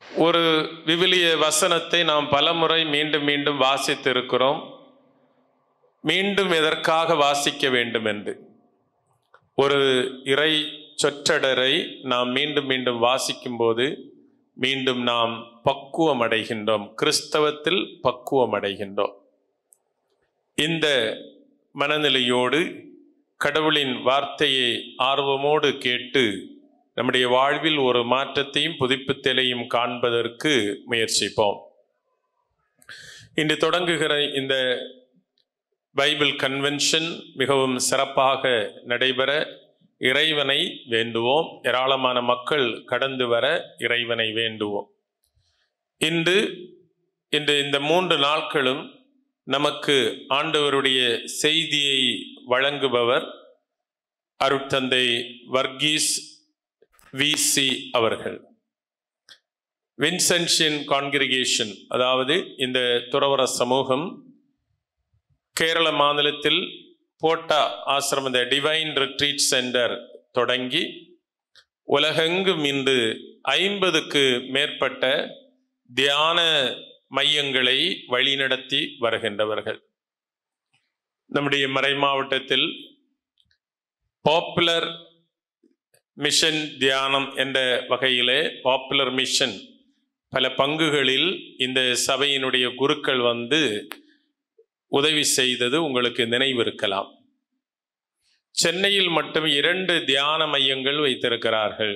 ஒரு விவிலிய வசனத்தை நாம் பலமுறை மீண்டும் மீண்டும் வாசித்திருக்கிறோம் மீண்டும் எதற்காக வாசிக்க வேண்டும் என்று ஒரு இறை சொற்றடரை நாம் மீண்டும் மீண்டும் வாசிக்கும் போது மீண்டும் நாம் பக்குவம் அடைகின்றோம் கிறிஸ்தவத்தில் பக்குவம் அடைகின்றோம் இந்த மனநிலையோடு கடவுளின் வார்த்தையை ஆர்வமோடு கேட்டு நம்முடைய வாழ்வில் ஒரு மாற்றத்தையும் புதுப்பித்தலையும் காண்பதற்கு முயற்சிப்போம் இன்று தொடங்குகிற இந்த பைபிள் கன்வென்ஷன் மிகவும் சிறப்பாக நடைபெற இறைவனை வேண்டுவோம் ஏராளமான மக்கள் கடந்து வர இறைவனை வேண்டுவோம் இன்று இன்று இந்த மூன்று நாட்களும் நமக்கு ஆண்டவருடைய செய்தியை வழங்குபவர் அருட்தந்தை வர்கீஸ் விசி அவர்கள் வின்சென்ஷியன் கான்கிரிகேஷன் அதாவது இந்த துறவர சமூகம் கேரள மாநிலத்தில் போட்டா ஆசிரம இந்த டிவைன் ரிட்ரீட் சென்டர் தொடங்கி உலகெங்கும் இன்று ஐம்பதுக்கு மேற்பட்ட தியான மையங்களை வழிநடத்தி வருகின்றவர்கள் நம்முடைய மறை மாவட்டத்தில் பாப்புலர் மிஷன் தியானம் என்ற வகையிலே பாப்புலர் மிஷன் பல பங்குகளில் இந்த சபையினுடைய குருக்கள் வந்து உதவி செய்தது உங்களுக்கு நினைவிருக்கலாம் சென்னையில் மட்டும் இரண்டு தியான மையங்கள் வைத்திருக்கிறார்கள்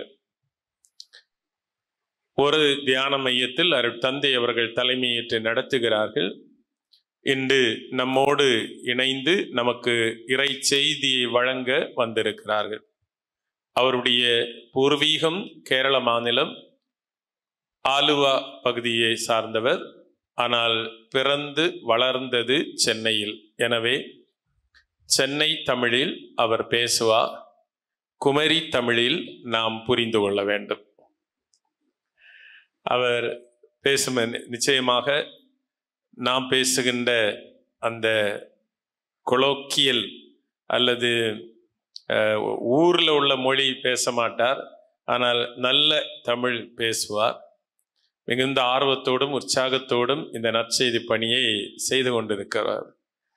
ஒரு தியான மையத்தில் அருட்தந்தை அவர்கள் தலைமையேற்று நடத்துகிறார்கள் இன்று நம்மோடு இணைந்து நமக்கு இறை செய்தியை வழங்க வந்திருக்கிறார்கள் அவருடைய பூர்வீகம் கேரள மாநிலம் ஆலுவா பகுதியை சார்ந்தவர் ஆனால் பிறந்து வளர்ந்தது சென்னையில் எனவே சென்னை தமிழில் அவர் பேசுவார் குமரி தமிழில் நாம் புரிந்து கொள்ள வேண்டும் அவர் பேசும் நிச்சயமாக நாம் பேசுகின்ற அந்த கொலோக்கியல் அல்லது ஊரில் உள்ள மொழி பேச மாட்டார் ஆனால் நல்ல தமிழ் பேசுவார் மிகுந்த ஆர்வத்தோடும் உற்சாகத்தோடும் இந்த நற்செய்தி பணியை செய்து கொண்டிருக்கிறார்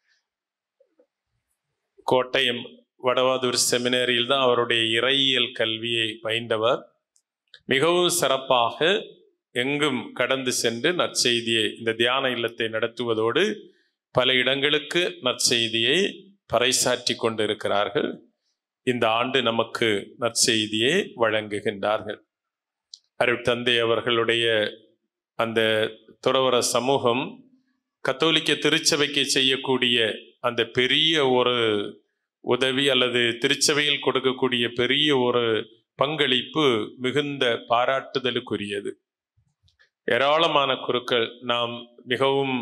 கோட்டயம் வடவாதூர் செமினரியில் தான் அவருடைய இறையியல் கல்வியை பயின்றவர் மிகவும் சிறப்பாக எங்கும் கடந்து சென்று நற்செய்தியை இந்த தியான இல்லத்தை நடத்துவதோடு பல இடங்களுக்கு நற்செய்தியை பறைசாற்றி கொண்டிருக்கிறார்கள் இந்த ஆண்டு நமக்கு நற்செய்தியை வழங்குகின்றார்கள் அருட்தந்தை அவர்களுடைய அந்த துறவர சமூகம் கத்தோலிக்க திருச்சபைக்கு செய்யக்கூடிய அந்த பெரிய ஒரு உதவி அல்லது திருச்சபையில் கொடுக்கக்கூடிய பெரிய ஒரு பங்களிப்பு மிகுந்த பாராட்டுதலுக்குரியது ஏராளமான குருக்கள் நாம் மிகவும்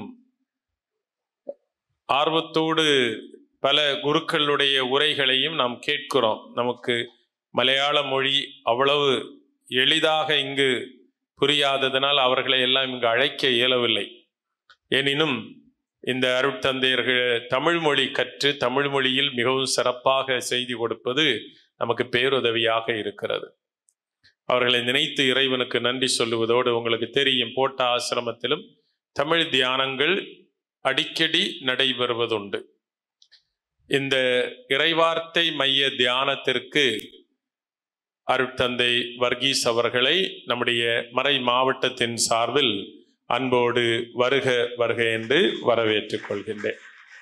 ஆர்வத்தோடு பல குருக்களுடைய உரைகளையும் நாம் கேட்கிறோம் நமக்கு மலையாள மொழி அவ்வளவு எளிதாக இங்கு புரியாததனால் அவர்களை எல்லாம் இங்கு அழைக்க இயலவில்லை எனினும் இந்த அருட்தந்தையர்கள் தமிழ் மொழி கற்று தமிழ் மொழியில் மிகவும் சிறப்பாக செய்தி கொடுப்பது நமக்கு பேருதவியாக இருக்கிறது அவர்களை நினைத்து இறைவனுக்கு நன்றி சொல்லுவதோடு உங்களுக்கு தெரியும் போட்ட ஆசிரமத்திலும் தமிழ் தியானங்கள் அடிக்கடி நடைபெறுவதுண்டு இந்த இறைவார்த்தை மைய தியானத்திற்கு அருட்தந்தை வர்கீஸ் அவர்களை நம்முடைய மறை மாவட்டத்தின் சார்பில் அன்போடு வருக வருக என்று வரவேற்றுக் கொள்கின்றேன்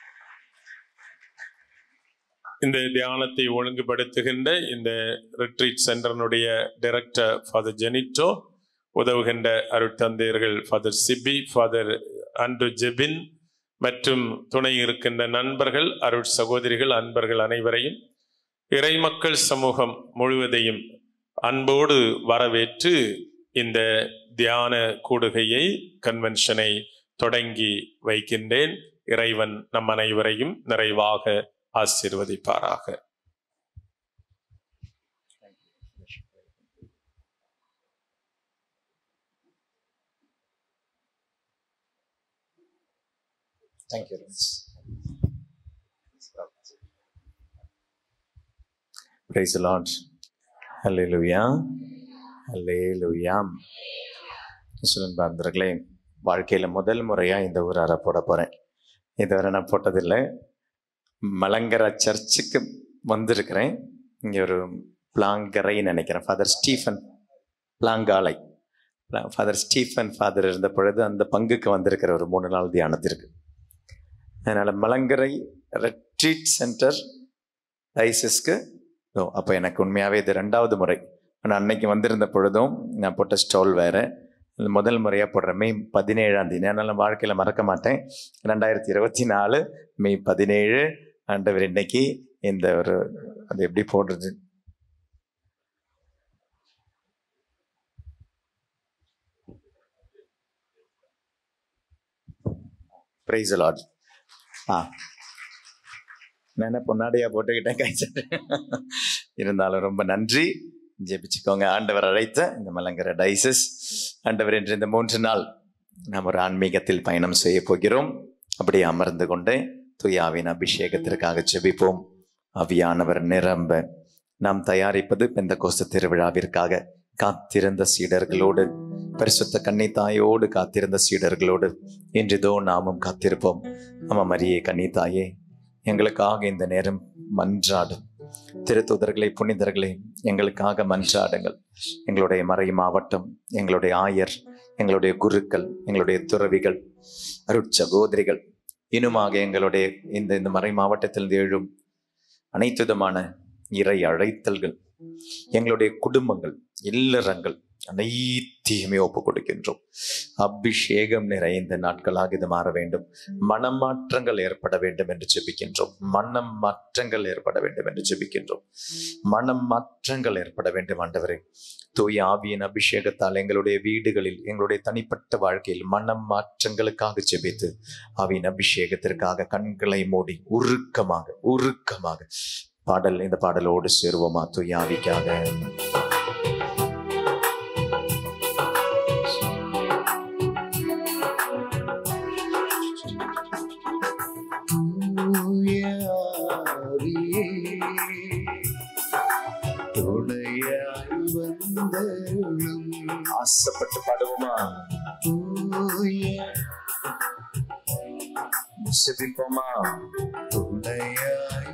இந்த தியானத்தை ஒழுங்குபடுத்துகின்ற இந்த ரிட்ரீட் சென்டர்னுடைய டைரக்டர் ஃபாதர் ஜெனிட்டோ உதவுகின்ற அருட்தந்தையர்கள் ஃபாதர் சிபி ஃபாதர் அன்று ஜெபின் மற்றும் துணை இருக்கின்ற நண்பர்கள் அருட் சகோதரிகள் அன்பர்கள் அனைவரையும் இறைமக்கள் சமூகம் முழுவதையும் அன்போடு வரவேற்று இந்த தியான கூடுகையை கன்வென்ஷனை தொடங்கி வைக்கின்றேன் இறைவன் நம் அனைவரையும் நிறைவாக ஆசீர்வதிப்பாராக Thank you, Rins. Praise the Lord. Hallelujah. Hallelujah. சுலன் பாந்தர்களே வாழ்க்கையில் முதல் முறையாக இந்த ஊரார போட போகிறேன் இதுவரை நான் போட்டதில்லை மலங்கர சர்ச்சுக்கு வந்திருக்கிறேன் இங்கே ஒரு பிளாங்கரைன்னு நினைக்கிறேன் ஃபாதர் ஸ்டீஃபன் பிளாங்காலை ஃபாதர் ஸ்டீஃபன் ஃபாதர் இருந்த பொழுது அந்த பங்குக்கு வந்திருக்கிற ஒரு மூணு நாள் தியானத்திற்கு அதனால் மலங்கரை ரெட்ரீட் சென்டர் டைசஸ்க்கு ஓ அப்போ எனக்கு உண்மையாகவே இது ரெண்டாவது முறை நான் அன்னைக்கு வந்திருந்த பொழுதும் நான் போட்ட ஸ்டால் வேறு இது முதல் முறையாக போடுறேன் மே பதினேழாம் தேதி அதனால் வாழ்க்கையில் மறக்க மாட்டேன் ரெண்டாயிரத்தி இருபத்தி நாலு மே பதினேழு ஆண்டவர் இன்னைக்கு இந்த ஒரு அது எப்படி போடுறது பிரைஸ் லார்ட் ஆ நான் என்ன பொன்னாடியா போட்டுக்கிட்டேன் கைச்சட்டு இருந்தாலும் ரொம்ப நன்றி ஜெபிச்சுக்கோங்க ஆண்டவர் அழைத்த இந்த மலங்கர டைசஸ் ஆண்டவர் என்று இந்த மூன்று நாள் நாம் ஒரு ஆன்மீகத்தில் பயணம் செய்ய போகிறோம் அப்படியே அமர்ந்து கொண்டு துயாவின் அபிஷேகத்திற்காக ஜெபிப்போம் அவியானவர் நிரம்ப நாம் தயாரிப்பது பெந்த கோஸ்த திருவிழாவிற்காக காத்திருந்த சீடர்களோடு பரிசுத்த கன்னி தாயோடு காத்திருந்த சீடர்களோடு இன்றிதோ நாமும் காத்திருப்போம் ஆமா மரியே கன்னி தாயே எங்களுக்காக இந்த நேரம் மன்றாடும் திருத்துதர்களை புனிதர்களை எங்களுக்காக மன்றாடுங்கள் எங்களுடைய மறை மாவட்டம் எங்களுடைய ஆயர் எங்களுடைய குருக்கள் எங்களுடைய துறவிகள் அருட்சகோதரிகள் இன்னுமாக எங்களுடைய இந்த இந்த மறை மாவட்டத்தில் எழும் அனைத்து விதமான இறை அழைத்தல்கள் எங்களுடைய குடும்பங்கள் இல்லறங்கள் அனைத்தையுமே ஒப்பு கொடுக்கின்றோம் அபிஷேகம் நிறைந்த நாட்களாக இது மாற வேண்டும் மனமாற்றங்கள் ஏற்பட வேண்டும் என்று ஜெபிக்கின்றோம் மனம் மாற்றங்கள் ஏற்பட வேண்டும் என்று ஜெபிக்கின்றோம் மனம் மாற்றங்கள் ஏற்பட வேண்டும் ஆண்டவரே தூய ஆவியின் அபிஷேகத்தால் எங்களுடைய வீடுகளில் எங்களுடைய தனிப்பட்ட வாழ்க்கையில் மனம் மாற்றங்களுக்காக ஜெபித்து ஆவியின் அபிஷேகத்திற்காக கண்களை மூடி உருக்கமாக உருக்கமாக பாடல் இந்த பாடலோடு சேருவோமா தூய ஆவிக்காக தூயாவியே, துணையாய் வந்தருளும் ஆசைப்பட்டு பாடுவோமா தூய ஜெபிப்போமா துணையாய்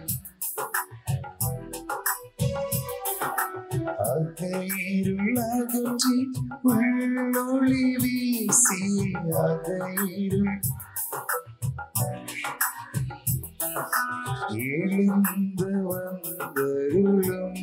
அகைருள் அகற்றி உள்ளொளி வீசி அகைருள் எழுந்து வந்தருளும்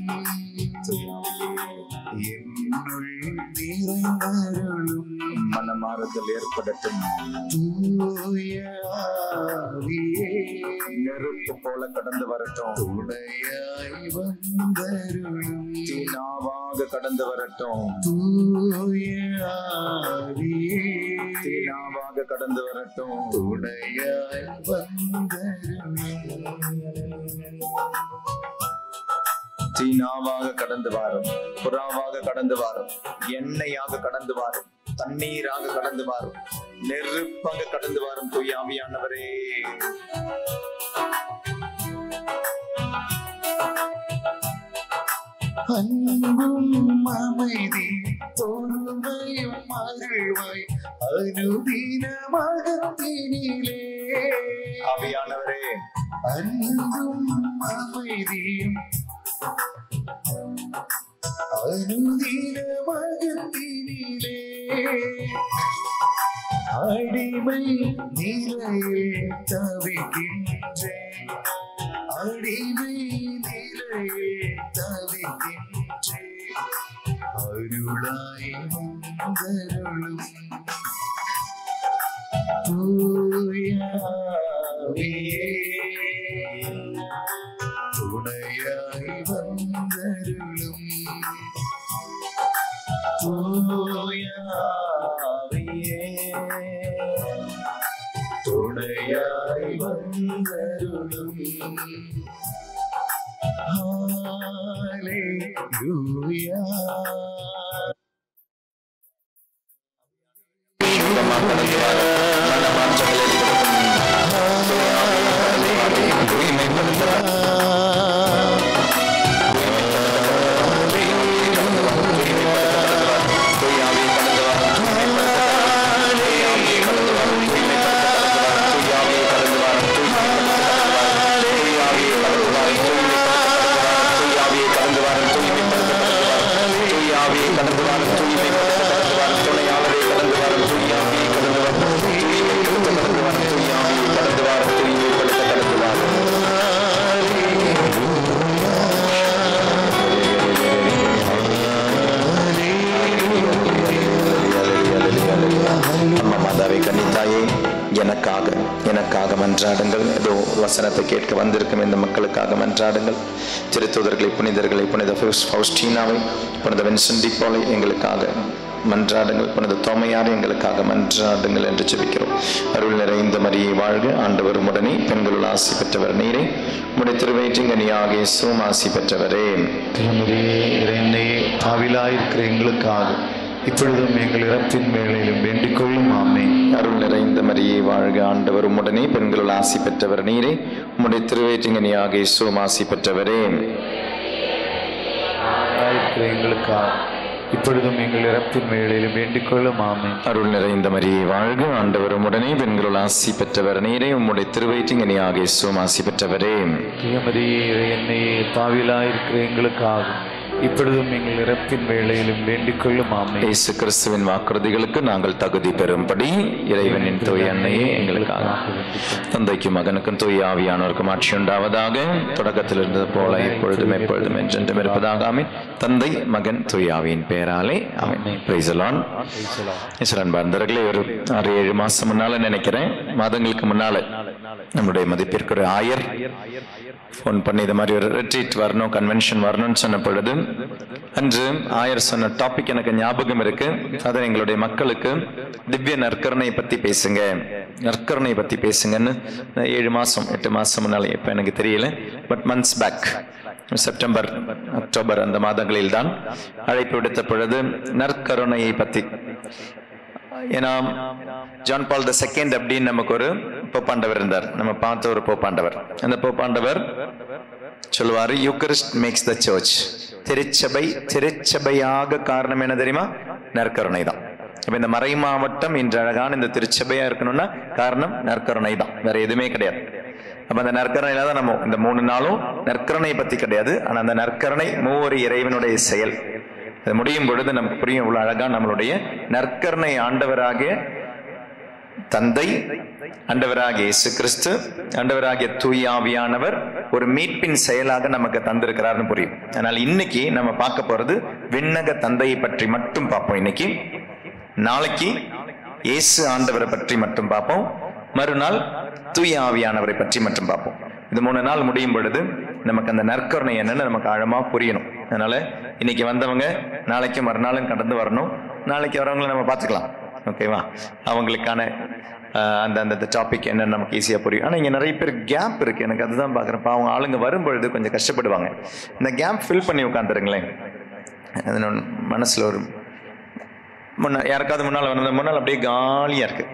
என்னுள் நிறைந்தருளும் மனமாறுதல் ஏற்படட்டும் தூய ஆவியே, நெருப்பு போல கடந்து வரட்டும் துணையாய் வந்தருளும் தீனாவாக கடந்து வரட்டும் தூய ஆவியே, தீனாவாக கடந்து வரட்டும் துணையாய் வந்தருளும் தீனாவாக கடந்து வாரும் புறாவாக கடந்து வாரும் எண்ணெயாக கடந்து வாரும் தண்ணீராக கடந்து வாரும் நெருப்பாக கடந்து வாரும் தூயாவியானவரே அன்பும் அமைதி பொறுமையும் அருள்வாய் அனுதினமகத்தினிலே ஆவியானவரே அன்பும் அமைதியும் அனுதினமகத்தினிலே அடிமை நிலையில் தவிக்கின்றேன் அடிமை நிலையில் தவிக்கின்றேன் அருளாய் வந்தருளும் தூயாவியே துணையாய் வந்தருளும் தூயாவியே துணையாய் வந்தருளும் ஹalleluya கடந்து வாரும் மனமாற்றங்கள் ஏற்படட்டும் தூய்மைப்படுத்துவார் தூயாவியை கடந்து வாரும் மன்றாடுங்கள் ஏதோ வசனத்தை கேட்க வந்திருக்கும் இந்த மக்களுக்காக மன்றாடுங்கள் திருத்தூதர்களை புனிதர்களை புனித ஃபவுஸ்- ஃபவுஸ்டீனாவை புனித வென்சன்டி போலை எங்களுக்காக மன்றாடுங்கள் புனித தோமையார் எங்களுக்காக மன்றாடுங்கள் என்று ஜெபிக்கிறோம் அருள் நிறைந்த மரியை வாழ்க ஆண்டவர் உடனே பெண்களுள் ஆசி பெற்றவர் நீரே உடைய திருவயிற்றிங்கனியாக இயேசுவும் ஆசி பெற்றவரே நம்முடைய இறைந்தையே பாவிலாயிருக்கிற எங்களுக்காக இப்பொழுதும் எங்கள் இறப்பின் வேளையிலும் வேண்டிக் கொள்ளும் ஆமே அருள் நிறைந்த மரியை வாழ்க ஆண்டவர் உடனே பெண்களுள் ஆசி பெற்றவர் நீரே உம்முடைய திருவேற்றிங்கனியாக இயேசுவும் ஆசி பெற்றவரே பாவிலாயிருக்கிற எங்களுக்காக இப்பொழுதும் எங்கள் இறப்பின் வேளையிலும் வேண்டிக் கொள்ளும் ஆமே அருள் நிறைந்த மரியை வாழ்க ஆண்டவர் உடனே பெண்களுள் ஆசி பெற்றவர் நீரே உம்முடைய திருவயிற்றிங்கனியாக இயேசுவும் ஆசி பெற்றவரே பிரியமரியே இறையன்னையே பாவிலாயிருக்கிற எங்களுக்காக இப்பொழுதும் எங்கள் இறப்பின் வேளையிலும் வேண்டிக் கொள்ளும் ஆமே இயேசு கிறிஸ்துவின் வாக்குறுதிகளுக்கு நாங்கள் தகுதி பெறும்படி இறைவனின் தூய அன்னையே எங்களுக்காக தந்தைக்கும் மகனுக்கும் தூய ஆவியானோருக்கும் ஆட்சி உண்டாவதாக தொடக்கத்தில் இருந்தது போல இப்பொழுதும் எப்பொழுதும் என்றென்றும் இருப்பதாக ஆமென் தந்தை மகன் தூய ஆவியின் பெயராலே ஆமென் பிரைஸ் அலான் இஸ்லான் பந்தர்களே ஒரு ஆறு ஏழு மாசம் முன்னால நினைக்கிறேன் மாதங்களுக்கு முன்னால நம்முடைய மதிப்பிற்கு ஒரு ஆயர் ஃபோன் பண்ணி இது மாதிரி ஒரு ரிட்ரீட் வரணும் கன்வென்ஷன் வரணும்னு சொன்ன பொழுது அன்று ஆயர் சொன்ன டாபிக் எனக்கு ஞாபகம் இருக்கு அதை எங்களுடைய மக்களுக்கு திவ்ய நற்கருணை பத்தி பேசுங்க நற்கருணை பத்தி பேசுங்கன்னு ஏழு மாசம் எட்டு மாசம் முன்னால இப்ப எனக்கு தெரியல but months back September October அந்த மாதங்களில் தான் அழைப்பு விடுத்த பொழுது நற்கருணையை பத்தி ஏன்னா ஜான் பால் த செகண்ட் அப்படின்னு நமக்கு ஒரு போப்பாண்டவர் இருந்தார் நம்ம பார்த்த ஒரு போப்பாண்டவர் அந்த போப்பாண்டவர் சொல்லுவாரு யூக்கரிஸ்ட் மேக்ஸ் த சர்ச் திருச்சபை திருச்சபையாக காரணம் என்ன தெரியுமா நற்கருணை தான் அப்ப இந்த மறை மாவட்டம் இன்று அழகான இந்த திருச்சபையா இருக்கணும்னா காரணம் நற்கருணை தான் வேற எதுவுமே கிடையாது அப்ப அந்த நற்கருணையில தான் நம்ம இந்த மூணு நாளும் நற்கருணை பத்தி கிடையாது ஆனா அந்த நற்கருணை மூவொரு இறைவனுடைய செயல் அது முடியும் பொழுது நமக்கு புரியும் இவ்வளவு அழகா நம்மளுடைய நற்கருணை ஆண்டவராகிய தந்தை ஆண்டவராகிய இயேசு கிறிஸ்து ஆண்டவராகிய தூயாவியானவர் ஒரு மீட்பின் செயலாக நமக்கு தந்திருக்கிறார்னு புரியும் அதனால இன்னைக்கு நம்ம பார்க்க போறது விண்ணக தந்தையை பற்றி மட்டும் பார்ப்போம் இன்னைக்கு நாளைக்கு இயேசு ஆண்டவரை பற்றி மட்டும் பார்ப்போம் மறுநாள் தூய ஆவியானவரை பற்றி மட்டும் பார்ப்போம் இது மூணு நாள் முடியும் பொழுது நமக்கு அந்த நற்கருணை என்னன்னு நமக்கு ஆழமா புரியணும் அதனால இன்னைக்கு வந்தவங்க நாளைக்கு மறுநாளும் கடந்து வரணும் நாளைக்கு வரவங்களை நம்ம பார்த்துக்கலாம் ஓகேவா அவங்களுக்கான ஆஹ், அந்த அந்த டாபிக் என்னன்னு நமக்கு ஈஸியாக புரியும் ஆனால் இங்கே நிறைய பேர் கேப் இருக்கு எனக்கு அதுதான் பார்க்குறப்ப அவங்க ஆளுங்க வரும்பொழுது கொஞ்சம் கஷ்டப்படுவாங்க இந்த கேப் ஃபில் பண்ணி உட்காந்துருங்களேன் அது நான் மனசுல ஒரு முன்ன யாருக்காவது முன்னால் வந்த முன்னால் அப்படியே காலியாக இருக்கு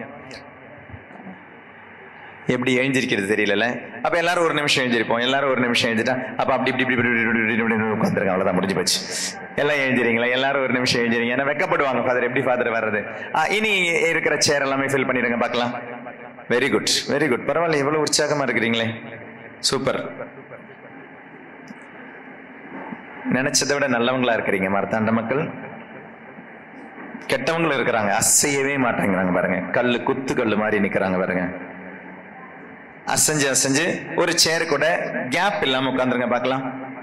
எப்படி எழுந்திருக்கிறது தெரியல அப்ப எல்லாரும் ஒரு நிமிஷம் எழுந்திருப்போம் எல்லாரும் ஒரு நிமிஷம் எழுந்திட்டா அப்ப அப்படி இப்படி இப்படி இப்படி இப்படி இப்படி இப்படி இப்படி உட்காந்துருங்க அவ்வளவுதான் முடிஞ்சு போச்சு எல்லாம் எழுந்திரீங்களா எல்லாரும் ஒரு நிமிஷம் எழுந்திரீங்க ஏன்னா வெக்கப்படுவாங்க ஃபாதர் எப்படி ஃபாதர் வர்றது ஆ, இனி இருக்கிற சேர் எல்லாமே ஃபில் பண்ணிடுங்க பார்க்கலாம் வெரி குட் வெரி குட் பரவாயில்ல எவ்வளவு உற்சாகமா இருக்கிறீங்களே சூப்பர் நினைச்சதை விட நல்லவங்களா இருக்கிறீங்க மார்த்தாண்ட மக்கள் கெட்டவங்களும் இருக்கிறாங்க அசையவே மாட்டேங்கிறாங்க பாருங்க கல்லு குத்து கல்லு மாதிரி நிக்கிறாங்க பாருங்க அசைஞ்சு அசைஞ்சு ஒரு சேர் கூட கேப் இல்லாம உட்காந்துருங்க பார்க்கலாம்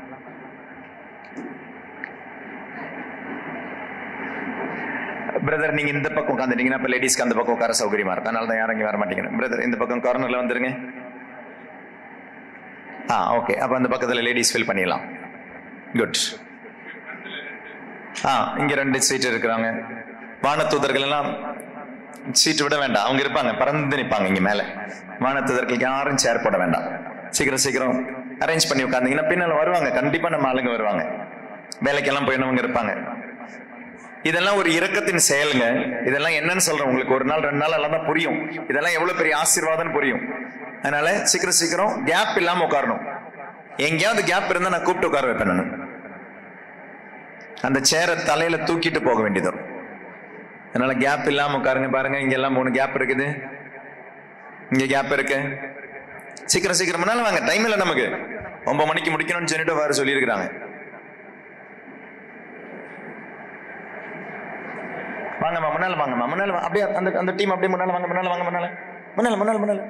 பிரதர் நீங்க இந்த பக்கம் உட்காந்துட்டீங்கன்னா இப்ப லேடிஸ்க்கு அந்த பக்கம் உட்கார சௌகரியமா இருக்கும் அதனால தான் யாரும் இங்க வர மாட்டேங்கிறேன் பிரதர் இந்த பக்கம் கார்னர்ல வந்துருங்க ஆ ஓகே அப்ப அந்த பக்கத்துல லேடிஸ் ஃபில் பண்ணிடலாம் குட் ஆ இங்க ரெண்டு சீட் இருக்கிறாங்க வானத்தூதர்கள் எல்லாம் சீட்டு விட வேண்டாம் அவங்க இருப்பாங்க பறந்து நிப்பாங்க இங்க மேல வானத்தூதர்கள் யாரும் சேர் போட வேண்டாம் சீக்கிரம் சீக்கிரம் அரேஞ்ச் பண்ணி உட்காந்தீங்கன்னா பின்னால வருவாங்க கண்டிப்பா நம்ம ஆளுங்க வருவாங்க வேலைக்கெல்லாம் போயினவங்க இருப்பாங்க இதெல்லாம் ஒரு இரக்கத்தின் செயலுங்க இதெல்லாம் என்னன்னு சொல்றேன் உங்களுக்கு ஒரு நாள் ரெண்டு நாள் எல்லாம் தான் புரியும் இதெல்லாம் எவ்வளவு பெரிய ஆசீர்வாதம்னு புரியும் அதனால சீக்கிரம் சீக்கிரம் கேப் இல்லாம உட்காரணும் எங்கேயாவது கேப் இருந்தா நான் கூப்பிட்டு உட்கார வைப்பேன் நான் அந்த சேரை தலையில தூக்கிட்டு போக வேண்டியது வரும். அதனால கேப் இல்லாம உட்காருங்க பாருங்க இங்க எல்லாம் மூணு கேப் இருக்குது இங்க கேப் இருக்கு சீக்கிரம் சீக்கிரம் முன்னால வாங்க டைம் இல்லை நமக்கு ஒன்பது மணிக்கு முடிக்கணும்னு சொல்லிட்டு வேற சொல்லியிருக்கிறாங்க வாங்கம்மா முன்னால வாங்கம்மா முன்னால வா. அப்படியே அந்த அந்த டீம் அப்படியே முன்னால வாங்க முன்னால வாங்க முன்னால முன்னால முன்னால முன்னால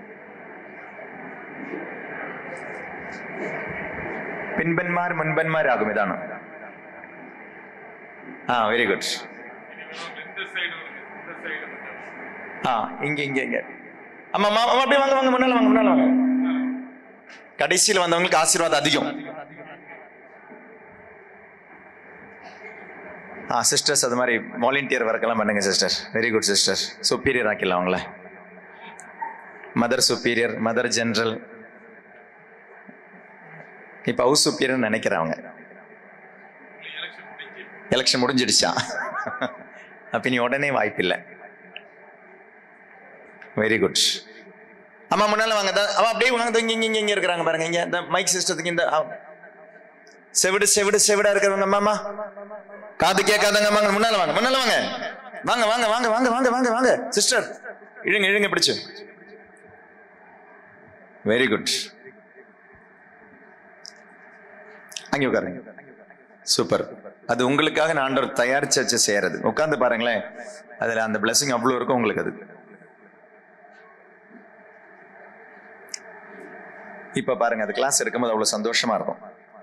പിൻപന്മാർ മുൻപന്മാരാകും ഇതാണ് ആ വെരി ഗുഡ് ആ ഇങ്ങ ഇങ്ങ ഇങ്ങ ஆமா ஆமா ஆமா, அப்படியே வாங்க வாங்க முன்னால வாங்க முன்னால வாங்க கடைசியில் வந்தவங்களுக்கு ஆசீர்வாதம் அதிகம் ஆ சிஸ்டர்ஸ் அது மாதிரி வாலண்டியர் ஒர்க்கெல்லாம் பண்ணுங்க sister very good sister superior ஆக்கிடலாம் அவங்கள மதர் சுப்பீரியர் மதர் ஜெனரல் இப்போ ஹவுஸ் சுப்பீரியர் நினைக்கிறேன் அவங்க எலெக்ஷன் முடிஞ்சிடுச்சா அப்ப நீ உடனே வாய்ப்பில்லை வெரி குட் அம்மா முன்னால வாங்க தான் அவன் அப்படியே வாங்க இங்க இங்க, இங்க இங்க இருக்கிறாங்க பாருங்க இங்க இந்த மைக் சிஸ்டத்துக்கு இந்த ஆ. செவிடு செவிடு செவிடா இருக்கிறவங்க அம்மா அம்மா காது கேட்காதங்க வாங்க முன்னால வாங்க முன்னால வாங்க வாங்க வாங்க வாங்க வாங்க வாங்க வாங்க வாங்க சிஸ்டர் இழுங்க இழுங்க பிடிச்சு வெரி குட் அங்கே உட்காருங்க சூப்பர் அது உங்களுக்காக நான் ஆண்டவர் தயாரிச்சு வச்சு செய்யறது உட்கார்ந்து பாருங்களேன் அதுல அந்த blessing அவ்வளவு இருக்கும் உங்களுக்கு அது இப்ப பாருங்க அது கிளாஸ் எடுக்கும்போது அவ்வளவு சந்தோஷமா இருக்கும்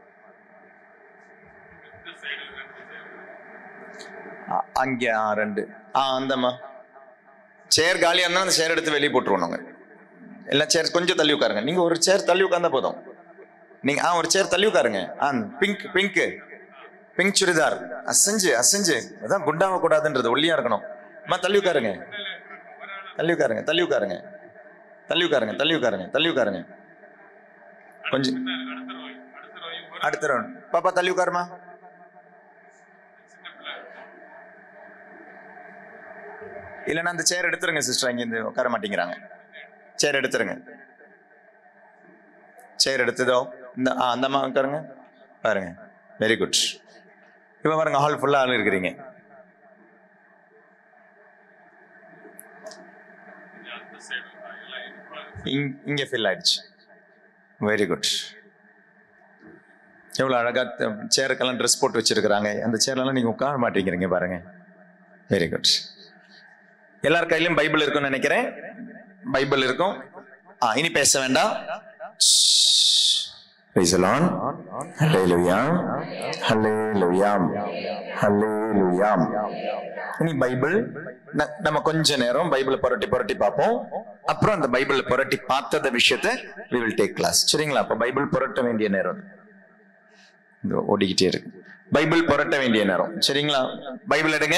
அ- அங்க ஆ, ரெண்டு ஆ அந்தம்மா சேர் காலியா இருந்தா அந்த சேர் எடுத்து வெளியே போட்டுருவோம் நாங்க எல்லாம் சேர் கொஞ்சம் தள்ளி உட்காருங்க நீங்க ஒரு சேர் தள்ளி உட்கார்ந்தா போதும் நீங்க ஆ ஒரு சேர் தள்ளி உட்காருங்க ஆ பிங்க் பிங்க் பிங்க் சுடிதார் அசைஞ்சு அசைஞ்சு அதான் குண்டாக கூடாதுன்றது ஒல்லியா இருக்கணும் அம்மா தள்ளி உட்காருங்க தள்ளி உட்காருங்க தள்ளி உட்காருங்க தள்ளி உட்காருங்க தள்ளி உட்காருங்க தள்ளி உட்காருங்க கொஞ்சம் அடுத்த ரவுண்ட் பாப்பா தள்ளி உட்காருமா இல்லைன்னா அந்த சேர் எடுத்துருங்க சிஸ்டர் இங்க இருந்து உட்கார மாட்டேங்கிறாங்க சேர் எடுத்துருங்க சேர் எடுத்ததோ இந்த ஆ அந்த அம்மா உட்காருங்க பாருங்க வெரி குட் இப்போ பாருங்க ஹால் ஃபுல்லா ஆள் இருக்கிறீங்க இங்- இங்க ஃபில் ஆயிடுச்சு வெரி குட் எவ்வளவு அழகா த- சேருக்கெல்லாம் ட்ரெஸ் போட்டு வச்சிருக்கிறாங்க அந்த சேர்லலாம் நீங்க உட்கார மாட்டேங்கிறீங்க பாருங்க வெரி குட் எல்லார் கையிலும் பைபிள் இருக்கும்னு நினைக்கிறேன் பைபிள் இருக்கும் ஆ இனி பேச வேண்டாம் Praise the Lord. Hallelujah. Hallelujah. Hallelujah. இனி பைபிள் ந- நம்ம கொஞ்ச நேரம் பைபிளை புரட்டி புரட்டி பார்ப்போம் அப்புறம் அந்த பைபிள் புரட்டி பார்த்தத விஷயத்த we will take class சரிங்களா அப்ப பைபிள் புரட்ட வேண்டிய நேரம் இது. இது ஓடிக்கிட்டே இருக்கு பைபிள் புரட்ட வேண்டிய நேரம் சரிங்களா பைபிள் எடுங்க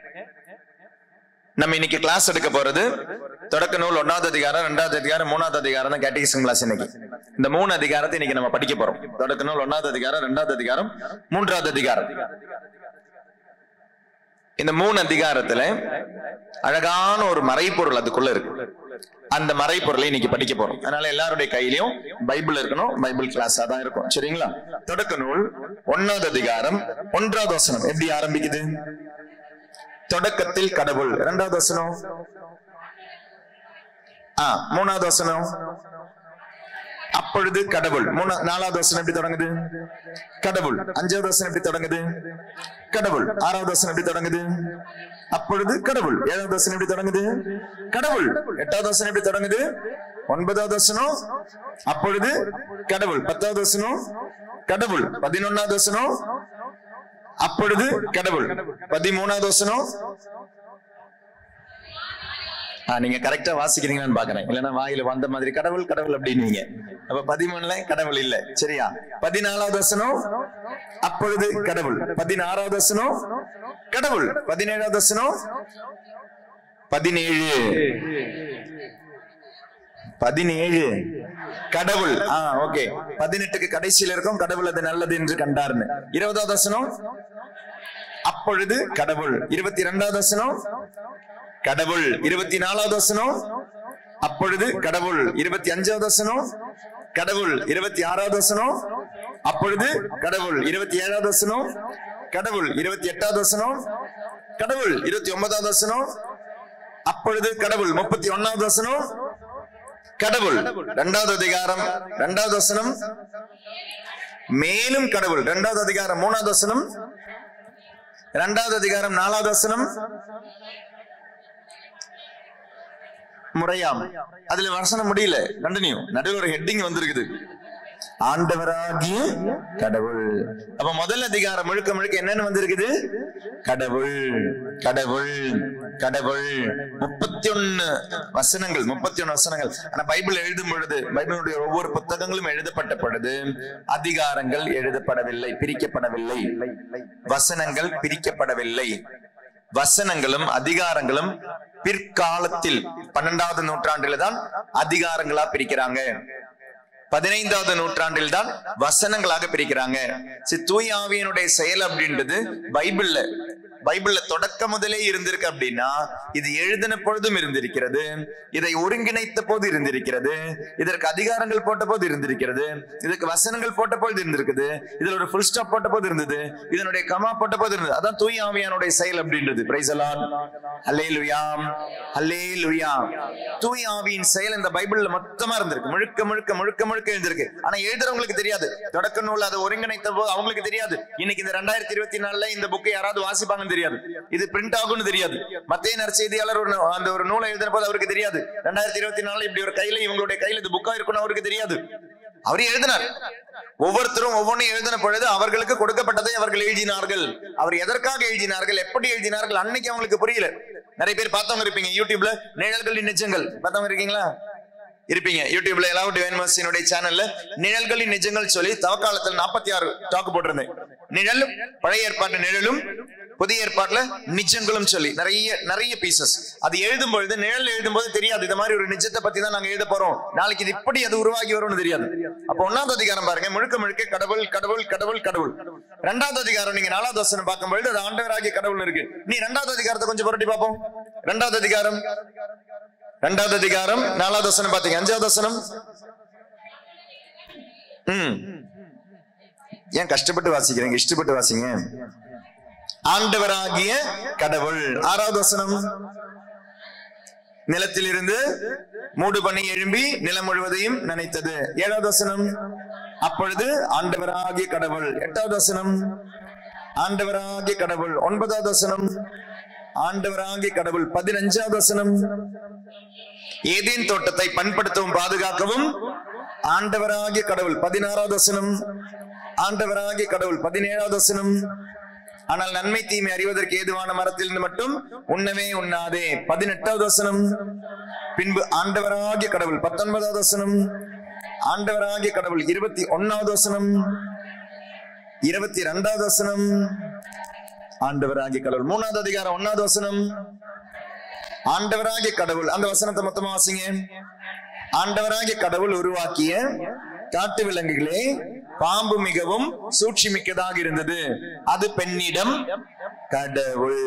நம்ம இன்னைக்கு கிளாஸ் எடுக்க போறது தொடக்க நூல் ஒன்னாவது அதிகாரம் ரெண்டாவது அதிகாரம் மூணாவது அதிகாரம் தான் கேட்டகிசம் கிளாஸ் இன்னைக்கு இந்த மூணு அதிகாரத்தை இன்னைக்கு நம்ம படிக்க போறோம் தொடக்க நூல் ஒன்னாவது அதிகாரம் ரெண்டாவது அதிகாரம் மூன்றாவது அதிகாரம் இந்த மூணு அதிகாரத்துல அழகான ஒரு மறைப்பொருள் அதுக்குள்ள இருக்கு அந்த மறைப்பொருளை இன்னைக்கு படிக்க போறோம் அதனால எல்லாருடைய கையிலயும் பைபிள் இருக்கணும் பைபிள் கிளாஸா தான் இருக்கும் சரிங்களா தொடக்க நூல் ஒன்னாவது அதிகாரம் ஒன்றாவது வசனம் எப்படி ஆரம்பிக்குது தொடக்கத்தில் கடவுள் இரண்டாவது வசனம் ஆ மூணாவது வசனம் அப்பொழுது கடவுள் மூணா நாலாவது வசனம் எப்படி தொடங்குது கடவுள் அஞ்சாவது வசனம் எப்படி தொடங்குது கடவுள் ஆறாவது வசனம் எப்படி தொடங்குது அப்பொழுது கடவுள் ஏழாவது வசனம் எப்படி தொடங்குது கடவுள் எட்டாவது வசனம் எப்படி தொடங்குது ஒன்பதாவது வசனம் அப்பொழுது கடவுள் பத்தாவது வசனம் கடவுள் பதினொன்னாவது வசனம் அப்பொழுது கடவுள் பதிமூணாவது வசனம் ஆ, நீங்க கரெக்டா வாசிக்கிறீங்களான்னு பாக்குறேன் இல்லைன்னா வாயில வந்த மாதிரி கடவுள் கடவுள் அப்படின்னீங்க அப்ப பதிமூணுல கடவுள் இல்ல சரியா பதினாலாவது வசனம் அப்பொழுது கடவுள் பதினாறாவது வசனம் கடவுள் பதினேழாவது வசனம் பதினேழு பதினேழு கடவுள் ஆ ஓகே பதினெட்டுக்கு கடைசியில இருக்கும் கடவுள் அது நல்லது என்று கண்டார்னு இருபதாவது வசனம் அப்பொழுது கடவுள் இருபத்தி இரண்டாவது வசனம் கடவுள் இருபத்தி நாலாவது வசனம் அப்பொழுது கடவுள் இருபத்தி அஞ்சாவது வசனம் கடவுள் இருபத்தி ஆறாவது வசனம் அப்பொழுது கடவுள் இருபத்தி ஏழாவது வசனம் கடவுள் இருபத்தி எட்டாவது வசனம் கடவுள் இருபத்தி ஒன்பதாவது வசனம் அப்பொழுது கடவுள் முப்பத்தி ஒன்னாவது வசனம் கடவுள் இரண்டாவது அதிகாரம் இரண்டாவது வசனம் மேலும் கடவுள் இரண்டாவது அதிகாரம் மூணாவது வசனம் இரண்டாவது அதிகாரம் நாலாவது வசனம் முறையாம் அதுல வசனம் முடியல கண்டினியூ நடுவில் ஒரு ஹெட்டிங் வந்திருக்குது ஆண்டவராகிய கடவுள் அப்ப முதல் அதிகாரம் முழுக்க முழுக்க என்னன்னு வந்திருக்குது கடவுள் கடவுள் கடவுள் முப்பத்தி ஒன்னு வசனங்கள் முப்பத்தி ஒன்னு வசனங்கள் ஆனா பைபிள் எழுதும் பொழுது பைபிளுடைய ஒவ்வொரு புத்தகங்களும் எழுதப்பட்ட பொழுது அதிகாரங்கள் எழுதப்படவில்லை பிரிக்கப்படவில்லை வசனங்கள் பிரிக்கப்படவில்லை வசனங்களும் அதிகாரங்களும் பிற்காலத்தில் பன்னெண்டாவது நூற்றாண்டில தான் அதிகாரங்களா பிரிக்கிறாங்க பதினைந்தாவது நூற்றாண்டில் தான் வசனங்களாக பிரிக்கிறாங்க சரி, தூய ஆவியனுடைய செயல் அப்படின்றது பைபிள்ல பைபிள்ல தொடக்க முதலே இருந்திருக்கு அப்படின்னா இது எழுதின பொழுதும் இருந்திருக்கிறது இதை ஒருங்கிணைத்த போது இருந்திருக்கிறது இதற்கு அதிகாரங்கள் போட்ட போது இருந்திருக்கிறது இதுக்கு வசனங்கள் போட்ட போது இருந்திருக்குது இதுல ஒரு ஃபுல் ஸ்டாப் போட்ட போது இருந்தது இதனுடைய கமா போட்ட போது இருந்தது அதான் தூய ஆவியானுடைய செயல் அப்படின்றது பிரைசலான் அல்லே லுயாம் அல்லே லுயாம் தூய ஆவியின் செயல் இந்த பைபிள்ல மொத்தமா இருந்திருக்கு முழுக்க முழுக்க முழுக்க முழுக்க இருந்திருக்கு ஆனா எழுதுறவங்களுக்கு தெரியாது தொடக்க நூல் அதை ஒருங்கிணைத்த போது அவங்களுக்கு தெரியாது இன்னைக்கு இந்த ரெண்டாயிரத்தி இருபத்தி நாலுல இந்த புக்கை யாராவது வாசிப்பாங்கன்னு தெரியாது இது பிரிண்ட் ஆகும்னு தெரியாது மத்திய நற்செய்தியாளர் ஒரு நூ- அந்த ஒரு நூலை எழுதின போது அவருக்கு தெரியாது ரெண்டாயிரத்தி இருபத்தி நாலுல இப்படி ஒரு கையில இவங்களுடைய கையில இது புக்கா இருக்கும்னு அவருக்கு தெரியாது அவரே எழுதினார் ஒவ்வொருத்தரும் ஒவ்வொன்றும் எழுதின பொழுது அவர்களுக்கு கொடுக்கப்பட்டதை அவர்கள் எழுதினார்கள் அவர் எதற்காக எழுதினார்கள் எப்படி எழுதினார்கள் அன்னைக்கு அவங்களுக்கு புரியல நிறைய பேர் பார்த்தவங்க இருப்பீங்க யூடியூப்ல நிழல்களின் நிஜங்கள் பார்த்தவங்க இருக்கீங்களா இருப்பீங்க யூடியூப்ல எலாவுட் யூனிவர்சிட்டியினுடைய சேனல்ல நிழல்களின் நிஜங்கள் சொல்லி தவக்காலத்தில் நாற்பத்தி ஆறு டாக்கு போட்டிருந்தேன் நிழல் பழைய ஏற்பாட்டு நிழலும் புதிய ஏற்பாட்டுல நிஜங்களும் சொல்லி நிறைய நிறைய பீசஸ் அது எழுதும் பொழுது நிழல் எழுதும் போது தெரியாது இந்த மாதிரி ஒரு நிஜத்தை பத்தி தான் நாங்க எழுத போறோம் நாளைக்கு இது இப்படி அது உருவாகி வரும்னு தெரியாது அப்ப ஒன்னாவது அதிகாரம் பாருங்க முழுக்க முழுக்க கடவுள் கடவுள் கடவுள் கடவுள் ரெண்டாவது அதிகாரம் நீங்க நாலாவது வசனம் பார்க்கும்பொழுது அது ஆண்டவராகிய கடவுள் இருக்கு நீ ரெண்டாவது அதிகாரத்தை கொஞ்சம் புரட்டி பார்ப்போம் ரெண்டாவது அதிகாரம் ரெண்டாவது அதிகாரம் நாலாவது வசனம் பாத்தீங்க அஞ்சாவது வசனம் ம் ஏன் கஷ்டப்பட்டு வாசிக்கிறீங்க இஷ்டப்பட்டு வாசிங்க ஆண்டவராகிய கடவுள் ஆறாவது வசனம் நிலத்திலிருந்து மூடு பண்ணி எழும்பி நிலம் முழுவதையும் நினைத்தது ஏழாவது வசனம் அப்பொழுது ஆண்டவராகிய கடவுள் எட்டாவது வசனம் ஆண்டவராகிய கடவுள் ஒன்பதாவது வசனம் ஆண்டவராகிய கடவுள் பதினஞ்சாவது வசனம் ஏதேன் தோட்டத்தை பண்படுத்தவும் பாதுகாக்கவும் ஆண்டவராகிய கடவுள் பதினாறாவது வசனம் ஆண்டவராகிய கடவுள் பதினேழாவது வசனம் ஆனால் நன்மை தீமை அறிவதற்கு ஏதுவான மரத்திலிருந்து மட்டும் உண்ணவே உண்ணாதே பதினெட்டாவது வசனம் பின்பு ஆண்டவராகிய கடவுள் பத்தொன்பதாவது வசனம் ஆண்டவராகிய கடவுள் இருபத்தி ஒன்னாவது வசனம் இருபத்தி ரெண்டாவது வசனம் ஆண்டவராகிய கடவுள் மூணாவது அதிகாரம் ஒன்னாவது வசனம் ஆண்டவராகிய கடவுள் அந்த வசனத்தை மொத்தமா வாசிங்க ஆண்டவராகிய கடவுள் உருவாக்கிய காட்டு விலங்குகளே பாம்பு மிகவும் சூழ்ச்சி மிக்கதாக இருந்தது அது பெண்ணிடம் கடவுள்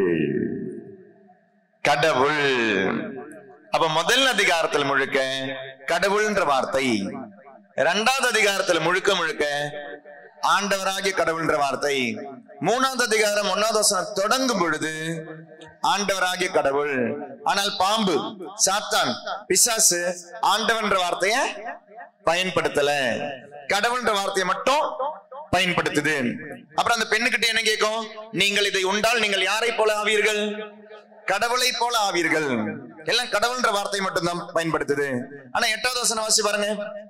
கடவுள் அப்ப முதல் அதிகாரத்தில் முழுக்க கடவுள்ன்ற வார்த்தை இரண்டாவது அதிகாரத்தில் முழுக்க முழுக்க ஆண்டவராகிய கடவுள்ன்ற வார்த்தை மூணாவது அதிகாரம் ஒன்னாவது வசனம் தொடங்கும் பொழுது ஆண்டவராகிய கடவுள் ஆனால் பாம்பு சாத்தான் பிசாசு ஆண்டவன்ற வார்த்தைய பயன்படுத்தல கடவுள்ன்ற வார்த்தையை மட்டும் பயன்படுத்துது அப்புறம் அந்த பெண்ணுகிட்ட என்ன கேட்கும் நீங்கள் இதை உண்டால் நீங்கள் யாரை போல ஆவீர்கள் கடவுளை போல ஆவீர்கள் எல்லாம் கடவுள்ன்ற வார்த்தை மட்டும்தான் பயன்படுத்துது ஆனா எட்டாவது வசனம் வாசி பாருங்க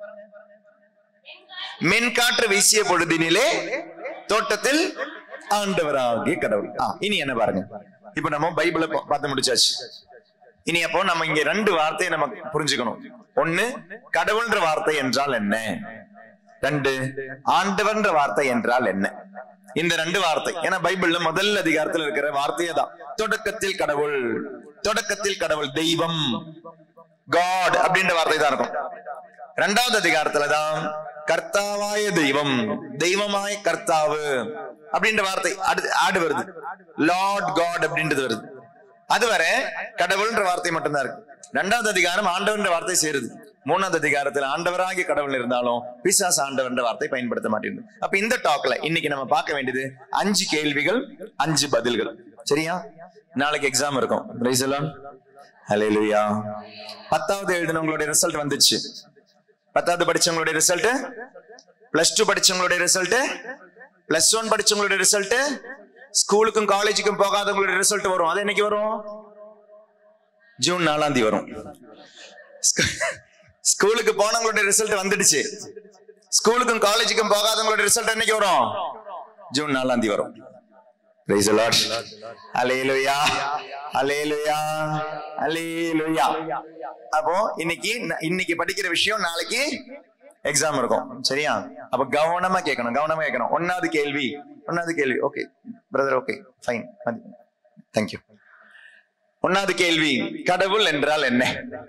மென்காற்று வீசிய பொழுதினிலே தோட்டத்தில் ஆண்டவராகிய கடவுள் ஆ, இனி என்ன பாருங்க இப்ப நம்ம பைபிளை பா- பார்த்து முடிச்சாச்சு இனி அப்போ நம்ம இங்க ரெண்டு வார்த்தையை நம்ம புரிஞ்சுக்கணும் ஒண்ணு கடவுள்ன்ற வார்த்தை என்றால் என்ன ரெண்டு ஆண்டவர்ன்ற வார்த்தை என்றால் என்ன இந்த ரெண்டு வார்த்தை ஏன்னா பைபிள்ல முதல் அதிகாரத்துல இருக்கிற வார்த்தையே தான் தொடக்கத்தில் கடவுள் தொடக்கத்தில் கடவுள் தெய்வம் காட் அப்படின்ற வார்த்தை தான் இருக்கும் ரெண்டாவது அதிகாரத்துல தான் கர்த்தாவாய தெய்வம் தெய்வமாய கர்த்தாவு அப்படின்ற வார்த்தை அடுத்து ஆடு வருது லார்ட் காட் அப்படின்றது வருது அது வரை கடவுள்ன்ற வார்த்தை மட்டும்தான் இருக்கு ரெண்டாவது அதிகாரம் ஆண்டவன்ற வார்த்தை சேருது மூணாவது அதிகாரத்துல ஆண்டவராகிய கடவுள் இருந்தாலும் பிசாஸ் ஆண்டவன்ற வார்த்தை பயன்படுத்த மாட்டேங்குது அப்ப இந்த டாக்ல இன்னைக்கு நம்ம பார்க்க வேண்டியது அஞ்சு கேள்விகள் அஞ்சு பதில்கள் சரியா நாளைக்கு எக்ஸாம் இருக்கும் ரைசலான் ஹalleluya பத்தாவது எழுதினவங்களுடைய ரிசல்ட் வந்துச்சு பத்தாவது படிச்சவங்களுடைய ரிசல்ட் பிளஸ் டூ படிச்சவங்களுடைய ரிசல்ட் பிளஸ் ஒன் படிச்சவங்களுடைய ரிசல்ட் ஸ்கூலுக்கும் காலேஜுக்கும் போகாதவங்களுடைய ரிசல்ட் வரும் அது என்னைக்கு வரும் ஜூன் நாலாம் தேதி வரும் ஸ்கூ- ஸ்கூலுக்கு போனவங்களுடைய ரிசல்ட் வந்துடுச்சு ஸ்கூலுக்கும் காலேஜுக்கும் போகாதவங்களுடைய ரிசல்ட் என்னைக்கு வரும் ஜூன் நாலாம் தேதி வரும் Praise the Lord. Hallelujah. Hallelujah. Hallelujah. அப்போ இன்னைக்கு இன்னைக்கு படிக்கிற விஷயம் நாளைக்கு எக்ஸாம் இருக்கும் சரியா அப்ப கவனமா கேட்கணும் கவனமா கேட்கணும் ஒன்னாவது கேள்வி ஒன்னாவது கேள்வி okay brother okay fine thank you ஒன்னாவது கேள்வி கடவுள் என்றால் என்ன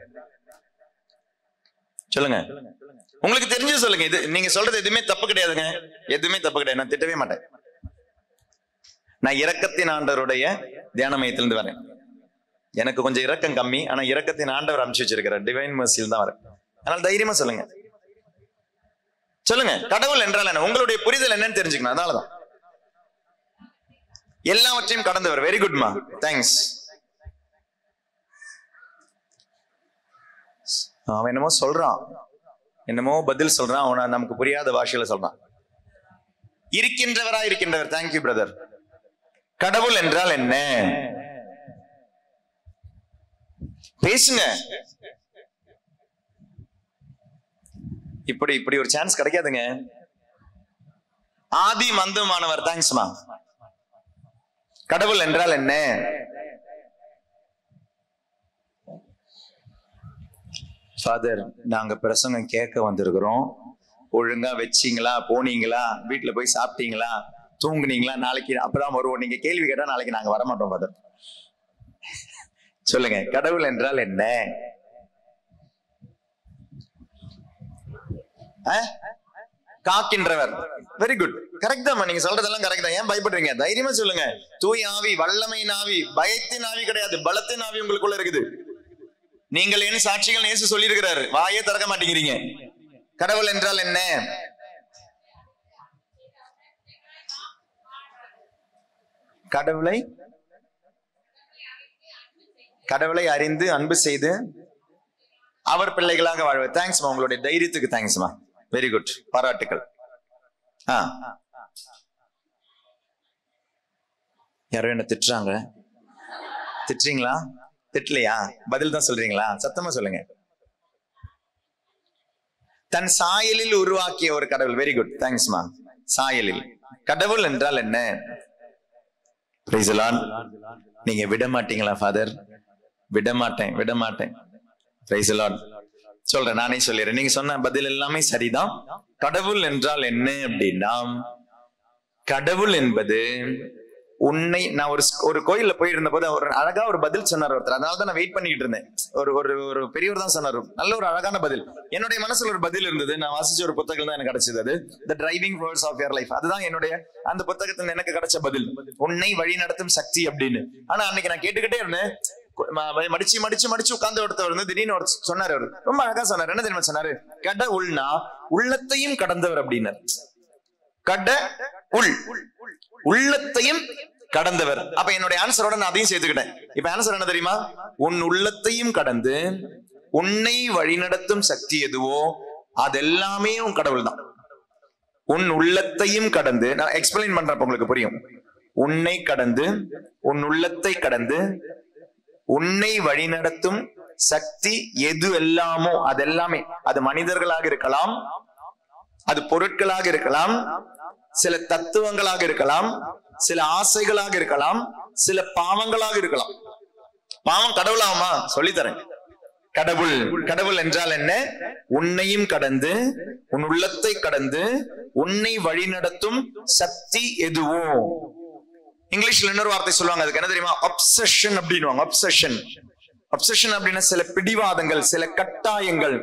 சொல்லுங்க உங்களுக்கு தெரிஞ்சு சொல்லுங்க இது நீங்க சொல்றது எதுவுமே தப்பு கிடையாதுங்க எதுவுமே தப்பு கிடையாது நான் திட்டவே மாட்டேன் நான் இரக்கத்தின் ஆண்டவருடைய தியான மையத்திலிருந்து வரேன் எனக்கு கொஞ்சம் இரக்கம் கம்மி ஆனா இரக்கத்தின் ஆண்டவர் அனுப்பிச்சு வச்சிருக்கிறார் டிவைன் மர்சியில் தான் வரேன் அதனால தைரியமா சொல்லுங்க சொல்லுங்க கடவுள் என்றால் என்ன உங்களுடைய புரிதல் என்னன்னு தெரிஞ்சுக்கணும் அதனாலதான் எல்லாவற்றையும் கடந்தவர் வெரி குட்மா தேங்க்ஸ் அவன் என்னமோ சொல்றான் என்னமோ பதில் சொல்றான் அவன நமக்கு புரியாத பாஷையில சொல்றான் இருக்கின்றவரா இருக்கின்றவர் தேங்க்யூ பிரதர் கடவுள் என்றால் என்ன பேசுங்க இப்படி இப்படி ஒரு சான்ஸ் கிடைக்காதுங்க ஆதி மந்தமானவர் தேங்க்ஸ்மா கடவுள் என்றால் என்ன ஃபாதர் நாங்க பிரசங்கம் கேட்க வந்திருக்கிறோம் ஒழுங்கா வச்சீங்களா போனீங்களா வீட்டுல போய் சாப்பிட்டீங்களா தூங்குனீங்களா நாளைக்கு அப்பதான் வருவோம் நீங்க கேள்வி கேட்டா நாளைக்கு நாங்க வரமாட்டோம் ஃபாதர் சொல்லுங்க கடவுள் என்றால் என்ன ஆ? காக்கின்றவர் வெரி குட் கரெக்ட் தான் நீங்க சொல்றதெல்லாம் கரெக்ட் தான் ஏன் பயப்படுறீங்க தைரியமா சொல்லுங்க தூய் ஆவி வல்லமை ஆவி பயத்தின் ஆவி கிடையாது பலத்தின் ஆவி உங்களுக்குள்ள இருக்குது நீங்கள் என் சாட்சிகள் நேசு சொல்லியிருக்கிறாரு வாயே திறக்க மாட்டேங்கிறீங்க கடவுள் என்றால் என்ன கடவுளை கடவுளை அறிந்து அன்பு செய்து அவர் பிள்ளைகளாக வாழ்வு தேங்க்ஸ்மா உங்களுடைய தைரியத்துக்கு தேங்க்ஸ்மா வெரி குட் பாராட்டுக்கள் ஆ யாரோ என்ன திட்டுறாங்க திட்டுறீங்களா திட்டலையா பதில் தான் சொல்றீங்களா சத்தமா சொல்லுங்க தன் சாயலில் உருவாக்கிய ஒரு கடவுள் வெரி குட் தேங்க்ஸ்மா சாயலில் கடவுள் என்றால் என்ன Praise the Lord. நீங்க விட மாட்டீங்களா ஃபாதர் விட மாட்டேன் விட மாட்டேன் Praise the Lord. சொல்றேன் நானே சொல்லிடுறேன் நீங்க சொன்ன பதில் எல்லாமே சரிதான் கடவுள் என்றால் என்ன அப்படின்னா கடவுள் என்பது உன்னை நான் ஒரு ஒரு கோயில்ல போயிருந்த போது ஒரு அழகா ஒரு பதில் சொன்னார் ஒருத்தர் அதனால தான் நான் வெயிட் பண்ணிட்டு இருந்தேன் ஒரு ஒரு ஒரு பெரியவர் தான் சொன்னார் நல்ல ஒரு அழகான பதில் என்னுடைய மனசுல ஒரு பதில் இருந்தது நான் வாசிச்ச ஒரு புத்தகம் தான் எனக்கு கிடைச்சது அது the driving words of your life அதுதான் என்னுடைய அந்த புத்தகத்துல எனக்கு கிடைச்ச பதில் உன்னை வழி நடத்தும் சக்தி அப்படின்னு ஆனா அன்னைக்கு நான் கேட்டுக்கிட்டே இருந்தேன் ம- மடிச்சு மடிச்சு மடிச்சு உட்கார்ந்து ஒருத்தவர் வந்து திடீர்னு ஒரு சொன்னாரு அவரு ரொம்ப அழகா சொன்னாரு என்ன தெரியுமா சொன்னாரு கடவுள்னா உள்ளத்தையும் கடந்தவர் அப்படின்னாரு கட உள் உள்ளத்தையும் கடந்தவர் அப்ப என்னுடைய ஆன்சரோட நான் அதையும் சேர்த்துக்கிட்டேன் இப்ப ஆன்சர் என்ன தெரியுமா உன் உள்ளத்தையும் கடந்து உன்னை வழிநடத்தும் சக்தி எதுவோ அதெல்லாமே உன் கடவுள் தான் உன் உள்ளத்தையும் கடந்து நான் எக்ஸ்பிளைன் பண்றப்ப உங்களுக்கு புரியும் உன்னை கடந்து உன் உள்ளத்தை கடந்து உன்னை வழிநடத்தும் சக்தி எது எல்லாமோ அதெல்லாமே அது மனிதர்களாக இருக்கலாம் அது பொருட்களாக இருக்கலாம் சில தத்துவங்களாக இருக்கலாம் சில ஆசைகளாக இருக்கலாம் சில பாவங்களாக இருக்கலாம் பாவம் கடவுளாகுமா சொல்லித்தரேன் கடவுள் கடவுள் என்றால் என்ன உன்னையும் கடந்து உன் உள்ளத்தை கடந்து உன்னை வழிநடத்தும் சக்தி எதுவோ இங்கிலீஷ்ல இன்னொரு வார்த்தை சொல்லுவாங்க அதுக்கு என்ன தெரியுமா அப்சஷன் அப்படின்னுவாங்க அப்சஷன் அப்சஷன் அப்படின்னா சில பிடிவாதங்கள் சில கட்டாயங்கள்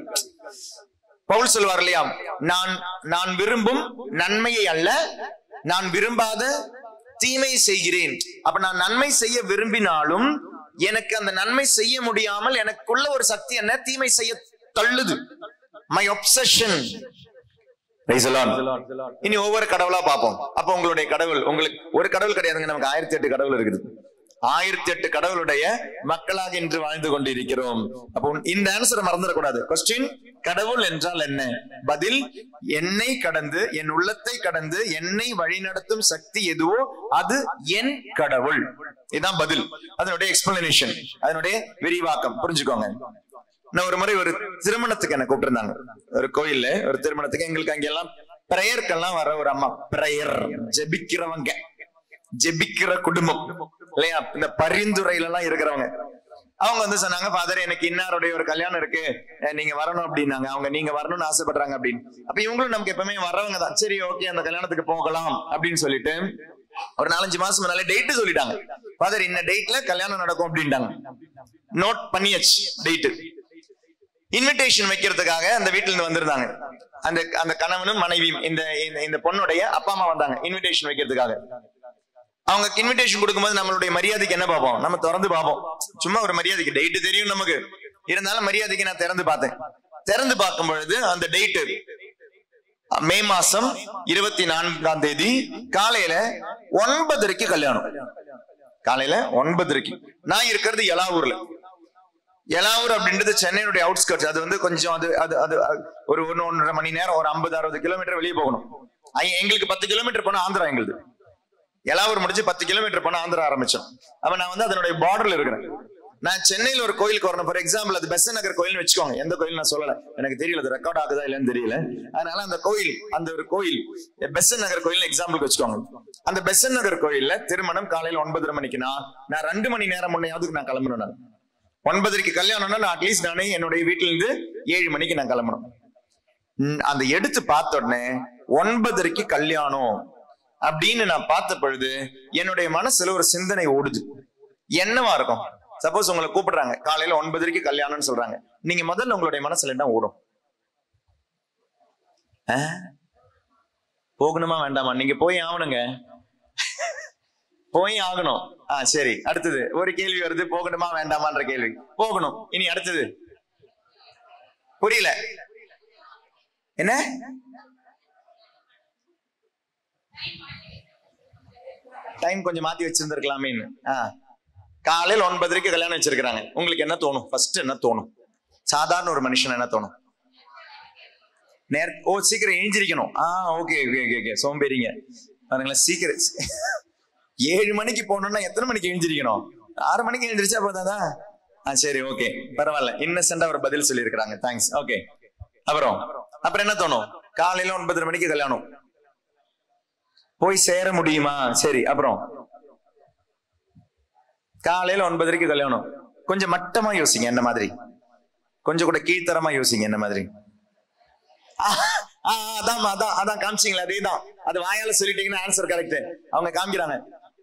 பவுல் சொல்வார் இல்லையா நான் நான் விரும்பும் நன்மையை அல்ல நான் விரும்பாத தீமை செய்கிறேன் அப்ப நான் நன்மை செய்ய விரும்பினாலும் எனக்கு அந்த நன்மை செய்ய முடியாமல் எனக்குள்ள ஒரு சக்தி என்ன தீமை செய்ய தள்ளுது my obsession Praise the Lord. இனி ஒவ்வொரு கடவுளா பார்ப்போம் அப்ப உங்களுடைய கடவுள் உங்களுக்கு ஒரு கடவுள் கிடையாதுங்க நமக்கு ஆயிரத்தி எட்டு கடவுள் இருக்குது ஆயிரத்தி எட்டு கடவுளுடைய மக்களாக இன்று வாழ்ந்து கொண்டிருக்கிறோம் அப்போ உன்- இந்த ஆன்சரை மறந்துடக்கூடாது கொஸ்டின் கடவுள் என்றால் என்ன பதில் என்னை கடந்து என் உள்ளத்தை கடந்து என்னை வழிநடத்தும் சக்தி எதுவோ அது என் கடவுள் இதுதான் பதில் அதனுடைய எக்ஸ்பிளனேஷன் அதனுடைய விரிவாக்கம் புரிஞ்சுக்கோங்க நான் ஒரு முறை ஒரு திருமணத்துக்கு என்ன கூப்பிட்டிருந்தாங்க ஒரு கோயில்ல ஒரு திருமணத்துக்கு எங்களுக்கு அங்கெல்லாம் பிரேயருக்கெல்லாம் வர ஒரு அம்மா பிரேயர் ஜெபிக்கிறவங்க ஜெபிக்கிற குடும்பம் இல்லையா இந்த பரிந்துரையில எல்லாம் இருக்கிறவங்க அவங்க வந்து சொன்னாங்க ஃபாதர் எனக்கு இன்னாருடைய ஒரு கல்யாணம் இருக்கு அஹ் நீங்க வரணும் அப்படின்னாங்க அவங்க நீங்க வரணும்னு ஆசைப்படுறாங்க அப்படின்னு அப்ப இவங்களும் நமக்கு எப்பவுமே வர்றவங்க தான் சரி ஓகே அந்த கல்யாணத்துக்கு போகலாம் அப்படின்னு சொல்லிட்டு ஒரு நாலஞ்சு மாசம் முன்னாலே டேட்டு சொல்லிட்டாங்க ஃபாதர் இந்த டேட்ல கல்யாணம் நடக்கும் அப்படின்ட்டாங்க நோட் பண்ணியாச்சு டேட்டு இன்விடேஷன் வைக்கிறதுக்காக அந்த வீட்டுல இருந்து வந்திருந்தாங்க அந்த அந்த கணவனும் மனைவியும் இந்த இந்த- இந்த பொண்ணுடைய அப்பா அம்மா வந்தாங்க இன்விடேஷன் வைக்கிறதுக்காக அவங்க இன்விடேஷன் கொடுக்கும்போது நம்மளுடைய மரியாதைக்கு என்ன பார்ப்போம் நம்ம திறந்து பார்ப்போம் சும்மா ஒரு மரியாதைக்கு டேட் தெரியும் நமக்கு இருந்தாலும் மரியாதைக்கு நான் திறந்து பார்த்தேன் திறந்து பார்க்கும் பொழுது அந்த டேட்டு மே மாசம் இருபத்தி நான்காம் தேதி காலையில ஒன்பதரைக்கு கல்யாணம் காலையில ஒன்பதரைக்கு நான் இருக்கிறது எலாவூர்ல எலாவூர் அப்படின்றது சென்னையுடைய அவுட்ஸ்கர்ட்ஸ் அது வந்து கொஞ்சம் அது அது அது அது ஒரு ஒன்னு ஒன்றரை மணி நேரம் ஒரு ஐம்பது அறுபது கிலோமீட்டர் வெளியே போகணும் ஐ- எங்களுக்கு பத்து கிலோமீட்டர் போனா ஆந்திரா எங்களுது எலாவூர் முடிச்சு பத்து கிலோமீட்டர் போனா ஆந்திரா ஆரம்பிச்சோம் அப்ப நான் வந்து அதனுடைய பார்டர்ல இருக்கிறேன் நான் சென்னையில ஒரு கோயிலுக்கு வரணும் ஃபார் எக்ஸாம்பிள் அது பெசன் நகர் கோயில்னு வச்சுக்கோங்க எந்த கோயில் நான் சொல்லல எனக்கு தெரியல அது ரெக்கார்ட் ஆகுதா இல்லைன்னு தெரியல அதனால அந்த கோயில் அந்த ஒரு கோயில் பெசன் நகர் கோயில் எக்ஸாம்பிளுக்கு வச்சுக்கோங்க அந்த பெசன் நகர் கோயில்ல திருமணம் காலையில ஒன்பதரை மணிக்குனா நான் ரெண்டு மணி நேரம் முன்னையாவது நான் கிளம்பணும் நான் ஒன்பதரைக்கு கல்யாணம்னா நான் அட்லீஸ்ட் நானே என்னுடைய வீட்டுல இருந்து ஏழு மணிக்கு நான் கிளம்பணும் ம், அந்த எடுத்து பார்த்த உடனே ஒன்பதரைக்கு கல்யாணம் அப்படின்னு நான் பார்த்த பொழுது என்னுடைய மனசுல ஒரு சிந்தனை ஓடுது என்னவா இருக்கும் சப்போஸ் உங்களை கூப்பிடுறாங்க காலையில ஒன்பதரைக்கு கல்யாணம்னு சொல்றாங்க நீங்க முதல்ல உங்களுடைய மனசுல என்ன ஓடும் ஆ? போகணுமா வேண்டாமா நீங்க போய் ஆகணுங்க போய் ஆகணும் ஆ சரி அடுத்தது ஒரு கேள்வி வருது போகணுமா வேண்டாமான்ற கேள்வி போகணும் இனி அடுத்தது புரியல என்ன டைம் கொஞ்சம் மாத்தி வச்சிருந்திருக்கலாமேன்னு ஆ காலையில் ஒன்பதரைக்கு கல்யாணம் வச்சிருக்காங்க உங்களுக்கு என்ன தோணும் ஃபர்ஸ்ட் என்ன தோணும் சாதாரண ஒரு மனுஷன் என்ன தோணும் நேர் ஓ சீக்கிரம் எழுந்திரிக்கணும் ஆ ஓகே ஓகே ஓகே ஓகே சோம்பேறிங்க பாருங்களேன் சீக்கிரம் ஏழு மணிக்கு போகணும்னா எத்தனை மணிக்கு எழுந்திரிக்கணும் ஆறு மணிக்கு எழுந்திரிச்சா போதாதா ஆ சரி ஓகே பரவாயில்ல இன்னசென்டா ஒரு பதில் சொல்லியிருக்கிறாங்க தேங்க்ஸ் ஓகே அப்புறம் அப்புறம் என்ன தோணும் காலையில ஒன்பதரை மணிக்கு கல்யாணம் போய் சேர முடியுமா சரி அப்புறம் காலையில ஒன்பதரைக்கு கல்யாணம் கொஞ்சம் மட்டமா யோசிங்க என்ன மாதிரி கொஞ்சம் கூட கீழ்த்தரமா யோசிங்க என்ன மாதிரி ஆ, ஆ, அதான் அதான் அதான் காமிச்சிங்களா அதேதான் அது வாயால சொல்லிட்டீங்கன்னா ஆன்சர் கரெக்ட் அவங்க காமிக்கிறாங்க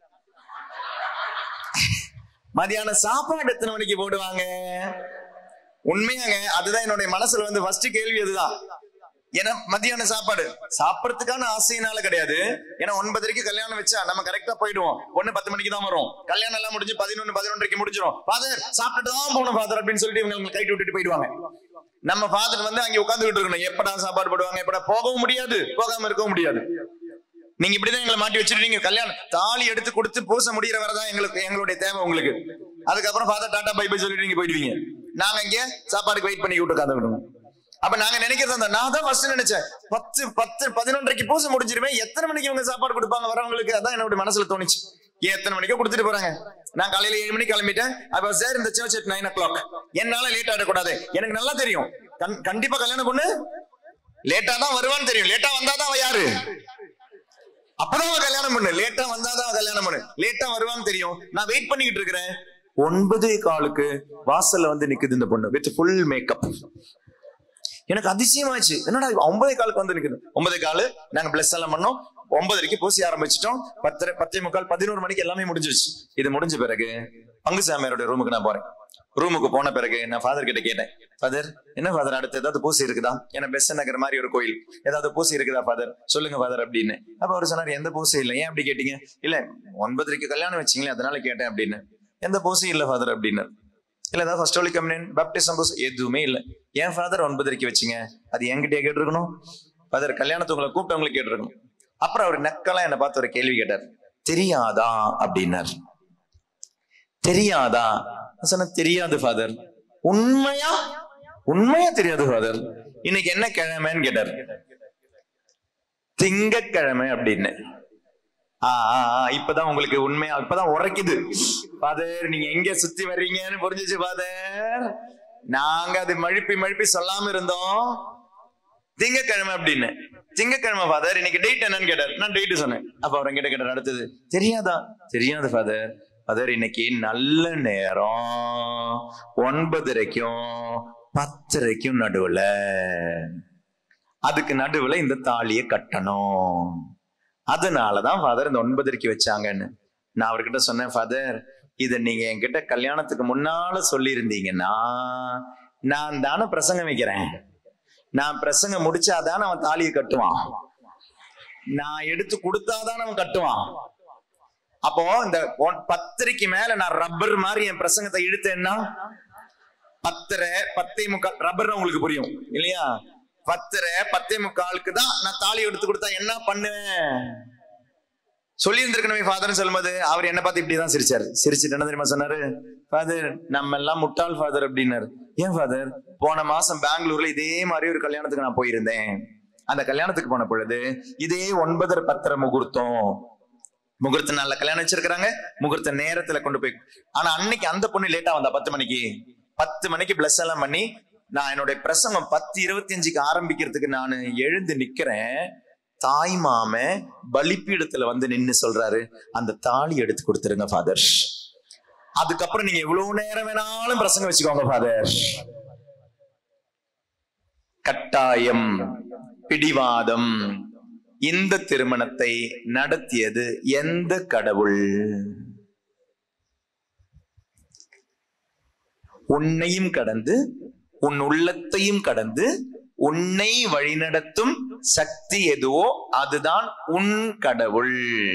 மதியான சாப்பாடு எத்தனை மணிக்கு போடுவாங்க உண்மையாங்க அதுதான் என்னுடைய மனசுல வந்து ஃபர்ஸ்ட் கேள்வி அதுதான் ஏன்னா மத்தியான சாப்பாடு சாப்பிடறதுக்கான ஆசையினால கிடையாது ஏன்னா ஒன்பதரைக்கு கல்யாணம் வச்சா நம்ம கரெக்டா போயிடுவோம் ஒண்ணு பத்து மணிக்கு தான் வரும் கல்யாணம் எல்லாம் முடிஞ்சு பதினொன்னு பதினொன்றரைக்கு முடிஞ்சிடும் ஃபாதர் சாப்பிட்டுட்டு தான் போகணும் ஃபாதர் அப்படின்னு சொல்லிட்டு இவங்க கைட்டு விட்டுட்டு போயிடுவாங்க நம்ம ஃபாதர் வந்து அங்க உட்காந்துட்டு இருக்கணும் எப்படா சாப்பாடு போடுவாங்க எப்படா போகவும் முடியாது போகாம இருக்கவும் முடியாது நீங்க இப்படிதான் எங்களை மாட்டி வச்சிருக்கீங்க கல்யாணம் தாலி எடுத்து கொடுத்து பூச முடியற வரதான் எங்களுக்கு எங்களுடைய தேவை உங்களுக்கு அதுக்கப்புறம் ஃபாதர் டாடா பை பை சொல்லிட்டு நீங்க போயிடுவீங்க நாங்க இங்க சாப்பாடுக்கு வெயிட் பண்ணி விட்டு உட்காந்துக்கணும் அப்ப நாங்க நினைக்கிறது அந்த நான் தான் ஃபர்ஸ்ட் நினைச்சேன் பத்து பத்து பதினொன்றரைக்கு பூசை முடிஞ்சிருமே எத்தனை மணிக்கு இவங்க சாப்பாடு கொடுப்பாங்க வரவங்களுக்கு அதான் என்னோட மனசுல தோணுச்சு ஏன் எத்தனை மணிக்கோ கொடுத்துட்டு போறாங்க நான் காலையில ஏழு மணிக்கு கிளம்பிட்டேன் அப்ப சார் இந்த church at nine o'clock என்னால லேட் ஆடக்கூடாது எனக்கு நல்லா தெரியும் கண்- கண்டிப்பா கல்யாணம் பொண்ணு லேட்டா தான் வருவான்னு தெரியும் லேட்டா வந்தாதான் அவ யாரு அப்பதான் அவன் கல்யாணம் பண்ணு லேட்டா வந்தாதான் அவன் கல்யாணம் பண்ணு லேட்டா வருவான்னு தெரியும் நான் வெயிட் பண்ணிக்கிட்டு இருக்கிறேன் ஒன்பதே காலுக்கு வாசல்ல வந்து நிக்குது இந்த பொண்ணு வித் ஃபுல் மேக்கப் எனக்கு அதிசயமாச்சு என்னடா இவ ஒன்பதே காலுக்கு வந்து நிக்குது ஒன்பதே காலு நாங்க பிளஸ் எல்லாம் பண்ணோம் ஒன்பதரைக்கு பூசி ஆரம்பிச்சிட்டோம் பத்தரை பத்தே முக்கால் பதினோரு மணிக்கு எல்லாமே முடிஞ்சிருச்சு இது முடிஞ்ச பிறகு பங்கு சாமியாரோட ரூமுக்கு நான் போறேன் ரூமுக்கு போன பிறகு நான் ஃபாதர் கிட்ட கேட்டேன் ஃபாதர் என்ன ஃபாதர் அடுத்து ஏதாவது பூசி இருக்குதா ஏன்னா பெஸ்ட் நகர் மாதிரி ஒரு கோயில் ஏதாவது பூசி இருக்குதா ஃபாதர் சொல்லுங்க ஃபாதர் அப்படின்னு அப்ப அவர் சொன்னார் எந்த பூசி இல்லை ஏன் அப்படி கேட்டீங்க இல்ல ஒன்பதரைக்கு கல்யாணம் வச்சீங்களே அதனால கேட்டேன் அப்படின்னு எந்த பூசி இல்ல ஃபாதர் அப்படின்னு இல்ல ஏதாவது ஃபர்ஸ்ட் ஹோலி கம்யூனியன் பேப்டிசம் பூசி எதுவுமே இல்ல ஏன் ஃபாதர் ஒன்பதரைக்கு வச்சீங்க அது என்கிட்டயே கேட்டிருக்கணும் ஃபாதர் கல்யாணத்தை உங்களை கூப்பிட்டவங்களுக்கு கேட்டிருக்கணும் அப்புறம் அவர் நக்கலா என்னை பார்த்து ஒரு கேள்வி கேட்டார் தெரியாதா அப்படின்னார் தெரியாதா நான் சொன்னேன் தெரியாது ஃபாதர் உண்மையா உண்மையா தெரியாது ஃபாதர் இன்னைக்கு என்ன கிழமைன்னு கேட்டார் திங்கக்கிழமை அப்படின்னு ஆ, ஆ, ஆ, இப்பதான் உங்களுக்கு உண்மையா இப்பதான் உரைக்குது ஃபாதர் நீங்க எங்க சுத்தி வர்றீங்கன்னு புரிஞ்சுச்சு ஃபாதர் நாங்க அது மழுப்பி மழுப்பி சொல்லாம இருந்தோம் திங்கக்கிழமை அப்படின்னு திங்கக்கிழமை ஃபாதர் இன்னைக்கு டேட் என்னன்னு கேட்டார் நான் டேட் சொன்னேன் அப்ப அவர் என்கிட்ட கேட்டார் அடுத்தது தெரியாதா தெரியாது ஃபாதர் ஃபாதர் இன்னைக்கு நல்ல நேரம் ஒன்பதரைக்கும் பத்தரைக்கும் நடுவுல அதுக்கு நடுவுல இந்த தாலியை கட்டணும் அதனாலதான் ஃபாதர் இந்த ஒன்பதரைக்கு வச்சாங்கன்னு நான் அவர்கிட்ட சொன்னேன் ஃபாதர் இத நீங்க என்கிட்ட கல்யாணத்துக்கு முன்னால சொல்லியிருந்தீங்கன்னா நான் தானே பிரசங்கம் வைக்கிறேன் நான் பிரசங்கம் முடிச்சாதானே அவன் தாலியை கட்டுவான் நான் எடுத்து கொடுத்தாதான் அவன் கட்டுவான் அப்போ இந்த ஒன்- பத்தரைக்கு மேல நான் ரப்பர் மாதிரி என் பிரசங்கத்தை இழுத்தேன்னா பத்தரை பத்தே முக்கால் ரப்பர் உங்களுக்கு புரியும் இல்லையா பத்தரை பத்தே முக்காலுக்கு தான் நான் தாலி எடுத்து கொடுத்தா என்ன பண்ணுவேன் சொல்லி இருந்திருக்கணுமே ஃபாதர் சொல்லும்போது அவர் என்ன பார்த்து இப்படிதான் சிரிச்சாரு சிரிச்சுட்டு என்ன தெரியுமா சொன்னாரு ஃபாதர் நம்ம எல்லாம் முட்டாள் ஃபாதர் அப்படின்னாரு ஏன் ஃபாதர் போன மாசம் பெங்களூர்ல இதே மாதிரி ஒரு கல்யாணத்துக்கு நான் போயிருந்தேன் அந்த கல்யாணத்துக்கு போன பொழுது இதே ஒன்பதரை பத்தரை முகூர்த்தம் முகூர்த்த நாள்ல கல்யாணம் வச்சிருக்காங்க முகூர்த்த நேரத்துல கொண்டு போய் ஆனா அன்னைக்கு அந்த பொண்ணு லேட்டா வந்தா பத்து மணிக்கு பத்து மணிக்கு பிளஸ் எல்லாம் பண்ணி நான் என்னுடைய பிரசங்கம் பத்து இருபத்தி அஞ்சுக்கு ஆரம்பிக்கிறதுக்கு நான் எழுந்து நிக்கிறேன் தாய் மாம பலிப்பீடத்துல வந்து நின்னு சொல்றாரு அந்த தாலி எடுத்து கொடுத்துருங்க ஃபாதர் அதுக்கப்புறம் நீங்க எவ்வளவு நேரம் வேணாலும் பிரசங்கம் வச்சுக்கோங்க ஃபாதர் கட்டாயம் பிடிவாதம் இந்த திருமணத்தை நடத்தியது எந்த கடவுள் உன்னையும் கடந்து உன் உள்ளத்தையும் கடந்து உன்னை வழிநடத்தும் சக்தி எதுவோ அதுதான் உன் கடவுள்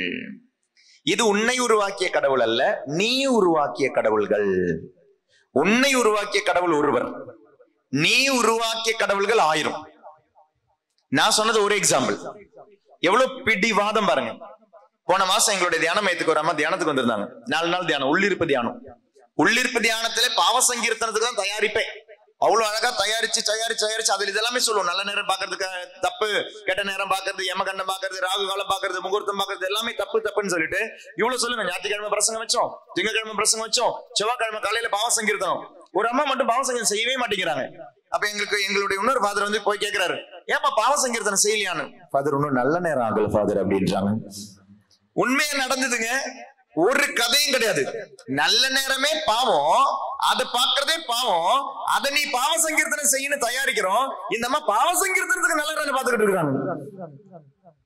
இது உன்னை உருவாக்கிய கடவுள் அல்ல நீ உருவாக்கிய கடவுள்கள் உன்னை உருவாக்கிய கடவுள் ஒருவர் நீ உருவாக்கிய கடவுள்கள் ஆயிரம் நான் சொன்னது ஒரு எக்ஸாம்பிள் எவ்வளவு பிடிவாதம் பாருங்க போன மாசம் எங்களுடைய தியான மையத்துக்கு ஒரு அம்மா தியானத்துக்கு வந்திருந்தாங்க நாலு நாள் தியானம் உள்ளிருப்பு தியானம் உள்ளிருப்பு தியானத்துல பாவ சங்கீர்த்தனத்துக்கு தான் தயாரிப்பேன் அவ்வளவு அழகா தயாரிச்சு தயாரிச்சு தயாரிச்சு அதுல இதெல்லாமே சொல்லுவோம் நல்ல நேரம் பாக்குறதுக்கு தப்பு கெட்ட நேரம் பாக்குறது யமகண்டம் பாக்குறது ராகு காலம் பாக்குறது முகூர்த்தம் பாக்குறது எல்லாமே தப்பு தப்புன்னு சொல்லிட்டு இவ்வளவு சொல்லுங்க ஞாயிற்றுக்கிழமை பிரசங்கம் வச்சோம் திங்கக்கிழமை பிரசங்கம் வச்சோம் செவ்வாய்க்கிழமை காலையில பாவ சங்கீர்த்தனம் ஒரு அம்மா மட்டும் பாவ சங்கீர்த்தனம் செய்யவே மாட்டேங்கிறாங்க அப்ப எங்களுக்கு எங்களுடைய இன்னொரு ஃபாதர் வந்து போய் கேக்குறாரு ஏப்பா பாவ சங்கீர்த்தனம் செய்யலையான்னு ஃபாதர் இன்னும் நல்ல நேரம் ஆகல ஃபாதர் அப்படின்றாங்க உண்மையா நடந்ததுங்க ஒரு கதையும் கிடையாது நல்ல நேரமே பாவம் அதை பாக்குறதே பாவம் அதை நீ பாவ சங்கீர்த்தனம் செய்யணும் தயாரிக்கிறோம் இந்த அம்மா பாவ சங்கீர்த்தனத்துக்கு நல்ல நேரம் பாத்துக்கிட்டு இருக்காங்க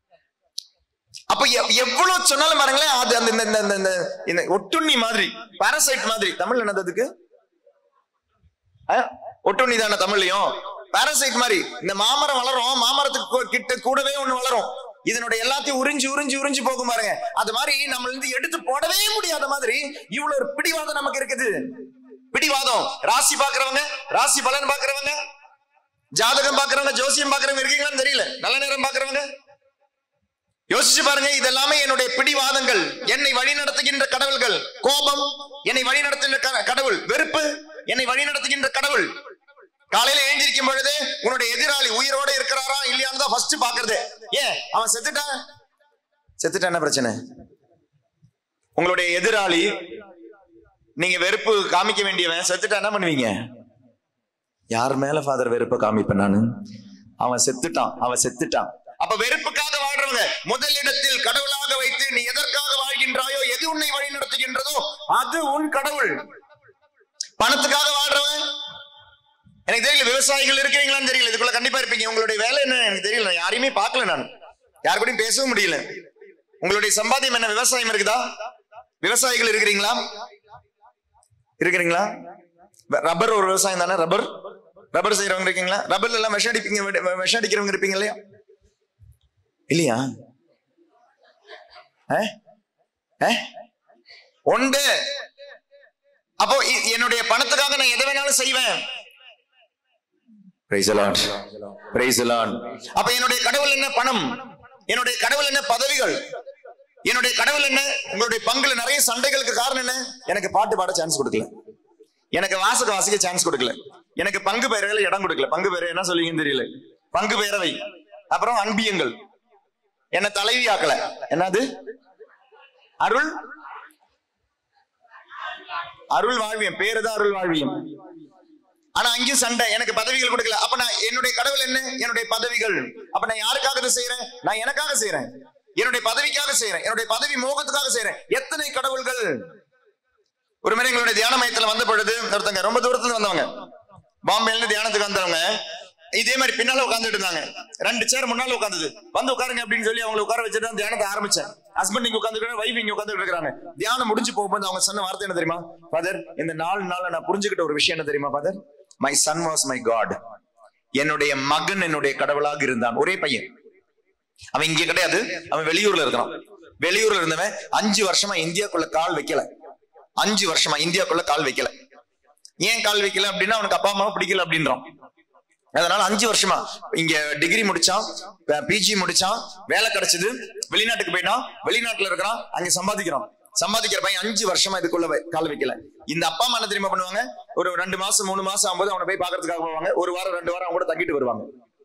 அப்ப எவ்- எவ்வளவு சொன்னாலும் பாருங்களேன் அது அந்த இந்த- இந்த- இந்த- இந்த- இந்த ஒட்டுண்ணி மாதிரி பாரசைட் மாதிரி தமிழ் என்னது அதுக்கு அஹ், ஒட்டுண்ணி தானே தமிழ்லயும் பாரசைட் மாதிரி இந்த மாமரம் வளரும் மாமரத்துக்கு கூ- கிட்ட கூடவே ஒண்ணு வளரும் இதனுடைய எல்லாத்தையும் உறிஞ்சி உறிஞ்சி உறிஞ்சி போகும் பாருங்க அது மாதிரி நம்ம இருந்து எடுத்து போடவே முடியாத மாதிரி இவ்வளவு ஒரு பிடிவாதம் நமக்கு இருக்குது பிடிவாதம் ராசி பாக்குறவங்க ராசி பலன் பாக்குறவங்க ஜாதகம் பாக்குறவங்க ஜோசியம் பாக்குறவங்க இருக்கீங்களான்னு தெரியல நல்ல நேரம் பாக்குறவங்க யோசிச்சு பாருங்க இதெல்லாமே என்னுடைய பிடிவாதங்கள் என்னை வழி நடத்துகின்ற கடவுள்கள் கோபம் என்னை வழி நடத்துகின்ற க- கடவுள் வெறுப்பு என்னை வழி நடத்துகின்ற கடவுள் காலையில எழுந்திருக்கும் பொழுது உன்னுடைய எதிராளி உயிரோட இருக்கிறாரா இல்லையான்னு தான் ஃபர்ஸ்ட் பாக்குறது ஏன் அவன் செத்துட்டான் செத்துட்டா என்ன பிரச்சனை உங்களுடைய எதிராளி நீங்க வெறுப்பு காமிக்க வேண்டியவன் செத்துட்டா என்ன பண்ணுவீங்க யார் மேல ஃபாதர் வெறுப்பை காமிப்பேன் நானு அவன் செத்துட்டான் அவன் செத்துட்டான் அப்ப வெறுப்புக்காக வாழ்றவங்க முதல் இடத்தில் கடவுளாக வைத்து நீ எதற்காக வாழ்கின்றாயோ எது உன்னை வழி நடத்துகின்றதோ அது உன் கடவுள் பணத்துக்காக வாழ்றவன் எனக்கு தெரியல விவசாயிகள் இருக்கிறீங்களான்னு தெரியல இதுக்குள்ள கண்டிப்பா இருப்பீங்க உங்களுடைய வேலை என்ன எனக்கு தெரியல நான் யாரையுமே பார்க்கல நான் யார் கூடயும் பேசவும் முடியல உங்களுடைய சம்பாத்தியம் என்ன விவசாயம் இருக்குதா விவசாயிகள் இருக்கிறீங்களா இருக்கிறீங்களா ரப்பர் ஒரு விவசாயம் தானே ரப்பர் ரப்பர் செய்யறவங்க இருக்கீங்களா ரப்பர்ல எல்லாம் விஷம் அடிப்பீங்க வெ- விஷம் அடிக்கிறவங்க இருப்பீங்க இல்லையா இல்லையா அஹ்? அஹ்? உண்டு அப்போ இ- என்னுடைய பணத்துக்காக நான் எதை வேணாலும் செய்வேன் Praise the Lord. Praise the Lord. அப்ப என்னுடைய கடவுள் என்ன பணம் என்னுடைய கடவுள் என்ன பதவிகள் என்னுடைய கடவுள் என்ன உங்களுடைய பங்குல நிறைய சண்டைகளுக்கு காரணம் என்ன எனக்கு பாட்டு பாட சான்ஸ் கொடுக்கல எனக்கு வாசக வாசிக்க சான்ஸ் கொடுக்கல எனக்கு பங்கு பெயர்கள் இடம் கொடுக்கல பங்கு பெயர் என்ன சொல்லுவீங்கன்னு தெரியல பங்கு பேரவை அப்புறம் அன்பியங்கள் என்ன தலைவி ஆக்கல என்னது அருள் அருள் வாழ்வியம் பேரு தான் அருள் வாழ்வியம் ஆனா அங்கேயும் சண்டை எனக்கு பதவிகள் கொடுக்கல அப்ப நான் என்னுடைய கடவுள் என்ன என்னுடைய பதவிகள் அப்ப நான் யாருக்காக இதை செய்யறேன் நான் எனக்காக செய்யறேன் என்னுடைய பதவிக்காக செய்யறேன் என்னுடைய பதவி மோகத்துக்காக செய்யறேன் எத்தனை கடவுள்கள் ஒரு முறை எங்களுடைய தியான மையத்துல வந்த பொழுது ஒருத்தங்க ரொம்ப தூரத்துல இருந்து வந்தவங்க பாம்பேல இருந்து தியானத்துக்கு வந்தவங்க இதே மாதிரி பின்னால உட்காந்துட்டு இருந்தாங்க ரெண்டு சேர் முன்னால உட்காந்தது வந்து உட்காருங்க அப்படின்னு சொல்லி அவங்களை உட்கார வச்சுட்டு தான் தியானத்தை ஆரம்பிச்சேன் ஹஸ்பண்ட் இங்க உட்காந்து வைஃப் இங்க உட்காந்துட்டு இருக்காங்க தியானம் முடிஞ்சு போகும்போது அவங்க சொன்ன வார்த்தை என்ன தெரியுமா ஃபாதர் இந்த நாலு நாள்ல நான் புரிஞ்சுக்கிட்ட ஒரு விஷயம் என்ன தெரியுமா father my son was my God என்னுடைய மகன் என்னுடைய கடவுளாக இருந்தான் ஒரே பையன் அவன் இங்க கிடையாது அவன் வெளியூர்ல இருக்கிறான் வெளியூர்ல இருந்தவன் அஞ்சு வருஷமா இந்தியாக்குள்ள கால் வைக்கல அஞ்சு வருஷமா இந்தியாக்குள்ள கால் வைக்கல ஏன் கால் வைக்கல அப்படின்னா அவனுக்கு அப்பா அம்மாவை பிடிக்கல அப்படின்றான் அதனால அஞ்சு வருஷமா இங்க டிகிரி முடிச்சான் பிஜி முடிச்சான் வேலை கிடைச்சது வெளிநாட்டுக்கு போயிட்டான் வெளிநாட்டுல இருக்கிறான் அங்க சம்பாதிக்கிறான் சம்பாதிக்கிற பையன் அஞ்சு வருஷமா இதுக்குள்ள வை- கால் வைக்கல இந்த அப்பா அம்மா என்ன தெரியுமா பண்ணுவாங்க ஒரு ரெண்டு மாசம் மூணு மாசம் ஆகும்போது அவனை போய் பாக்குறதுக்காக போவாங்க ஒரு வாரம் ரெண்டு வாரம் அவங்க கூட தங்கிட்டு வருவாங்க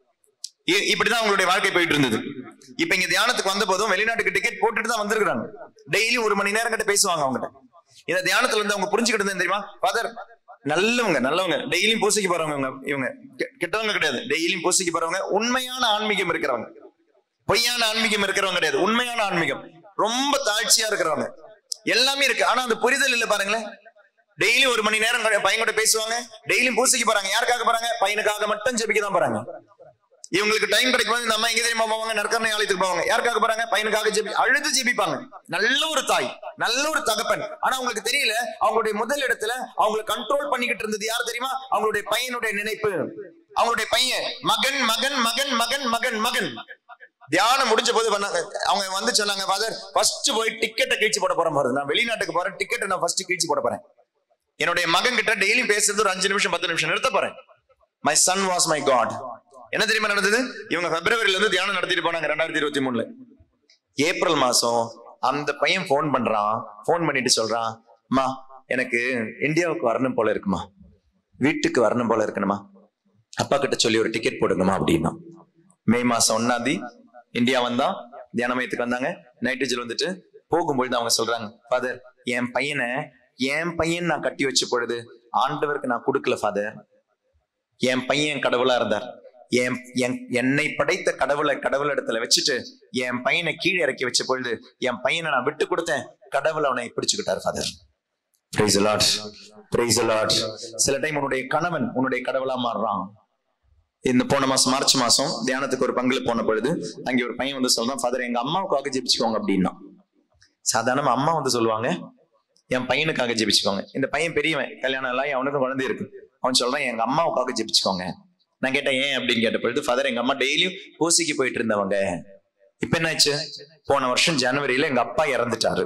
இ- இப்படிதான் அவங்களுடைய வாழ்க்கை போயிட்டு இருந்தது இப்ப இங்க தியானத்துக்கு வந்த போதும் வெளிநாட்டுக்கு டிக்கெட் போட்டுட்டு தான் வந்திருக்காங்க டெய்லி ஒரு மணி நேரம் கிட்ட பேசுவாங்க அவங்ககிட்ட இந்த தியானத்துல இருந்து அவங்க புரிஞ்சுக்கிட்டு இருந்தது தெரியுமா ஃபாதர் நல்லவங்க நல்லவங்க டெய்லியும் பூசைக்கு போறவங்க இவங்க இவங்க கெ- கெட்டவங்க கிடையாது டெய்லியும் பூசைக்கு போறவங்க உண்மையான ஆன்மீகம் இருக்கிறவங்க பொய்யான ஆன்மீகம் இருக்கிறவங்க கிடையாது உண்மையான ஆன்மீகம் ரொம்ப தாழ்ச்சியா இருக்கிறவங்க எல்லாமே இருக்கு ஆனா அந்த புரிதல் இல்ல பாருங்களேன் டெய்லி ஒரு மணி நேரம் க- பையன் கூட பேசுவாங்க டெய்லியும் பூசைக்கு போறாங்க யாருக்காக போறாங்க பையனுக்காக மட்டும் ஜெபிக்க தான் போறாங்க இவங்களுக்கு டைம் கிடைக்கும் போது இந்த அம்மா எங்க தெரியுமா போவாங்க நற்கரணை ஆலயத்துக்கு போவாங்க யாருக்காக போறாங்க பையனுக்காக ஜெபி அழுது ஜெபிப்பாங்க நல்ல ஒரு தாய் நல்ல ஒரு தகப்பன் ஆனா அவங்களுக்கு தெரியல அவங்களுடைய முதல் இடத்துல அவங்களை கண்ட்ரோல் பண்ணிக்கிட்டு இருந்தது யார் தெரியுமா அவங்களுடைய பையனுடைய நினைப்பு அவங்களுடைய பையன் மகன் மகன் மகன் மகன் மகன் மகன் தியானம் முடிஞ்ச போது பண்ணாங்க அவங்க வந்து சொன்னாங்க ஃபாதர் ஃபர்ஸ்ட் போய் டிக்கெட்டை கிழிச்சு போட போறேன் பாருங்க நான் வெளிநாட்டுக்கு போறேன் டிக்கெட்டை நான் ஃபர்ஸ்ட் கிழிச்சு போட போறேன் என்னுடைய மகன் கிட்ட டெய்லி பேசுறது ஒரு அஞ்சு நிமிஷம் பத்து நிமிஷம் நிறுத்த போறேன் my son was my God என்ன தெரியுமா நடந்தது இவங்க பிப்ரவரியில இருந்து தியானம் நடத்திட்டு போனாங்க ரெண்டாயிரத்தி இருபத்தி மூணுல ஏப்ரல் மாசம் அந்த பையன் ஃபோன் பண்றான் ஃபோன் பண்ணிட்டு சொல்றான் அம்மா எனக்கு இந்தியாவுக்கு வரணும் போல இருக்குமா வீட்டுக்கு வரணும் போல இருக்கணுமா அப்பா கிட்ட சொல்லி ஒரு டிக்கெட் போடுங்கம்மா அப்படின்னா மே மாசம் ஒன்னாம் தேதி இந்தியா வந்தா தியான மையத்துக்கு வந்தாங்க நைட்டுஜில் வந்துட்டு போகும்பொழுது அவங்க சொல்றாங்க ஃபாதர் என் பையனை என் பையன் நான் கட்டி வச்ச பொழுது ஆண்டவருக்கு நான் கொடுக்கல ஃபாதர் என் பையன் கடவுளா இருந்தார் என் என் என்னை படைத்த கடவுளை கடவுள் இடத்துல வச்சுட்டு என் பையனை கீழே இறக்கி வச்ச பொழுது என் பையனை நான் விட்டு கொடுத்தேன் கடவுள் அவனை பிடிச்சுக்கிட்டார் father praise Lord praise Lord சில டைம் உன்னுடைய கணவன் உன்னுடைய கடவுளா மாறுறான் இந்த போன மாசம் மார்ச் மாசம் தியானத்துக்கு ஒரு பங்குல போன பொழுது அங்கே ஒரு பையன் வந்து சொல்றான் ஃபாதர் எங்க அம்மாவுக்காக ஜெபிச்சுக்கோங்க அப்படின்னா சாதாரணமா அம்மா வந்து சொல்லுவாங்க என் பையனுக்காக ஜெபிச்சுக்கோங்க இந்த பையன் பெரியவன் கல்யாணம் எல்லாம் அவனுக்கும் குழந்தை இருக்கு அவன் சொல்றான் எங்க அம்மாவுக்காக ஜெபிச்சுக்கோங்க நான் கேட்டேன் ஏன் அப்படின்னு கேட்ட பொழுது ஃபாதர் எங்க அம்மா டெய்லியும் பூசிக்கு போயிட்டு இருந்தவங்க இப்ப என்னாச்சு போன வருஷம் ஜனவரியில எங்க அப்பா இறந்துட்டாரு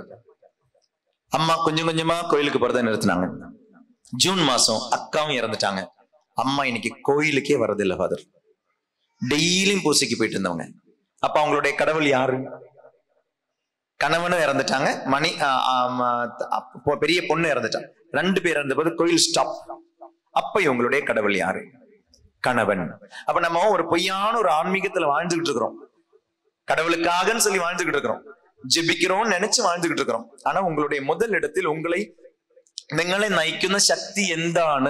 அம்மா கொஞ்சம் கொஞ்சமா கோயிலுக்கு போறதை நிறுத்தினாங்க ஜூன் மாசம் அக்காவும் இறந்துட்டாங்க அம்மா இன்னைக்கு கோயிலுக்கே வரதில்லை ஃபாதர் டெய்லியும் பூசைக்கு போயிட்டு இருந்தவங்க அப்ப அவங்களுடைய கடவுள் யாரு கணவனும் இறந்துட்டாங்க மணி ஆ, ஆம், ஆ, அப்போ பெரிய பொண்ணு இறந்துட்டாங்க ரெண்டு பேர் இருந்தபோது கோயில் ஸ்டாப் அப்ப இவங்களுடைய கடவுள் யாரு கணவன் அப்ப நம்ம ஒரு பொய்யான ஒரு ஆன்மீகத்துல வாழ்ந்துகிட்டு இருக்கிறோம் கடவுளுக்காகன்னு சொல்லி வாழ்ந்துகிட்டு இருக்கிறோம் ജപിക്കണമെന്ന് നനച്ച് வாழ்ந்துகிட்டு இருக்கிறோம் ஆனா உங்களுடைய முதல் இடத்தில் உங்களை നിങ്ങളെ നയിക്കുന്ന ശക്തി എന്താണ്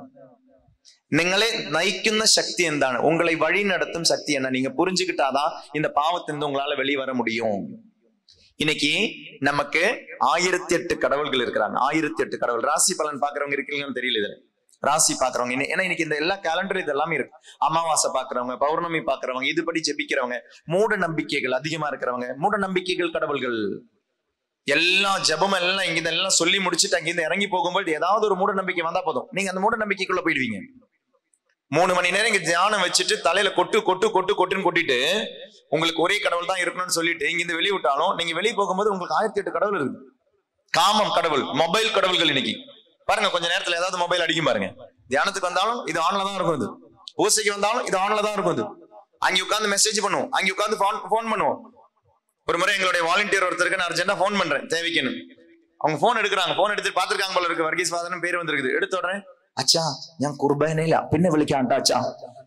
നിങ്ങളെ നയിക്കുന്ന ശക്തി എന്താണ് உங்களை வழி நடத்தும் சக்தி என்ன நீங்க புரிஞ்சுக்கிட்டாதான் இந்த பாவத்திலிருந்து உங்களால வெளியே வர முடியும் இன்னைக்கு நமக்கு ஆயிரத்தி எட்டு கடவுள்கள் இருக்கிறாங்க ஆயிரத்தி எட்டு கடவுள் ராசி பலன் பாக்குறவங்க இருக்கீங்கன்னு தெரியல இதுல ராசி பாக்குறவங்க இன்னை- ஏன்னா இன்னைக்கு இந்த எல்லா கேலண்டர் இது எல்லாமே இருக்கு அமாவாசை பாக்குறவங்க பௌர்ணமி பாக்குறவங்க இதுபடி ஜெபிக்கிறவங்க மூட நம்பிக்கைகள் அதிகமா இருக்கிறவங்க மூட நம்பிக்கைகள் கடவுள்கள் எல்லா ஜெபம் எல்லாம் இங்க எல்லாம் சொல்லி முடிச்சுட்டு அங்கிருந்து இறங்கி போகும்போது ஏதாவது ஒரு மூட நம்பிக்கை வந்தா போதும் நீங்க அந்த மூட நம்பிக்கைக்குள்ள போயிடுவீங்க மூணு மணி நேரம் இங்க தியானம் வச்சுட்டு தலையில கொட்டு கொட்டு கொட்டு கொட்டுன்னு கொட்டிட்டு உங்களுக்கு ஒரே கடவுள் தான் இருக்கணும்னு சொல்லிட்டு இங்க இருந்து வெளியே விட்டாலும் நீங்க வெளியே போகும்போது உங்களுக்கு ஆயிரத்தி எட்டு கடவுள் இருக்கு காமம் கடவுள் மொபைல் கடவுள்கள் இன்னைக்கு பாருங்க கொஞ்ச நேரத்துல ஏதாவது மொபைல் அடிக்கும் பாருங்க தியானத்துக்கு வந்தாலும் இது ஆன்ல தான் இருக்கும் இது பூசைக்கு வந்தாலும் இது ஆன்ல தான் இருக்கும் இது அங்க உட்கார்ந்து மெசேஜ் பண்ணுவோம் அங்க உட்கார்ந்து போன் பண்ணுவோம் ஒரு முறை எங்களுடைய வாலண்டியர் ஒருத்தருக்கு நான் அர்ஜென்டா ஃபோன் பண்றேன் தேவைக்குன்னு அவங்க போன் எடுக்கிறாங்க போன் எடுத்து பாத்துருக்காங்க போல இருக்கு வர்கீஸ் வாதனும் பேர் வந்திருக்குது எடுத்த உடனே അച്ഛാ ഞാൻ കുർബാനയില്ല പിന്നെ വിളിക്കാം കേട്ടോ അച്ഛാ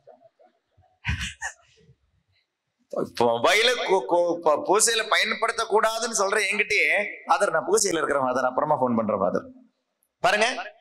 மொபைல பூசையில பயன்படுத்த கூடாதுன்னு சொல்ற என்கிட்டயே ஃபாதர் நான் பூசையில இருக்கிறேன் ஃபாதர் அப்புறமா ஃபோன் பண்றேன் ஃபாதர் பாருங்க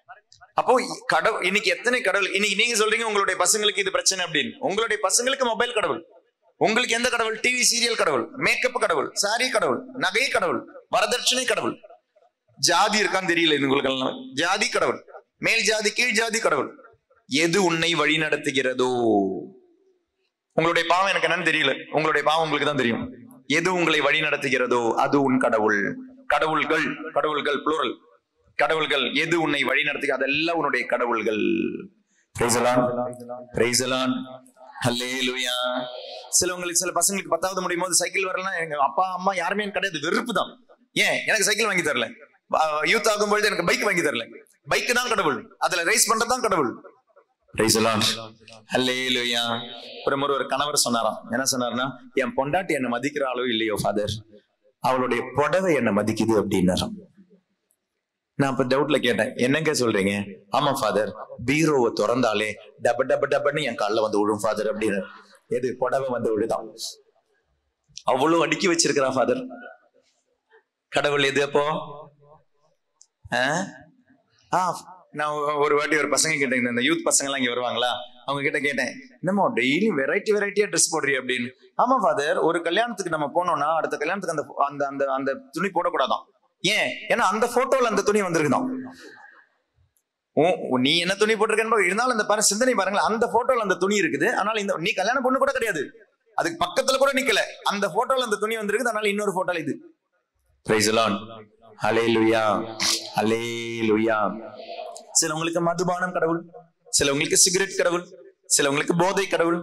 அப்போ கடவுள் இன்னைக்கு எத்தனை கடவுள் இன்னைக்கு நீங்க சொல்றீங்க உங்களுடைய பசங்களுக்கு இது பிரச்சனை அப்படின்னு உங்களுடைய பசங்களுக்கு மொபைல் கடவுள் உங்களுக்கு எந்த கடவுள் டிவி சீரியல் கடவுள் மேக்கப் கடவுள் சாரி கடவுள் நகை கடவுள் வரதட்சணை கடவுள் ஜாதி இருக்கான்னு தெரியல இது உங்களுக்கு எல்லாம் ஜாதி கடவுள் மேல் ஜாதி கீழ் ஜாதி கடவுள் எது உன்னை வழி நடத்துகிறதோ உங்களுடைய பாவம் எனக்கு என்னன்னு தெரியல உங்களுடைய பாவம் உங்களுக்கு தான் தெரியும் எது உங்களை வழி நடத்துகிறதோ அது உன் கடவுள் கடவுள்கள் கடவுள்கள் புளூரல் கடவுள்கள் எது உன்னை வழி நடத்துக அதெல்லாம் உன்னுடைய கடவுள்கள் Praise the Lord. Praise the Lord. Hallelujah. சிலவங்களுக்கு சில பசங்களுக்கு பத்தாவது முடியும் போது சைக்கிள் வரலாம் எங்க அப்பா அம்மா யாருமே எனக்கு கிடையாது வெறுப்பு தான் ஏன் எனக்கு சைக்கிள் வாங்கி தரல யூத் ஆகும்பொழுது எனக்கு பைக் வாங்கி தரல பைக் தான் கடவுள் அதுல ரேஸ் பண்றது தான் கடவுள் Praise the Lord. Hallelujah. ஒரு முறை ஒரு கணவர் சொன்னாராம் என்ன சொன்னாருன்னா என் பொண்டாட்டி என்ன மதிக்கிறாளோ இல்லையோ ஃபாதர் அவளுடைய புடவை என்ன மதிக்குது அப்படின்னாராம் நான் அப்ப டவுட்ல கேட்டேன் என்னங்க சொல்றீங்க ஆமா ஃபாதர் பீரோவை திறந்தாலே டப டப டபன்னு என் கால்ல வந்து விழும் ஃபாதர் அப்படின்னு எது புடவை வந்து விழுதான் அவ்வளவு அடுக்கி வச்சிருக்கிறான் ஃபாதர் கடவுள் எது அப்போ ஆ? ஆ நான் ஒரு வாட்டி ஒரு பசங்க கிட்ட இந்த யூத் பசங்க எல்லாம் இங்க வருவாங்களா அவங்க கிட்ட கேட்டேன் என்னமோ டெய்லி வெரைட்டி வெரைட்டியா ட்ரெஸ் போடுறீ அப்படின்னு ஆமா ஃபாதர் ஒரு கல்யாணத்துக்கு நம்ம போனோம்னா அடுத்த கல்யாணத்துக்கு அந்த அந்த அந்த அந்த துணி போடக்கூடாதான் ஏன் ஏன்னா அந்த போட்டோல அந்த துணி வந்திருக்குதான் உன் உன் நீ என்ன துணி போட்டிருக்கேன்னு பாரு. இருந்தாலும் அந்த பாரு சிந்தனை பாருங்களேன் அந்த போட்டோல அந்த துணி இருக்குது அதனால இந்த நீ கல்யாணம் பொண்ணு கூட கிடையாது அதுக்கு பக்கத்துல கூட நிக்கல அந்த போட்டோல அந்த துணி வந்திருக்குது அதனால இன்னொரு போட்டோல இது Praise the Lord. Hallelujah. Hallelujah. சிலவங்களுக்கு மதுபானம் கடவுள் சிலவங்களுக்கு சிகரெட் கடவுள் சிலவங்களுக்கு போதை கடவுள்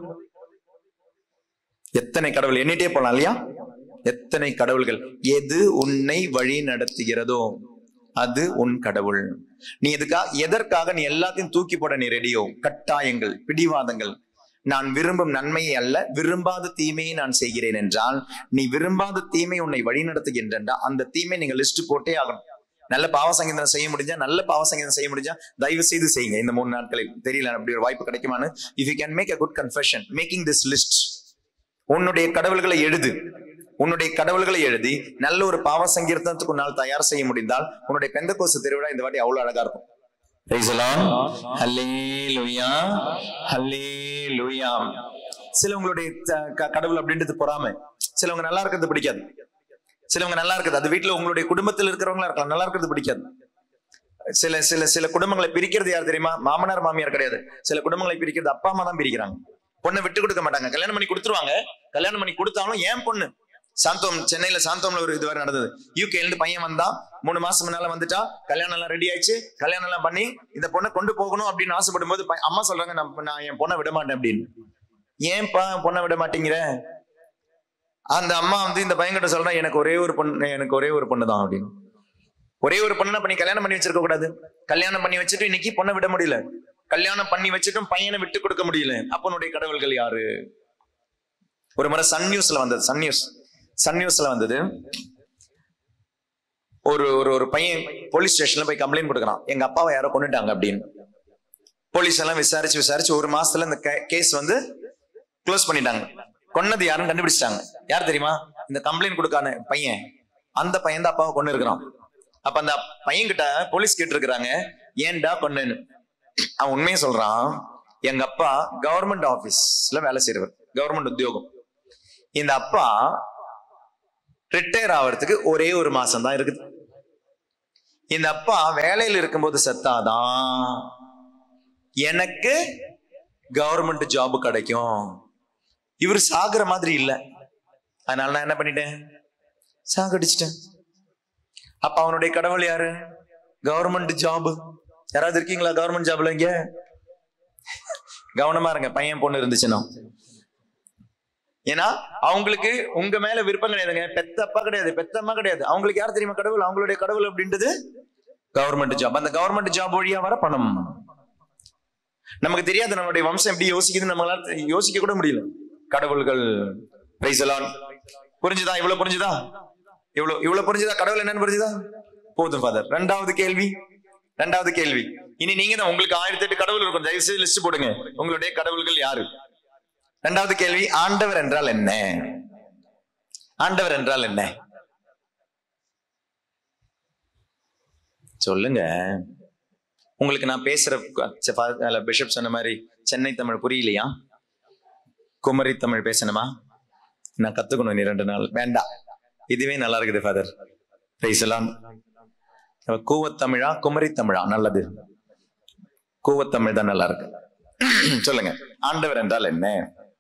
எத்தனை கடவுள் எண்ணிட்டே போலாம் இல்லையா எத்தனை கடவுள்கள் எது உன்னை வழி நடத்துகிறதோ அது உன் கடவுள் நீ எதுக்காக எதற்காக நீ எல்லாத்தையும் தூக்கி போட நீ ரெடியோ கட்டாயங்கள் பிடிவாதங்கள் நான் விரும்பும் நன்மையை அல்ல விரும்பாத தீமையை நான் செய்கிறேன் என்றால் நீ விரும்பாத தீமை உன்னை வழி நடத்துகின்றா அந்த தீமை நீங்க லிஸ்ட் போட்டே ஆகணும் நல்ல பாவ சங்கீதம் செய்ய முடிஞ்சா நல்ல பாவ சங்கீதம் செய்ய முடிஞ்சா தயவு செய்து செய்யுங்க இந்த மூணு நாட்களில் தெரியல அப்படி ஒரு வாய்ப்பு கிடைக்குமான்னு if you can make a good confession making this list உன்னுடைய கடவுள்களை எழுது உன்னுடைய கடவுள்களை எழுதி நல்ல ஒரு பாவ சங்கீர்த்தனத்துக்கு உன்னால் தயார் செய்ய முடிந்தால் உன்னுடைய பெந்த கோசு திருவிழா இந்த வாட்டி அவ்வளவு அழகா இருக்கும் Praise the Lord. Hallelujah. Hallelujah. சிலவங்களுடைய த- க- கடவுள் அப்படின்றது பொறாமை சிலவங்க நல்லா இருக்கிறது பிடிக்காது சிலவங்க நல்லா இருக்குது அது வீட்டுல உங்களுடைய குடும்பத்தில் இருக்கிறவங்களா இருக்கலாம் நல்லா இருக்கிறது பிடிக்காது சில சில சில குடும்பங்களை பிரிக்கிறது யார் தெரியுமா மாமனார் மாமியார் கிடையாது சில குடும்பங்களை பிரிக்கிறது அப்பா அம்மா தான் பிரிக்கிறாங்க பொண்ணை விட்டு கொடுக்க மாட்டாங்க கல்யாணம் பண்ணி கொடுத்துருவாங்க கல்யாணம் பண்ணி கொடுத்தாலும் ஏன் பொண்ணு சாந்தோம் சென்னையில சாந்தோம்ல ஒரு இது வேற நடந்தது யூகேல இருந்து பையன் வந்தான் மூணு மாசம் முன்னால வந்துட்டா கல்யாணம் எல்லாம் ரெடி ஆயிடுச்சு கல்யாணம் எல்லாம் பண்ணி இந்த பொண்ணை கொண்டு போகணும் அப்படின்னு ஆசைப்படும் போது பையன்- அம்மா சொல்றாங்க நான் நான் என் பொண்ணை விட மாட்டேன் அப்படின்னு ஏன்பா பொண்ணை விட மாட்டேங்கிற அந்த அம்மா வந்து இந்த பையன்கிட்ட சொல்றேன் எனக்கு ஒரே ஒரு பொண்ணு எனக்கு ஒரே ஒரு பொண்ணு தான் அப்படின்னு ஒரே ஒரு பொண்ணை பண்ணி கல்யாணம் பண்ணி வச்சிருக்க கூடாது கல்யாணம் பண்ணி வச்சுட்டு இன்னைக்கு பொண்ணை விட முடியல கல்யாணம் பண்ணி வச்சுட்டும் பையனை விட்டு கொடுக்க முடியல அப்பனுடைய கடவுள்கள் யாரு ஒரு முறை சன் நியூஸ்ல வந்தது சன் நியூஸ் சன் நியூஸ்ல வந்தது ஒரு ஒரு ஒரு பையன் போலீஸ் ஸ்டேஷன்ல போய் கம்ப்ளைண்ட் கொடுக்குறான் எங்க அப்பாவை யாரோ கொண்டுட்டாங்க அப்படின்னு போலீஸ் எல்லாம் விசாரிச்சு விசாரிச்சு ஒரு மாசத்துல இந்த கேஸ் வந்து க்ளோஸ் பண்ணிட்டாங்க கொன்னது யாருன்னு கண்டுபிடிச்சிட்டாங்க யார் தெரியுமா இந்த கம்ப்ளைண்ட் கொடுக்கான பையன் அந்த பையன் தான் அப்பாவை கொண்டு இருக்கிறான் அப்ப அந்த பையன் கிட்ட போலீஸ் கேட்டிருக்கிறாங்க ஏன்டா கொன்னேன்னு அவன் உண்மையை சொல்றான் எங்க அப்பா கவர்மெண்ட் ஆபீஸ்ல வேலை செய்யறவர் கவர்மெண்ட் உத்தியோகம் இந்த அப்பா ரிட்டையர் ஆகிறதுக்கு ஒரே ஒரு மாசம் தான் இருக்குது இந்த அப்பா வேலையில் இருக்கும்போது செத்தாதான் எனக்கு கவர்மெண்ட் ஜாப் கிடைக்கும் இவர் சாகுற மாதிரி இல்ல அதனால நான் என்ன பண்ணிட்டேன் சாகடிச்சிட்டேன் அப்ப அவனுடைய கடவுள் யாரு கவர்மெண்ட் ஜாப் யாராவது இருக்கீங்களா கவர்மெண்ட் ஜாப்ல இங்க கவனமா இருங்க பையன் பொண்ணு இருந்துச்சுன்னா ஏன்னா அவங்களுக்கு உங்க மேல விருப்பம் கிடையாதுங்க பெத்த அப்பா கிடையாது பெத்த அம்மா கிடையாது அவங்களுக்கு யார் தெரியுமா கடவுள் அவங்களுடைய கடவுள் அப்படின்றது கவர்மெண்ட் ஜாப் அந்த கவர்மெண்ட் ஜாப் வழியா வர பணம் நமக்கு தெரியாது நம்மளுடைய வம்சம் எப்படி யோசிக்குதுன்னு நம்மளால யோசிக்க கூட முடியல கடவுள்கள் Praise the Lord. புரிஞ்சுதா இவ்வளவு புரிஞ்சுதா இவ்வளவு இவ்வளவு புரிஞ்சுதா கடவுள் என்னன்னு புரிஞ்சுதா போதும் ஃபாதர் ரெண்டாவது கேள்வி ரெண்டாவது கேள்வி இனி நீங்க தான் உங்களுக்கு ஆயிரத்தி எட்டு கடவுள் இருக்கும் தயவு செய்து லிஸ்ட் போடுங்க உங்களுடைய கடவுள்கள் யாரு ரெண்டாவது கேள்வி ஆண்டவர் என்றால் என்ன ஆண்டவர் என்றால் என்ன சொல்லுங்க உங்களுக்கு நான் பேசுற பிஷப் சொன்ன மாதிரி சென்னை தமிழ் புரியலையா குமரி தமிழ் பேசணுமா நான் கத்துக்கணும் இனி ரெண்டு நாள் வேண்டாம் இதுவே நல்லா இருக்குது ஃபாதர் பேசலாம் கூவத்தமிழா குமரி தமிழா நல்லது கூவத்தமிழ் தான் நல்லா இருக்கு சொல்லுங்க ஆண்டவர் என்றால் என்ன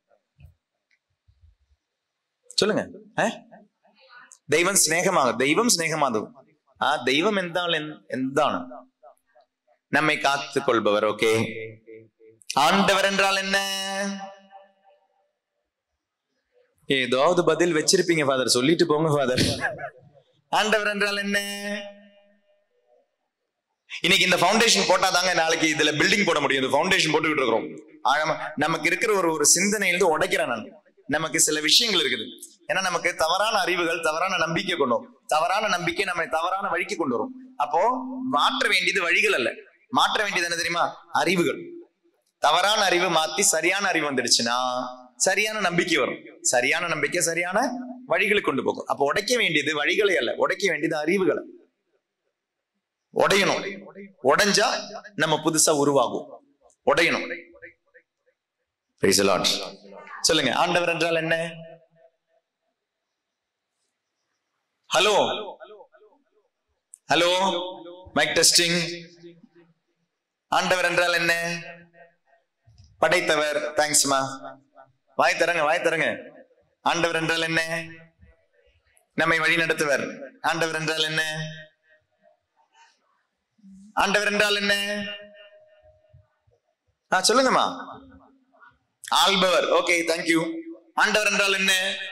சொல்லுங்க அஹ்? ദൈവം സ്നേഹമാകും ദൈവം സ്നേഹമാകും ആ ദൈവം എന്താണ് എന്ത്- എന്താണ് നമ്മை காத்து கொள்பவர் ஓகே ஆண்டவர் என்றால் என்ன ஏதாவது பதில் வச்சிருப்பீங்க ஃபாதர் சொல்லிட்டு போங்க ஃபாதர் ஆண்டவர் என்றால் என்ன இன்னைக்கு இந்த ஃபவுண்டேஷன் போட்டா தாங்க நாளைக்கு இதுல பில்டிங் போட முடியும் இந்த ஃபவுண்டேஷன் போட்டுக்கிட்டு இருக்கிறோம் ஆழமா நமக்கு இருக்கிற ஒரு ஒரு சிந்தனையிலிருந்து உடைக்கிறேன் நான் நமக்கு சில விஷயங்கள் இருக்குது ஏன்னா நமக்கு தவறான அறிவுகள் தவறான நம்பிக்கை கொண்டு வரும் தவறான நம்பிக்கை நம்மை தவறான வழிக்கு கொண்டு வரும் அப்போ மாற்ற வேண்டியது வழிகள் அல்ல மாற்ற வேண்டியது என்ன தெரியுமா அறிவுகள் தவறான அறிவு மாத்தி சரியான அறிவு வந்துடுச்சுன்னா சரியான நம்பிக்கை வரும் சரியான நம்பிக்கை சரியான வழிகளுக்கு கொண்டு போகும் அப்போ உடைக்க வேண்டியது வழிகளை அல்ல உடைக்க வேண்டியது அறிவுகளை உடையணும் உடைஞ்சா நம்ம புதுசா உருவாகும் உடையணும் Praise the Lord. சொல்லுங்க ஆண்டவர் என்றால் என்ன ஹலோ ஹலோ மைக் டெஸ்டிங் ஆண்டவர் என்றால் என்ன படைத்தவர் தேங்க்ஸ்மா வாய் தரங்க வாய் தரங்க ஆண்டவர் என்றால் என்ன நம்மை வழி நடத்துவர் ஆண்டவர் என்றால் என்ன ஆண்டவர் என்றால் என்ன ஆ சொல்லுங்கம்மா ஆள்பவர் ஓகே தேங்க்யூ ஆண்டவர் என்றால் என்ன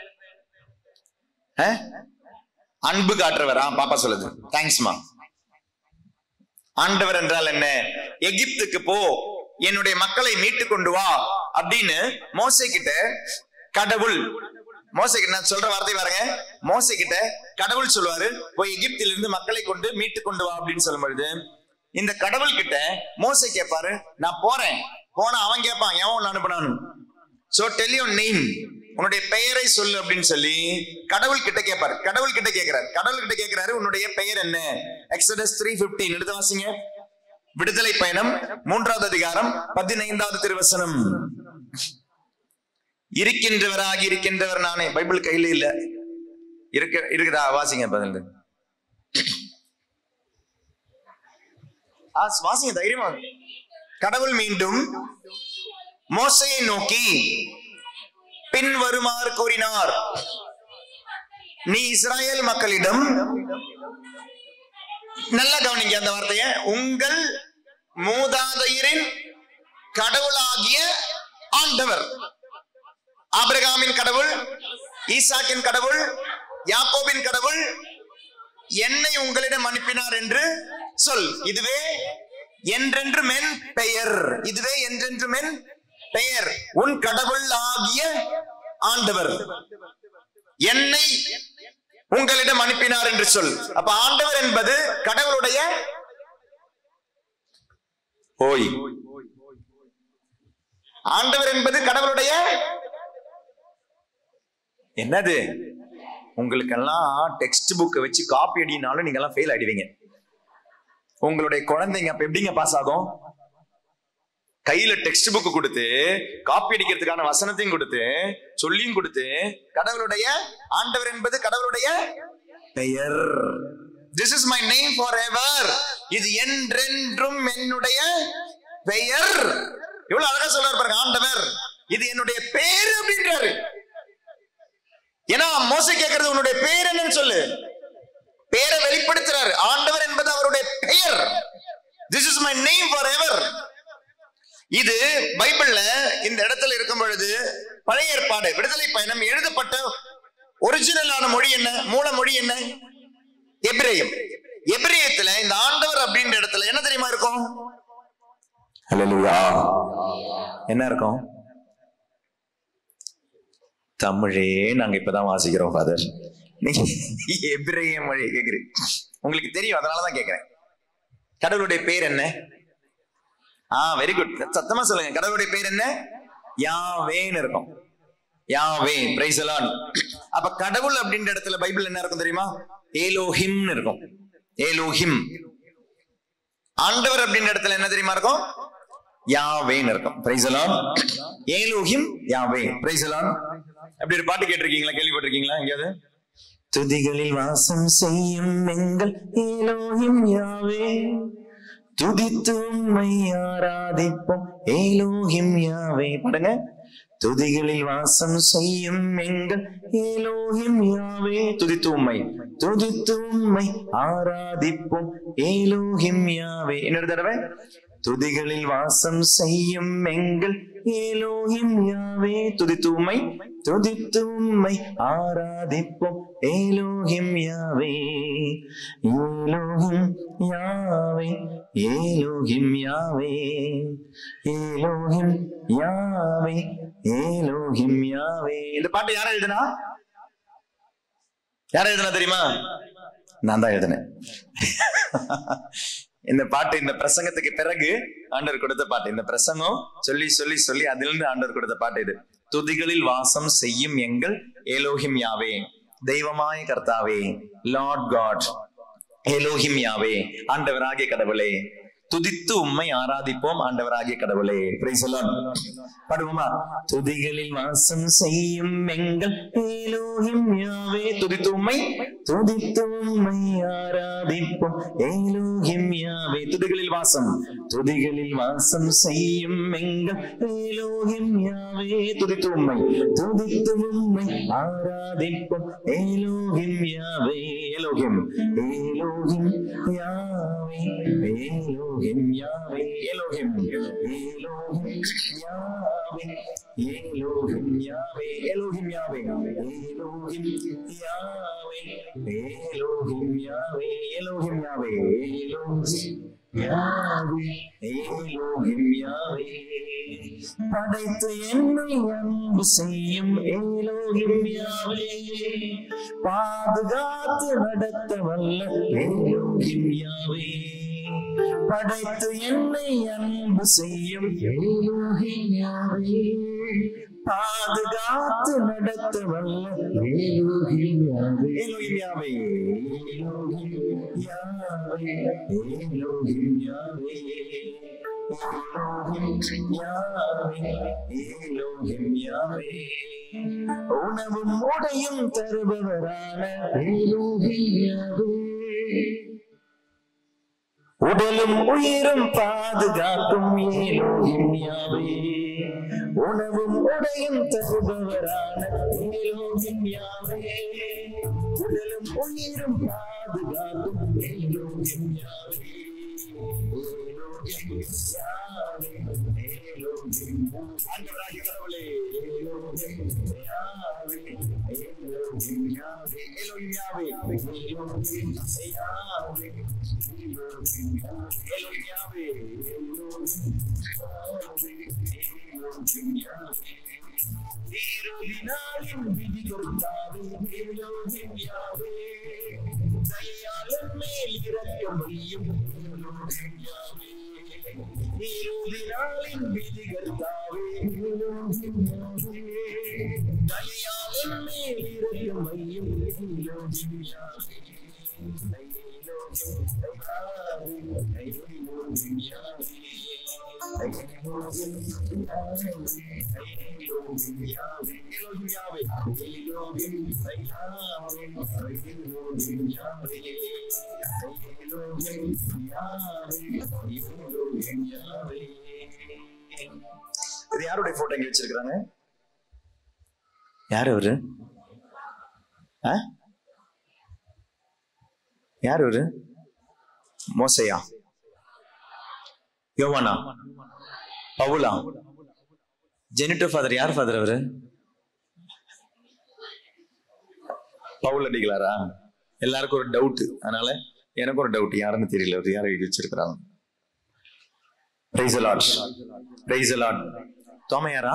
ஆ? அன்பு காட்டுறவர் ஆ பாப்பா சொல்லுது தேங்க்ஸ்மா ஆண்டவர் என்றால் என்ன எகிப்துக்கு போ என்னுடைய மக்களை மீட்டு கொண்டு வா அப்படின்னு மோசை கிட்ட கடவுள் மோசை கிட்ட நான் சொல்ற வார்த்தை பாருங்க மோசை கிட்ட கடவுள் சொல்லுவாரு போய் எகிப்திலிருந்து மக்களை கொண்டு மீட்டு கொண்டு வா அப்படின்னு சொல்லும் பொழுது இந்த கடவுள் கிட்ட மோசை கேட்பாரு நான் போறேன் போனா அவன் கேட்பான் எவன் உன்னை அனுப்பினான்னு சோ டெல் யோர் நேம் உன்னுடைய பெயரை சொல்லு அப்படின்னு சொல்லி கடவுள் கிட்ட கேட்பாரு கடவுள் கிட்ட கேட்கிறாரு கடவுள் கிட்ட கேட்கிறாரு உன்னுடைய பெயர் என்ன எக்ஸடஸ் த்ரீ பிப்டீன் எடுத்து வாசிங்க விடுதலை பயணம் மூன்றாவது அதிகாரம் பதினைந்தாவது திருவசனம் இருக்கின்றவராகி இருக்கின்றவர் நானே பைபிள் கையில இல்ல இருக்க இருக்குதா வாசிங்க பதில் ஆ, வாசிங்க தைரியமா கடவுள் மீண்டும் மோசையை நோக்கி பின் வருமாறு கூறினார் நீ இஸ்ராயேல் மக்களிடம் நல்லா கவனிங்க அந்த வார்த்தைய உங்கள் மூதாதையரின் கடவுளாகிய ஆண்டவர் ஆபிரகாமின் கடவுள் ஈசாக்கின் கடவுள் யாக்கோபின் கடவுள் என்னை உங்களிடம் அனுப்பினார் என்று சொல் இதுவே என்றென்று மென் பெயர் இதுவே என்றென்று மென் பெயர் உன் கடவுள் ஆகிய ஆண்டவர் என்னை உங்களிடம் அனுப்பினார் என்று சொல் அப்ப ஆண்டவர் என்பது கடவுளுடைய ஓய் ஆண்டவர் என்பது கடவுளுடைய என்னது உங்களுக்கெல்லாம் டெக்ஸ்ட் புக்கை வச்சு காப்பி அடினாலும் நீங்க எல்லாம் ஃபெயில் ஆயிடுவீங்க உங்களுடைய குழந்தைங்க அப்ப எப்படிங்க பாஸ் ஆகும் கையில டெக்ஸ்ட் புக் கொடுத்து காப்பி அடிக்கிறதுக்கான வசனத்தையும் கொடுத்து சொல்லியும் கொடுத்து கடவுளுடைய ஆண்டவர் என்பது கடவுளுடைய பெயர் this is my name forever இது என்றென்றும் என்னுடைய பெயர் எவ்வளவு அழகா சொல்றாரு பாருங்க ஆண்டவர் இது என்னுடைய பேர் அப்படின்றாரு ஏன்னா மோசை கேட்கறது உன்னுடைய பேர் என்னன்னு சொல்லு பேரை வெளிப்படுத்துறாரு ஆண்டவர் என்பது அவருடைய பெயர் this is my name forever இது பைபிள்ல இந்த இடத்துல இருக்கும் பொழுது பழைய ஏற்பாடு விடுதலை பயணம் எழுதப்பட்ட ஒரிஜினலான மொழி என்ன மூல மொழி என்ன எபிரேயம் எபிரேயத்துல இந்த ஆண்டவர் அப்படின்ற இடத்துல என்ன தெரியுமா இருக்கும் என்ன இருக்கும் தமிழே நாங்க இப்பதான் வாசிக்கிறோம் ஃபாதர் நீங்க எபிரேய மொழி கேக்குறீங்க உங்களுக்கு தெரியும் அதனாலதான் கேக்குறேன் கடவுளுடைய பேர் என்ன ஆ வெரி குட் சத்தமா சொல்லுங்க கடவுளுடைய பேர் என்ன யாவேன்னு இருக்கும் யாவே பிரைஸ் எல்லாம் அப்ப கடவுள் அப்படின்ற இடத்துல பைபிள் என்ன இருக்கும் தெரியுமா ஏலோஹிம்னு இருக்கும் ஏலோஹிம் ஆண்டவர் அப்படின்ற இடத்துல என்ன தெரியுமா இருக்கும் யாவேன்னு இருக்கும் பிரைசலான் ஏலோகிம் யாவே பிரைசலான் அப்படி ஒரு பாட்டு கேட்டிருக்கீங்களா கேள்விப்பட்டிருக்கீங்களா எங்கேயாவது துதிகளில் வாசம் செய்யும் எங்கள் ஏலோகிம் யாவே துதித்து உம்மை ஆராதிப்போம் ஏலோகிம் யாவே பாடுங்க துதிகளில் வாசம் செய்யும் எங்கள் ஏலோகிம் யாவே துதித்து உம்மை துதித்து உம்மை ஆராதிப்போம் ஏலோகிம் யாவே இன்னொரு தடவை துதிகளில் வாசம் செய்யும் எங்கள் ஏலோகிம் யாவே துதித்து உம்மை துதித்து உம்மை ஆராதிப்போம் ஏலோகிம் யாவே ஏலோகிம் யாவே ஏலோகிம் யாவே ஏலோகிம் யாவே ஏலோகிம் யாவே இந்த பாட்டு யாரா எழுதுனா யாரா எழுதுனா தெரியுமா நான் தான் எழுதினேன் இந்த பாட்டு இந்த பிரசங்கத்துக்கு பிறகு ஆண்டவர் கொடுத்த பாட்டு இந்த பிரசங்கம் சொல்லி சொல்லி சொல்லி அதிலிருந்து ஆண்டவர் கொடுத்த பாட்டு இது துதிகளில் வாசம் செய்யும் எங்கள் ஏலோகிம் யாவே தெய்வமாய கர்த்தாவே லார்ட் காட் ஏலோகிம் யாவே ஆண்டவராகிய கடவுளே துதித்து உம்மை ஆராதிப்போம் ஆண்டவராகிய கடவுளே Praise the Lord. பாடுவோமா துதிகளில் வாசம் செய்யும் எங்கள் ஏலோகிம் யாவே துதித்து உம்மை துதித்து உம்மை ஆராதிப்போம் ஏலோகிம் யாவே துதிகளில் வாசம் துதிகளில் வாசம் செய்யும் எங்கள் ஏலோகிம் யாவே துதித்து உம்மை துதித்து உம்மை ஆராதிப்போம் ஏலோகிம் யாவே ஏலோகிம் ஏலோகிம் யாவே ஏலோகிம் யாவே ஏலோகிம் ஏலோகிம் யாவே ஏலோகிம் யாவே ஏலோகிம் யாவே ஏலோகிம் யாவே ஏலோகிம் யாவே ஏலோகிம் யாவே ஏலோகிம் யாவே ஏலோகிம் யாவே படைத்து என்னை அன்பு செய்யும் ஏலோகிம் யாவே பாதுகாத்து நடத்த வல்ல ஏலோகிம் யாவே படைத்து என்னை அன்பு செய்யும் ஏலோகிம் யாவே பாதுகாத்து நடத்த வல்ல ஏலோகிம் யாவே ஏலோகிம் யாவே ஏலோகிம் யாவே ஏலோகிம் யாவே ஏலோகிம் யாவே ஏலோகிம் யாவே உணவும் உடையும் தருபவரான ஏலோகிம் யாவே உடலும் உயிரும் பாதுகாக்கும் ஏலோகிம் யாவே உணவும் உடையும் தருபவரான ஏலோகிம் யாவே உடலும் உயிரும் பாதுகாக்கும் ஏலோகிம் யாவே ஏலோகிம் யாவே ஏலோகிம் ஆண்டவராகிய கடவுளே ஏலோகிம் யாவே ஏலோகிம் யாவே ஏலோகிம் யாவே ஏலோகிம் யாவே இது யாருடைய போட்டோ இங்க வச்சிருக்காங்க யார் அவரு ஆ? யார் அவரு மோசையா யோவானா பவுலா ஜெனிட்டோ ஃபாதர் யார் ஃபாதர் அவரு பவுல் அடிக்கலாரா எல்லாருக்கும் ஒரு டவுட் அதனால எனக்கு ஒரு டவுட் யாருன்னு தெரியல அவர் யாரை எழுதி வச்சிருக்கிறாங்க பிரைஸ் லார்ட் பிரைஸ் லார்ட் தோமையாரா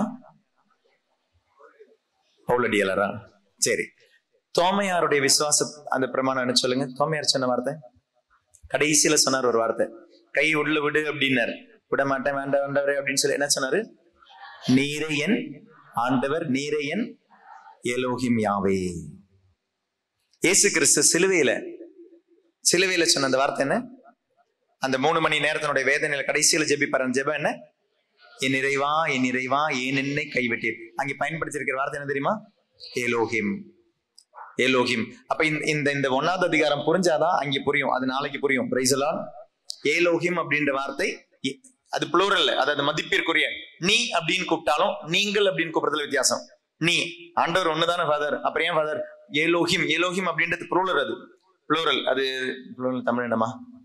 பவுல் அடியலாரா சரி தோமையாருடைய விசுவாச அந்த பிரமாணம் என்ன சொல்லுங்க தோமையார் சொன்ன வார்த்தை கடைசியில சொன்னார் ஒரு வார்த்தை கை உள்ள விடு அப்படின்னாரு விட மாட்டேன் வேண்டாம் வேண்டவரே அப்படின்னு சொல்லி என்ன சொன்னாரு நீரையன் ஆண்டவர் நீரையன் எலோகிம் யாவே இயேசு கிறிஸ்து சிலுவையில சிலுவையில சொன்ன அந்த வார்த்தை என்ன அந்த மூணு மணி நேரத்தினுடைய வேதனையில கடைசியில ஜெபிப்பார் அந்த ஜெபம் என்ன என் நிறைவா என் நிறைவா ஏன் என்னை கைவிட்டீர் அங்கே பயன்படுத்தியிருக்கிற வார்த்தை என்ன தெரியுமா ஏலோஹிம் ஏலோஹிம் அப்ப இந்த இந்த இந்த ஒன்னாவது அதிகாரம் புரிஞ்சாதான் அங்கே புரியும் அது நாளைக்கு புரியும் பிரைசலான் ஏலோஹிம் அப்படின்ற வார்த்தை இ- அது புளூரல் அதாவது மதிப்பிற்குரிய நீ அப்படின்னு கூப்பிட்டாலும் நீங்கள் அப்படின்னு கூப்பிடுறதுல வித்தியாசம் நீ ஆண்டவர் ஒண்ணுதானே ஃபாதர் அப்புறம் ஏன் ஃபாதர் ஏலோஹிம் ஏலோஹிம் அப்படின்றது புளூரல் அது புளூரல் அது புளூரல் தமிழ் என்னமா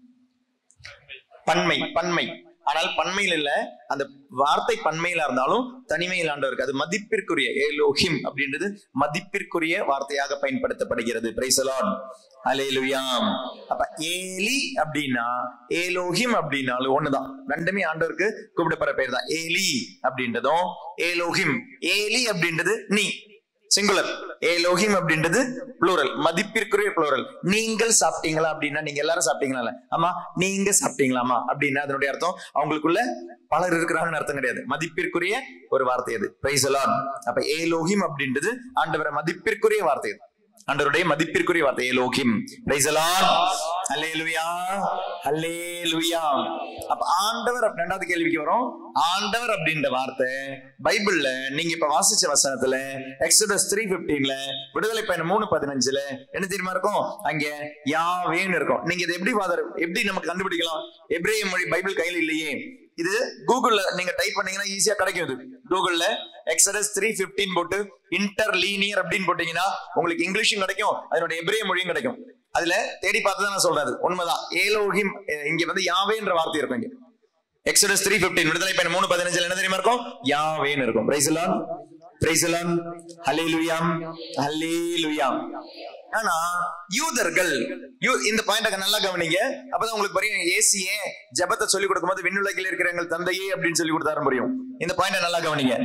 பன்மை பன்மை ஆனால் பன்மையில் இல்ல அந்த வார்த்தை பன்மையில இருந்தாலும் தனிமையில் ஆண்டவருக்கு அது மதிப்பிற்குரிய ஏலோஹிம் அப்படின்றது மதிப்பிற்குரிய வார்த்தையாக பயன்படுத்தப்படுகிறது பிரைசலான் அலேலுயாம் அப்ப ஏலி அப்படின்னா ஏலோஹிம் அப்படின்னாலும் ஒண்ணுதான் ரெண்டுமே ஆண்டவருக்கு கூப்பிடப்படுற பேர் தான் ஏலி அப்படின்றதும் ஏலோஹிம் ஏலி அப்படின்றது நீ சிங்குலர் ஏலோஹிம் அப்படின்றது ப்ளூரல் மதிப்பிற்குரிய ப்ளூரல் நீங்கள் சாப்பிட்டீங்களா அப்படின்னா நீங்க எல்லாரும் சாப்பிட்டீங்களா ஆமா நீங்க சாப்பிட்டீங்களாமா அப்படின்னா அதனுடைய அர்த்தம் அவங்களுக்குள்ள பலர் இருக்கிறாங்கன்னு அர்த்தம் கிடையாது மதிப்பிற்குரிய ஒரு வார்த்தை அது பிரைசலான் அப்ப ஏலோஹிம் அப்படின்றது ஆண்டவரை மதிப்பிற்குரிய வார்த்தை அது ஆண்டவருடைய மதிப்பிற்குரிய வார்த்தை ஏலோஹிம் பிரைசலான் அல்லேலுயா அல்லேலுயா அப்ப ஆண்டவர் அப்ப ரெண்டாவது கேள்விக்கு வரும் ஆண்டவர் அப்படின்ற வார்த்தை பைபிள்ல நீங்க இப்ப வாசிச்ச வசனத்துல எக்ஸடஸ் த்ரீ பிப்டீன்ல விடுதலை பயணம் மூணு பதினஞ்சுல என்ன தெரியுமா இருக்கும் அங்க யாவேன்னு இருக்கும் நீங்க இதை எப்படி ஃபாதர் எப்படி நமக்கு கண்டுபிடிக்கலாம் எப்ரேய மொழி பைபிள் கையில இல்லையே இது கூகுள்ல நீங்க டைப் பண்ணீங்கன்னா ஈஸியா கிடைக்கும் இது கூகுள்ல எக்ஸடஸ் த்ரீ பிப்டீன் போட்டு இன்டர் லீனியர் அப்படின்னு போட்டீங்கன்னா உங்களுக்கு இங்கிலீஷும் கிடைக்கும் அதனுடைய எப்ரேய மொழியும் கிடைக்கும் அதுல தேடி பார்த்து தான் நான் சொல்றது உண்மைதான் ஏலோஹிம் அஹ் இங்க வந்து யாவேன்ற வார்த்தை இருக்கும் இங்க எக்ஸடஸ் த்ரீ பிப்டீன் விடுதலை பயணம் மூணு பதினஞ்சுல என்ன தெரியுமா இருக்கும் யாவேன்னு இருக்கும் பிரைசலான் பிரைசலான் ஹல்லேலூயாம் ஹல்லேலூயாம் ஆனா யூதர்கள் யூ- இந்த பாயிண்ட் நல்லா கவனிங்க அப்பதான் உங்களுக்கு புரியும் ஏசியே ஜெபத்தை சொல்லி கொடுக்கும்போது விண்ணுலகில் இருக்கிற எங்கள் தந்தையே அப்படின்னு சொல்லி கொடுத்தாரு புரியும் இந்த பாயிண்ட் நல்லா கவனிங்க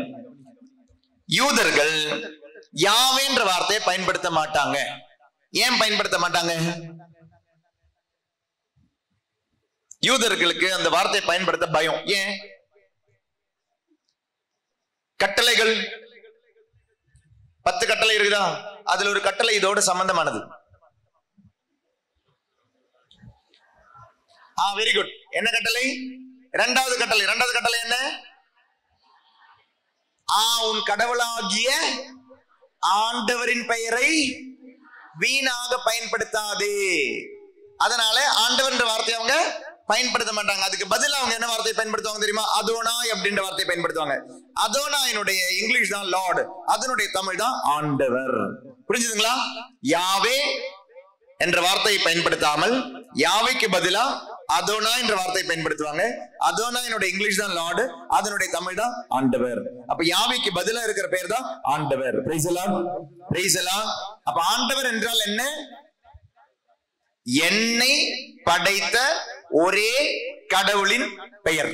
யூதர்கள் யாவேன்ற வார்த்தையை பயன்படுத்த மாட்டாங்க ஏன் பயன்படுத்த மாட்டாங்க யூதர்களுக்கு அந்த வார்த்தையை பயன்படுத்த பயம் ஏன் கட்டளைகள் பத்து கட்டளை இருக்குதா அதுல ஒரு கட்டளை இதோட சம்பந்தமானது ஆ வெரி குட் என்ன கட்டளை இரண்டாவது கட்டளை இரண்டாவது கட்டளை என்ன ஆ உன் கடவுளாகிய ஆண்டவரின் பெயரை வீணாக பயன்படுத்தாதே அதனால ஆண்டவர்ன்ற வார்த்தையை அவங்க பயன்படுத்த மாட்டாங்க அதுக்கு பதிலா அவங்க என்ன வார்த்தையை பயன்படுத்துவாங்க தெரியுமா அதோனாய் அப்படின்ற வார்த்தையை பயன்படுத்துவாங்க அதோனாயினுடைய இங்கிலீஷ் தான் லார்ட் அதனுடைய தமிழ் தான் ஆண்டவர் புரிஞ்சுதுங்களா யாவே என்ற வார்த்தையை பயன்படுத்தாமல் யாவைக்கு பதிலா அதோனா என்ற வார்த்தையை பயன்படுத்துவாங்க அதோனா என்னோட இங்கிலீஷ் தான் லார்டு அதனுடைய தமிழ் தான் ஆண்டவர் அப்ப யாவைக்கு பதிலா இருக்கிற பேர் தான் ஆண்டவர் பிரைசலாம் பிரைசலாம் அப்ப ஆண்டவர் என்றால் என்ன என்னை படைத்த ஒரே கடவுளின் பெயர்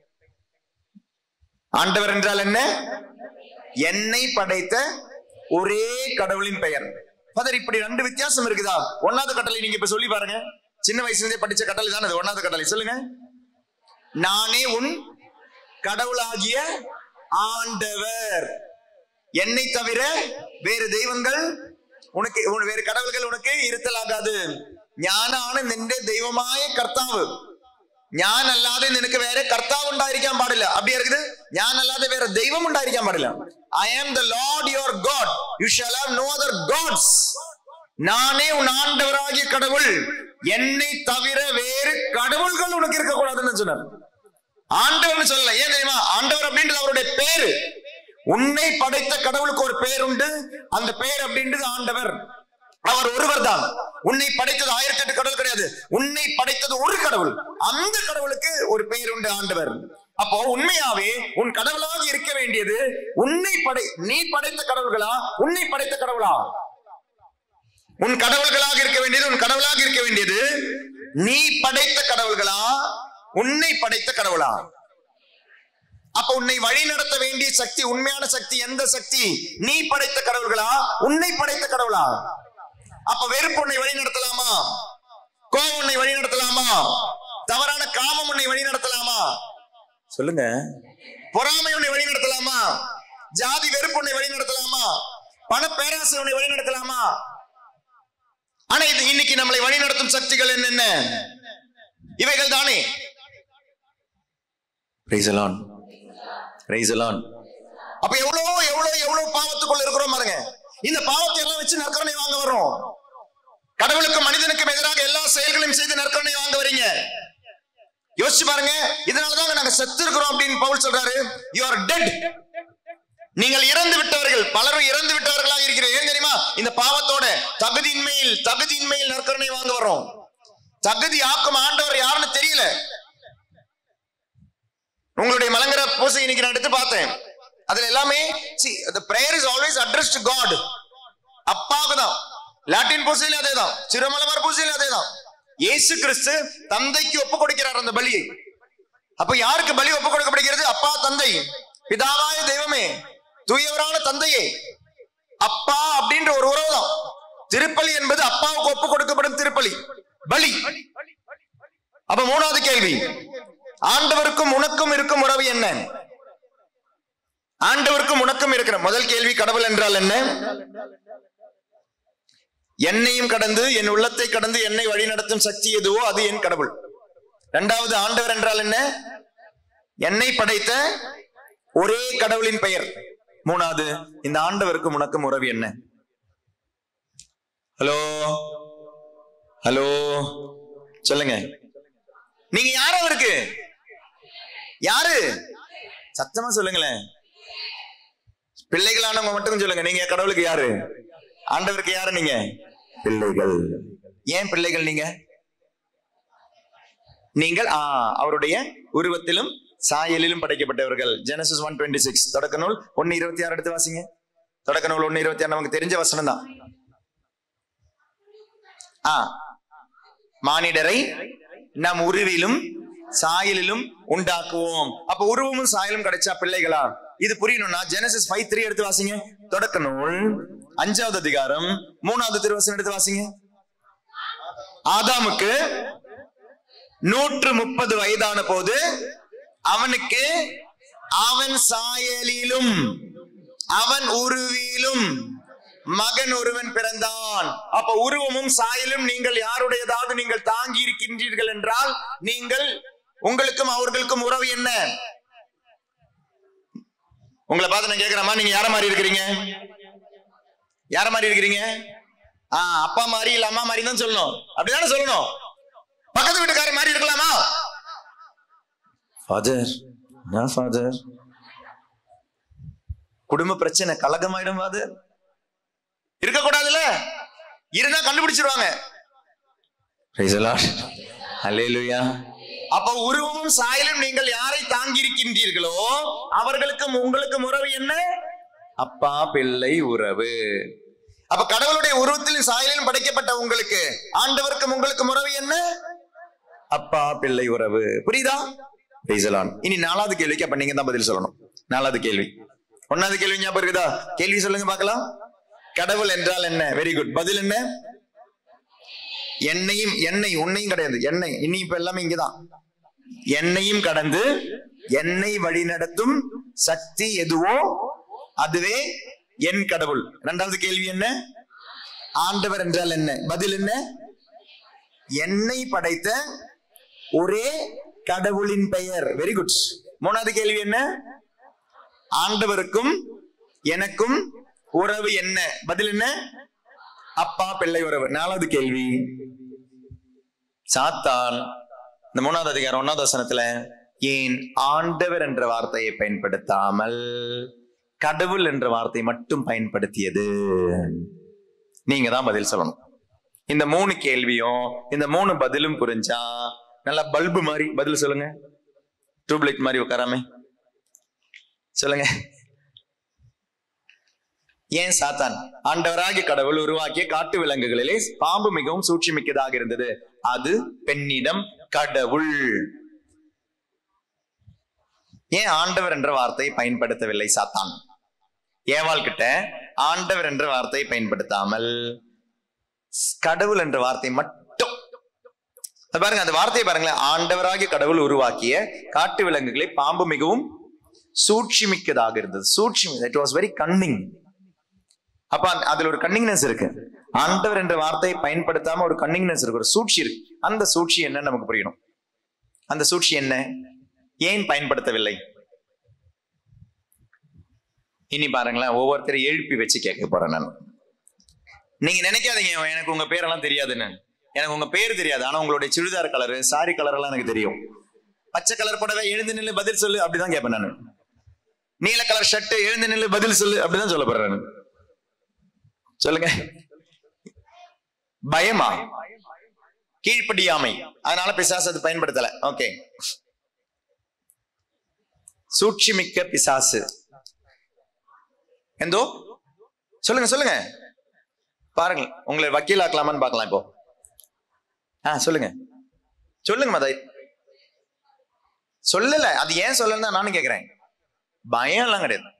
ஆண்டவர் என்றால் என்ன என்னை படைத்த ஒரே கடவுளின் பெயர் ஃபாதர் இப்படி ரெண்டு வித்தியாசம் இருக்குதா ஒன்னாவது கட்டளை நீங்க இப்ப சொல்லி பாருங்க சின்ன வயசுல இருந்தே படிச்ச கட்டளை தானே இது ஒன்னாவது கட்டளை சொல்லுங்க நானே உன் கடவுளாகிய ஆண்டவர் என்னை தவிர வேறு தெய்வங்கள் உனக்கு உன் வேறு கடவுள்கள் உனக்கு ഇരുത്തലാകാது ഞാനാണ് നിന്റെ ദൈവമായ കർത്താവ് ഞാൻ അല്ലാതെ നിനക്ക് വേറെ കർത്താവ് ഉണ്ടായിരിക്കാൻ പാടില്ല അപ്പടി இருக்குது ഞാൻ അല്ലാതെ വേറെ ദൈവം ഉണ്ടായിരിക്കാൻ പാടില്ല I am the Lord your God you shall have no other gods நானே உன் ஆண்டவராகிய கடவுள் என்னை தவிர வேறு கடவுள்கள் உனக்கு இருக்க கூடாதுன்னு சொன்னார் ஆண்டவர்னு சொல்லல ஏன் தெரியுமா ஆண்டவர் அப்படின்றது அவருடைய பேரு உன்னை படைத்த கடவுளுக்கு ஒரு பேர் உண்டு அந்த பேர் அப்படின்றது ஆண்டவர் அவர் ஒருவர் தான் உன்னை படைத்தது ஆயிரத்தி எட்டு கடவுள் கிடையாது உன்னை படைத்தது ஒரு கடவுள் அந்த கடவுளுக்கு ஒரு பெயர் உண்டு ஆண்டவர் அப்போ உண்மையாவே உன் கடவுளாக இருக்க வேண்டியது உன்னை படை நீ படைத்த கடவுள்களா உன்னை படைத்த கடவுளா உன் கடவுள்களாக இருக்க வேண்டியது உன் கடவுளாக இருக்க வேண்டியது நீ படைத்த கடவுள்களா உன்னை படைத்த கடவுளா அப்ப உன்னை வழி நடத்த வேண்டிய சக்தி உண்மையான சக்தி எந்த சக்தி நீ படைத்த கடவுள்களா உன்னை படைத்த கடவுளா அப்ப வெறுப்பு உன்னை வழி நடத்தலாமா கோபம் உன்னை வழி நடத்தலாமா தவறான காமம் உன்னை வழி நடத்தலாமா சொல்லுங்க பொறாமை உன்னை வழி நடத்தலாமா ஜாதி வெறுப்பு உன்னை வழி நடத்தலாமா பண பேராசை உன்னை வழி நடத்தலாமா ஆனா இது இன்னைக்கு நம்மளை வழி நடத்தும் சக்திகள் என்னென்ன இவைகள் தானே பிரைசலான் பிரைசலான் அப்ப எவ்வளவு எவ்வளவு எவ்வளவு பாவத்துக்குள்ள இருக்கிறோம் பாருங்க இந்த பாவத்தை எல்லாம் வச்சு நற்கரணை வாங்க வரோம் கடவுளுக்கும் மனிதனுக்கும் எதிராக எல்லா செயல்களையும் செய்து நற்கரணை வாங்க வரீங்க யோசிச்சு பாருங்க இதனாலதான் நாங்க செத்து இருக்கிறோம் அப்படின்னு பவுல் சொல்றாரு யூ ஆர் டெட் நீங்கள் இறந்து விட்டவர்கள் பலரும் இறந்து விட்டவர்களாக இருக்கிறீர்கள் ஏன் தெரியுமா இந்த பாவத்தோட தகுதியின்மையில் தகுதியின்மையில் நற்கரணை வாங்க வரோம் தகுதி ஆக்கும் ஆண்டவர் யாருன்னு தெரியல உங்களுடைய மலங்கர பூசை இன்னைக்கு நான் எடுத்து பார்த்தேன் அதுல எல்லாமே see the prayer is always addressed to god அப்பாவுக்கு தான் லாட்டின் பூசையில அதேதான் சிறுமலபார் பூசையில அதேதான் இயேசு கிறிஸ்து தந்தைக்கு ஒப்பு கொடுக்கிறார் அந்த பலியை அப்ப யாருக்கு பலி ஒப்பு கொடுக்கப்படுகிறது அப்பா தந்தை பிதாவாய தெய்வமே தூயவரான தந்தையே அப்பா அப்படின்ற ஒரு உறவு தான் திருப்பலி என்பது அப்பாவுக்கு ஒப்பு கொடுக்கப்படும் திருப்பலி பலி அப்ப மூணாவது கேள்வி ஆண்டவருக்கும் உனக்கும் இருக்கும் உறவு என்ன ஆண்டவருக்கும் உனக்கும் இருக்கிற முதல் கேள்வி கடவுள் என்றால் என்ன என்னையும் கடந்து என் உள்ளத்தை கடந்து என்னை வழிநடத்தும் சக்தி எதுவோ அது என் கடவுள் இரண்டாவது ஆண்டவர் என்றால் என்ன என்னை படைத்த ஒரே கடவுளின் பெயர் மூணாவது இந்த ஆண்டவருக்கும் உனக்கும் உறவு என்ன ஹலோ ஹலோ சொல்லுங்க நீங்க யார் அவருக்கு யாரு சத்தமா சொல்லுங்களேன் பிள்ளைகளானவங்க மட்டும் சொல்லுங்க நீங்க கடவுளுக்கு யாரு ஆண்டவருக்கு யாரு நீங்க பிள்ளைகள் ஏன் பிள்ளைகள் நீங்க நீங்கள் ஆ, அவருடைய உருவத்திலும் சாயலிலும் படைக்கப்பட்டவர்கள் ஜெனசிஸ் ஒன் டுவெண்ட்டி சிக்ஸ் தொடக்க நூல் ஒன்னு இருபத்தி ஆறு எடுத்து வாசிங்க தொடக்க நூல் ஒன்னு இருபத்தி ஆறு நமக்கு தெரிஞ்ச வசனம் தான் ஆ மானிடரை நம் உருவிலும் சாயலிலும் உண்டாக்குவோம் அப்ப உருவமும் சாயலும் கிடைச்சா பிள்ளைகளா இது புரியணும்னா ஜெனசிஸ் ஃபைவ் த்ரீ எடுத்து வாசிங்க தொடக்க நூல் அஞ்சாவது அதிகாரம் மூணாவது திருவசனம் எடுத்து வாசிங்க ஆதாமுக்கு நூற்று முப்பது வயதான போது அவனுக்கு அவன் சாயலிலும் அவன் உருவிலும் மகன் ஒருவன் பிறந்தான் அப்ப உருவமும் சாயலும் நீங்கள் யாருடையதாவது நீங்கள் தாங்கி இருக்கின்றீர்கள் என்றால் நீங்கள் உங்களுக்கும் அவர்களுக்கும் உறவு என்ன உங்களை பார்த்து நான் கேக்குறேம்மா நீங்க யார மாதிரி இருக்கிறீங்க யார மாதிரி இருக்கிறீங்க ஆ அப்பா மாதிரி இல்ல அம்மா மாதிரி தான் சொல்லணும் அப்படிதானே சொல்லணும் பக்கத்து வீட்டுக்காரர் மாதிரி இருக்கலாமா ஃபாதர் நான் ஃபாதர் குடும்ப பிரச்சனை கலகமாயிடும் ஃபாதர் இருக்க கூடாதுல்ல இருந்தா கண்டுபிடிச்சிருவாங்க அல்லேலூயா அப்ப உருவமும் சாயலும் நீங்கள் யாரை தாங்கி இருக்கின்றீர்களோ அவர்களுக்கும் உங்களுக்கும் உறவு என்ன அப்பா பிள்ளை உறவு அப்ப கடவுளுடைய உருவத்திலும் சாயலிலும் படைக்கப்பட்ட உங்களுக்கு ஆண்டவருக்கும் உங்களுக்கும் உறவு என்ன அப்பா பிள்ளை உறவு புரியுதா பேசலாம் இனி நாலாவது கேள்விக்கு அப்ப நீங்க தான் பதில் சொல்லணும் நாலாவது கேள்வி ஒன்னாவது கேள்வி ஞாபகம் இருக்குதா கேள்வி சொல்லுங்க பார்க்கலாம் கடவுள் என்றால் என்ன வெரி குட் பதில் என்ன என்னையும் எண்ணெய் உன்னையும் கிடையாது எண்ணெய் இனி இப்ப எல்லாமே இங்கதான் என்னையும் கடந்து என்னை வழிநடத்தும் சக்தி எதுவோ அதுவே என் கடவுள் இரண்டாவது கேள்வி என்ன ஆண்டவர் என்றால் என்ன பதில் என்ன என்னை படைத்த ஒரே கடவுளின் பெயர் வெரி குட் மூணாவது கேள்வி என்ன ஆண்டவருக்கும் எனக்கும் உறவு என்ன பதில் என்ன அப்பா பிள்ளை உறவு நாலாவது கேள்வி சாத்தான் இந்த மூணாவது அதிகாரம் ஒன்னாவது வசனத்துல ஏன் ஆண்டவர் என்ற வார்த்தையை பயன்படுத்தாமல் கடவுள் என்ற வார்த்தை மட்டும் பயன்படுத்தியது நீங்க தான் பதில் சொல்லணும் இந்த மூணு கேள்வியும் இந்த மூணு பதிலும் புரிஞ்சா நல்லா பல்பு மாதிரி பதில் சொல்லுங்க டியூப்லைட் மாதிரி உட்காராம சொல்லுங்க ஏன் சாத்தான் ஆண்டவராகிய கடவுள் உருவாக்கிய காட்டு விலங்குகளிலே பாம்பு மிகவும் சூட்சிமிக்கதாக இருந்தது அது பெண்ணிடம் கடவுள் ஏன் ஆண்டவர் என்ற வார்த்தையை பயன்படுத்தவில்லை சாத்தான் ஏவாள் கிட்ட ஆண்டவர் என்ற வார்த்தையை பயன்படுத்தாமல் கடவுள் என்ற வார்த்தை மட்டும் அது பாருங்க அந்த வார்த்தையை பாருங்களேன் ஆண்டவராகிய கடவுள் உருவாக்கிய காட்டு விலங்குகளை பாம்பு மிகவும் சூட்சிமிக்கதாக இருந்தது சூட்சிமி இட் வாஸ் வெரி கன்னிங் அப்ப அந்த- அதுல ஒரு கன்னிங்னஸ் இருக்கு ஆண்டவர் என்ற வார்த்தையை பயன்படுத்தாம ஒரு கன்னிங்னஸ் இருக்கு ஒரு சூழ்ச்சி இருக்கு அந்த சூழ்ச்சி என்னன்னு நமக்கு புரியணும் அந்த சூழ்ச்சி என்ன ஏன் பயன்படுத்தவில்லை இனி பாருங்களேன் ஒவ்வொருத்தரை எழுப்பி வச்சு கேட்க போறேன் நான் நீங்க நினைக்காதீங்க எனக்கு உங்க பேரெல்லாம் தெரியாதுன்னு எனக்கு உங்க பேர் தெரியாது ஆனா உங்களுடைய சுடிதார் கலரு சாரி கலர் எல்லாம் எனக்கு தெரியும் பச்சை கலர் புடவை எழுந்து நில்லு பதில் சொல்லு அப்படிதான் கேட்பேன் நான் நீல கலர் ஷர்ட் எழுந்து நில்லு பதில் சொல்லு அப்படிதான் சொல்ல போறேன் நான் சொல்லுங்க பயமா கீழ்ப்படியாமை அதனால பிசாசு அது பயன்படுத்தல ஓகே சூழ்ச்சி மிக்க பிசாசு எந்தோ சொல்லுங்க சொல்லுங்க பாருங்க உங்களை வக்கீல் ஆக்கலாமான்னு பார்க்கலாம் இப்போ ஆ சொல்லுங்க சொல்லுங்க மதை சொல்லல அது ஏன் சொல்லலன்னு நானும் கேக்குறேன் பயம் எல்லாம் கிடையாது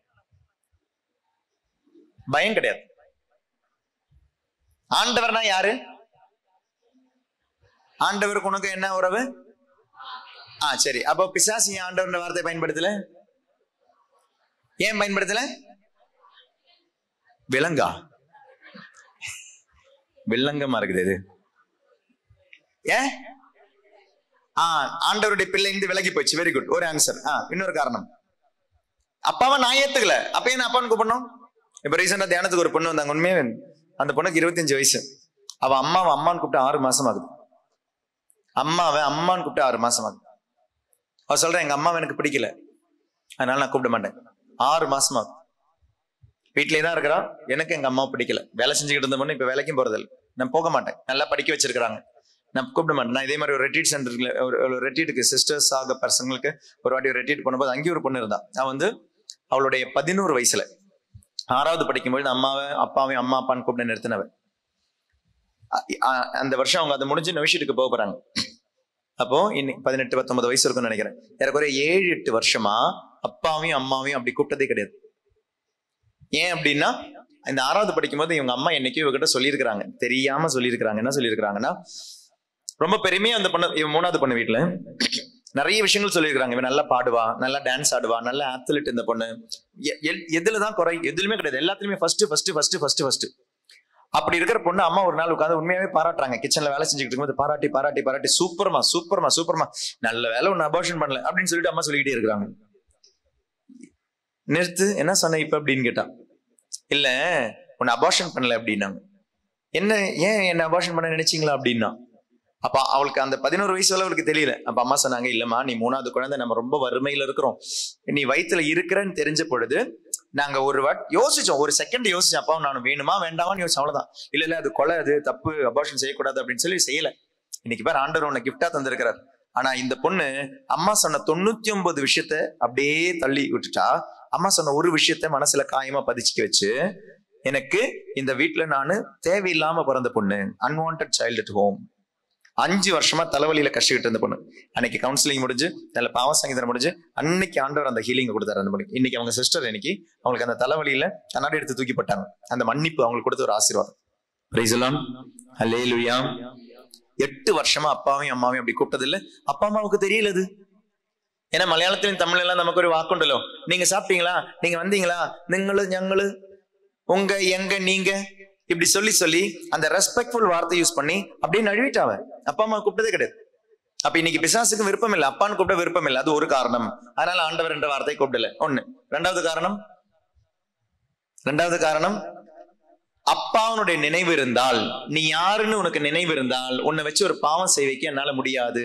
பயம் கிடையாது ஆண்டவர்னா யாரு ஆண்டவருக்கு உனக்கு என்ன உறவு ஆ சரி அப்போ பிசாசு ஏன் ஆண்டவர்ன்ற வார்த்தை பயன்படுத்தல ஏன் பயன்படுத்தல விலங்கா வில்லங்கமா இருக்குது இது ஏன் ஆ ஆண்டவருடைய பிள்ளை இருந்து விலகி போச்சு வெரி குட் ஒரு ஆன்சர் ஆ இன்னொரு காரணம் அப்பாவை நான் ஏத்துக்கல அப்ப என்ன அப்பான்னு கூப்பிடணும் இப்ப ரீசெண்டா தியானத்துக்கு ஒரு பொண்ணு வந்தாங்க உண்மையே அந்த பொண்ணுக்கு இருபத்தஞ்சு வயசு அவ அம்மாவை அம்மான்னு கூப்பிட்டு ஆறு மாசம் ஆகுது அம்மாவை அம்மான்னு கூப்பிட்டு ஆறு மாசம் ஆகுது அவ சொல்றேன் எங்க அம்மாவை எனக்கு பிடிக்கல அதனால நான் கூப்பிட மாட்டேன் ஆறு மாசம் ஆகுது வீட்லயே தான் இருக்கிறா எனக்கு எங்க அம்மா பிடிக்கல வேலை செஞ்சுக்கிட்டு இருந்த பொண்ணு இப்ப வேலைக்கும் போறதில்ல நான் போக மாட்டேன் நல்லா படிக்க வச்சிருக்காங்க நான் கூப்பிட மாட்டேன் நான் இதே மாதிரி ஒரு ரெட்ரீட் சென்டர்ல ஒரு ரெட்ரீட்டுக்கு சிஸ்டர்ஸ் ஆக பர்சங்களுக்கு ஒரு வாட்டி ஒரு ரெட்ரீட் பண்ணும்போது அங்கேயும் ஒரு பொண்ணு இருந்தா அவன் வந்து அவளுடைய பதினோரு வயசுல ஆறாவது படிக்கும்போது அம்மாவை அப்பாவையும் அம்மா அப்பான்னு கூப்பிட்டு நிறுத்தினவன் அ- அ- அந்த வருஷம் அவங்க அதை முடிஞ்சு நவிஷத்துக்கு போக போறாங்க அப்போ இன்னைக்கு பதினெட்டு பத்தொன்பது வயசு இருக்கும்னு நினைக்கிறேன் ஏறக்குறைய ஏழு எட்டு வருஷமா அப்பாவையும் அம்மாவையும் அப்படி கூப்பிட்டதே கிடையாது ஏன் அப்படின்னா இந்த ஆறாவது படிக்கும்போது இவங்க அம்மா என்னைக்கும் இவகிட்ட சொல்லியிருக்கிறாங்க தெரியாம சொல்லியிருக்கிறாங்க என்ன சொல்லியிருக்கிறாங்கன்னா ரொம்ப பெருமையா அந்த பொண்ணு இவன் மூணாவது பொண்ணு வீட்டுல நிறைய விஷயங்கள் சொல்லியிருக்கிறாங்க இவன் நல்லா பாடுவா நல்லா டான்ஸ் ஆடுவா நல்ல ஆத்லெட் இந்த பொண்ணு எ- எல்- எதுலதான் குறை எதுலுமே கிடையாது எல்லாத்துலயுமே first first first first first அப்படி இருக்கிற பொண்ணு அம்மா ஒரு நாள் உட்காந்து உண்மையாவே பாராட்டுறாங்க கிச்சன்ல வேலை செஞ்சுக்கிட்டு இருக்கும்போது பாராட்டி பாராட்டி பாராட்டி சூப்பர்மா சூப்பர்மா சூப்பர்மா நல்ல வேலை ஒன்னு அபார்ஷன் பண்ணல அப்படின்னு சொல்லிட்டு அம்மா சொல்லிக்கிட்டே இருக்கிறாங்க நிறுத்து என்ன சொன்ன இப்ப அப்படின்னு கேட்டான் இல்ல உன்னை அபார்ஷன் பண்ணல அப்படின்னாங்க என்ன ஏன் என்ன அபார்ஷன் பண்ண நினைச்சீங்களா அப்படின்னா அப்ப அவளுக்கு அந்த பதினோரு வயசு வரை அவளுக்கு தெரியல அப்ப அம்மா சொன்னாங்க இல்லம்மா நீ மூணாவது குழந்தை நம்ம ரொம்ப வறுமையில இருக்கிறோம் நீ வயித்துல இருக்கிறன்னு தெரிஞ்ச பொழுது நாங்க ஒரு வாட் யோசிச்சோம் ஒரு செகண்ட் யோசிச்சோம் அப்பாவும் நானும் வேணுமா வேண்டாமான்னு யோசிச்சோம் அவ்வளவுதான் இல்ல இல்ல அது கொலை அது தப்பு அபார்ஷன் செய்யக்கூடாது அப்படின்னு சொல்லி செய்யல இன்னைக்கு பேர் ஆண்டவர் உன்னை கிஃப்டா தந்திருக்கிறார் ஆனா இந்த பொண்ணு அம்மா சொன்ன தொண்ணூத்தி ஒன்பது விஷயத்த அப்படியே தள்ளி விட்டுட்டா அம்மா சொன்ன ஒரு விஷயத்த மனசுல காயமா பதிச்சுக்க வச்சு எனக்கு இந்த வீட்டுல நானு தேவையில்லாம பிறந்த பொண்ணு அன்வான்ட் சைல்டு அட் ஹோம் அஞ்சு வருஷமா தலைவலியில கஷ்டப்பட்டு இருந்த பொண்ணு அன்னைக்கு கவுன்சிலிங் முடிஞ்சு நல்ல பாவ சங்கீதம் முடிஞ்சு அன்னைக்கு ஆண்டவர் அந்த ஹீலிங் கொடுத்தாரு அந்த பொண்ணுக்கு இன்னைக்கு அவங்க சிஸ்டர் இன்னைக்கு அவங்களுக்கு அந்த தலைவலியில கண்ணாடி எடுத்து தூக்கி போட்டாங்க அந்த மன்னிப்பு அவங்களுக்கு கொடுத்த ஒரு ஆசீர்வாதம் பிரைசலாம் அல்லேலுயா எட்டு வருஷமா அப்பாவையும் அம்மாவையும் அப்படி கூப்பிட்டது இல்ல அப்பா அம்மாவுக்கு தெரியல அது ஏன்னா மலையாளத்திலும் தமிழ் எல்லாம் நமக்கு ஒரு வாக்குண்டല്ലോ நீங்க சாப்பிட்டீங்களா நீங்க வந்தீங்களா நீங்களு ഞങ്ങള് உங்க எங்க நீங்க இப்படி சொல்லி சொல்லி அந்த ரெஸ்பெக்ட்ஃபுல் வார்த்தை யூஸ் பண்ணி அப்படியே நழுவிட்டாவ அப்பா அம்மா கூப்பிட்டதே கிடையாது அப்ப இன்னைக்கு பிசாசுக்கு விருப்பம் இல்லை அப்பான்னு கூப்பிட விருப்பம் இல்லை அது ஒரு காரணம் அதனால ஆண்டவர் என்ற வார்த்தை கூப்பிடல ஒண்ணு ரெண்டாவது காரணம் ரெண்டாவது காரணம் அப்பாவனுடைய நினைவு இருந்தால் நீ யாருன்னு உனக்கு நினைவு இருந்தால் உன்னை வச்சு ஒரு பாவம் செய்வைக்க என்னால முடியாது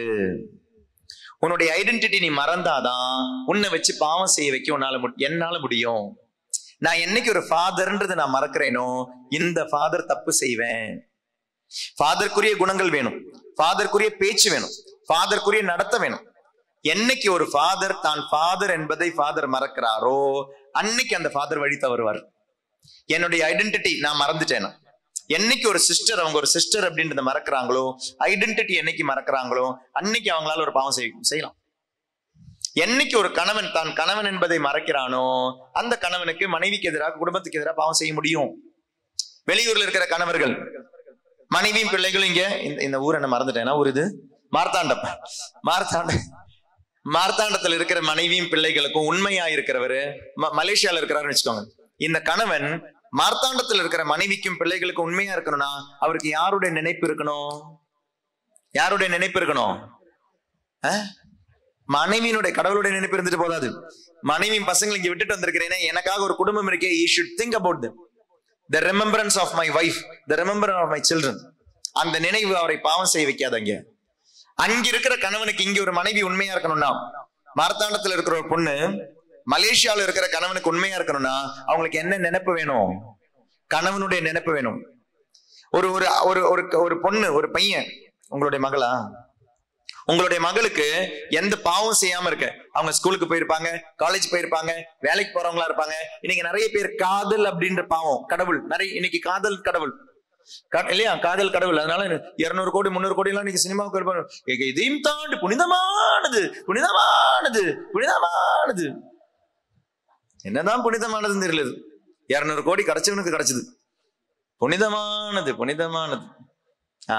உன்னுடைய ஐடென்டிட்டி நீ மறந்தாதான் உன்னை வச்சு பாவம் செய்ய வைக்க உன்னால மு- என்னால முடியும் நான் என்னைக்கு ஒரு ஃபாதர்ன்றது நான் மறக்கிறேனோ இந்த ஃபாதர் தப்பு செய்வேன் ஃபாதருக்குரிய குணங்கள் வேணும் ஃபாதருக்குரிய பேச்சு வேணும் ஃபாதருக்குரிய நடத்த வேணும் என்னைக்கு ஒரு ஃபாதர் தான் ஃபாதர் என்பதை ஃபாதர் மறக்கிறாரோ அன்னைக்கு அந்த ஃபாதர் வழி தவறுவார் என்னுடைய ஐடென்டிட்டி நான் மறந்துட்டேனா என்னைக்கு ஒரு சிஸ்டர் அவங்க ஒரு சிஸ்டர் அப்படின்றத மறக்கிறாங்களோ ஐடென்டிட்டி என்னைக்கு மறக்கிறாங்களோ அன்னைக்கு அவங்களால ஒரு பாவம் செய்ய செய்யலாம் என்னைக்கு ஒரு கணவன் தான் கணவன் என்பதை மறக்கிறானோ அந்த கணவனுக்கு மனைவிக்கு எதிராக குடும்பத்துக்கு எதிராக பாவம் செய்ய முடியும் வெளியூர்ல இருக்கிற கணவர்கள் மனைவியும் பிள்ளைகளும் இங்க இந்த இந்த ஊர் என்ன மறந்துட்டேன்னா ஒரு இது மார்த்தாண்டம் மார்த்தாண்ட மார்த்தாண்டத்துல இருக்கிற மனைவியும் பிள்ளைகளுக்கும் உண்மையா இருக்கிறவரு ம- மலேசியால இருக்கிறாருன்னு வச்சுக்கோங்க இந்த கணவன் மார்த்தாண்டத்துல இருக்கிற மனைவிக்கும் பிள்ளைகளுக்கும் உண்மையா இருக்கணும்னா அவருக்கு யாருடைய நினைப்பு இருக்கணும் யாருடைய நினைப்பு இருக்கணும் அஹ்? மனைவியினுடைய கடவுளுடைய நினைப்பு இருந்துட்டு போதாது மனைவி பசங்களை இங்க விட்டுட்டு வந்திருக்கிறேனே எனக்காக ஒரு குடும்பம் இருக்கே he should think about them the remembrance of my wife the remembrance of my children அந்த நினைவு அவரை பாவம் செய்ய வைக்காதங்க அங்க இருக்கிற கணவனுக்கு இங்க ஒரு மனைவி உண்மையா இருக்கணும்னா மார்த்தாண்டத்துல இருக்கிற ஒரு பொண்ணு மலேசியால இருக்கிற கணவனுக்கு உண்மையா இருக்கணும்னா அவங்களுக்கு என்ன நினைப்பு வேணும் கணவனுடைய நினைப்பு வேணும் ஒரு ஒரு ஒரு ஒரு ஒரு பொண்ணு ஒரு பையன் உங்களுடைய மகளா உங்களுடைய மகளுக்கு எந்த பாவம் செய்யாம இருக்க அவங்க ஸ்கூலுக்கு போயிருப்பாங்க காலேஜ் போயிருப்பாங்க வேலைக்கு போறவங்களா இருப்பாங்க இன்னைக்கு நிறைய பேர் காதல் அப்படின்ற பாவம் கடவுள் நிறைய இன்னைக்கு காதல் கடவுள் கா- இல்லையா காதல் கடவுள் அதனால இருநூறு கோடி முந்நூறு கோடி எல்லாம் இன்னைக்கு சினிமாவுக்கு இருப்பாங்க. ஏக, இதையும் தாண்டி புனிதமானது புனிதமானது புனிதமானது என்னதான் புனிதமானதுன்னு தெரியல இருநூறு கோடி கிடைச்சவனுக்கு கிடைச்சது புனிதமானது புனிதமானது ஆ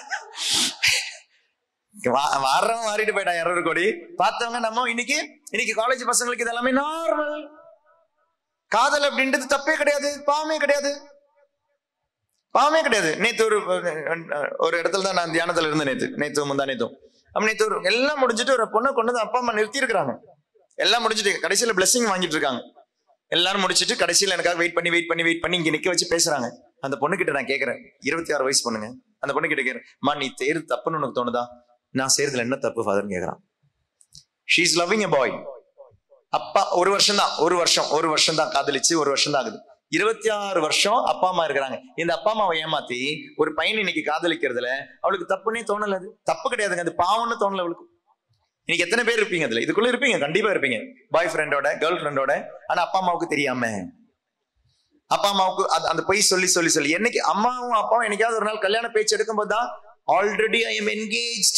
வா- வாடுறவன் மாறிட்டு போயிட்டான் இருநூறு கோடி பார்த்தவங்க நம்ம இன்னைக்கு இன்னைக்கு காலேஜ் பசங்களுக்கு இது எல்லாமே நார்மல் காதல் அப்படின்றது தப்பே கிடையாது பாவமே கிடையாது பாவமே கிடையாது நேத்து ஒரு ஒரு இடத்துல தான் நான் தியானத்துல இருந்தேன் நேத்து நேத்து முந்தா நேத்தும் அப்ப நேத்து ஒரு எல்லாம் முடிஞ்சுட்டு ஒரு பொண்ணை கொண்டு வந்து அப்பா அம்மா நிறுத்தி இருக்கிறாங்க எல்லாம் முடிஞ்சுட்டு கடைசியில blessing வாங்கிட்டு இருக்காங்க எல்லாரும் முடிச்சிட்டு கடைசியில எனக்காக வெயிட் பண்ணி வெயிட் பண்ணி வெயிட் பண்ணி இங்க நிக்க வச்சு பேசுறாங்க அந்த பொண்ணு கிட்ட நான் கேக்குறேன் இருபத்தி ஆறு வயசு பொண்ணுங்க அந்த பொண்ணு கிட்ட கேக்குறேன் மா நீ தேர்வு தப்புன்னு உனக்கு தோணுதா நான் செய்யறதுல என்ன தப்பு ஃபாதர்னு கேக்குறான் she is loving a boy அப்பா ஒரு வருஷம் தான் ஒரு வருஷம் ஒரு வருஷம் தான் காதலிச்சு ஒரு வருஷம் தான் ஆகுது இருபத்தி ஆறு வருஷம் அப்பா அம்மா இருக்கிறாங்க இந்த அப்பா அம்மாவை ஏமாத்தி ஒரு பையன் இன்னைக்கு காதலிக்கிறதுல அவளுக்கு தப்புன்னே தோணல அது தப்பு கிடையாதுங்க அது பாவம்னு தோணல அவளுக்கு இன்னைக்கு எத்தனை பேர் இருப்பீங்க அதுல இதுக்குள்ள இருப்பீங்க கண்டிப்பா இருப்பீங்க பாய் ஃப்ரெண்டோட கேர்ள் ஃப்ரெண்டோட ஆனா அப்பா அம்மாவுக்கு தெரியாம அப்பா அம்மாவுக்கு அது- அந்த பொய் சொல்லி சொல்லி சொல்லி என்னைக்கு அம்மாவும் அப்பாவும் என்னைக்காவது ஒரு நாள் கல்யாண பேச்சு எடுக்கும்போது தான் already I am engage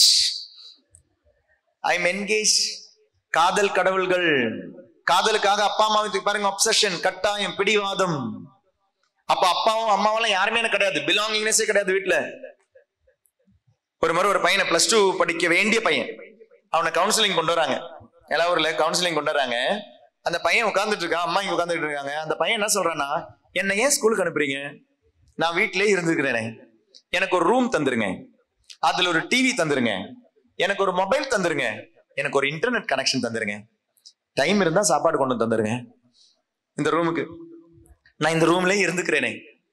I am engage காதல் கடவுள்கள் காதலுக்காக அப்பா அம்மாவுக்கு பாருங்க அப்சஷன் கட்டாயம் பிடிவாதம் அப்ப அப்பாவும் அம்மாவெல்லாம் யாருமே எனக்கு கிடையாது பிலாங்கிங்னஸே கிடையாது வீட்டுல ஒரு முறை ஒரு பையனை பிளஸ் டூ படிக்க வேண்டிய பையன் அவனை கவுன்சிலிங் கொண்டு வராங்க எலாவூர்ல கவுன்சிலிங் கொண்டு வராங்க அந்த பையன் உட்கார்ந்துட்டு இருக்கான் அம்மா இங்க உட்கார்ந்துட்டு இருக்காங்க அந்த பையன் என்ன சொல்றான்னா என்ன ஏன் ஸ்கூலுக்கு அனுப்புறீங்க நான் வீட்டிலே இருந்துக்கிறேனே எனக்கு ஒரு ரூம் தந்துருங்க அதுல ஒரு டிவி தந்துருங்க எனக்கு ஒரு மொபைல் தந்துருங்க எனக்கு ஒரு இன்டர்நெட் கனெக்ஷன் தந்துருங்க டைம் இருந்தா சாப்பாடு கொண்டு வந்து தந்துருங்க இந்த ரூமுக்கு நான் இந்த ரூம்லயே இருந்துக்கிறேனே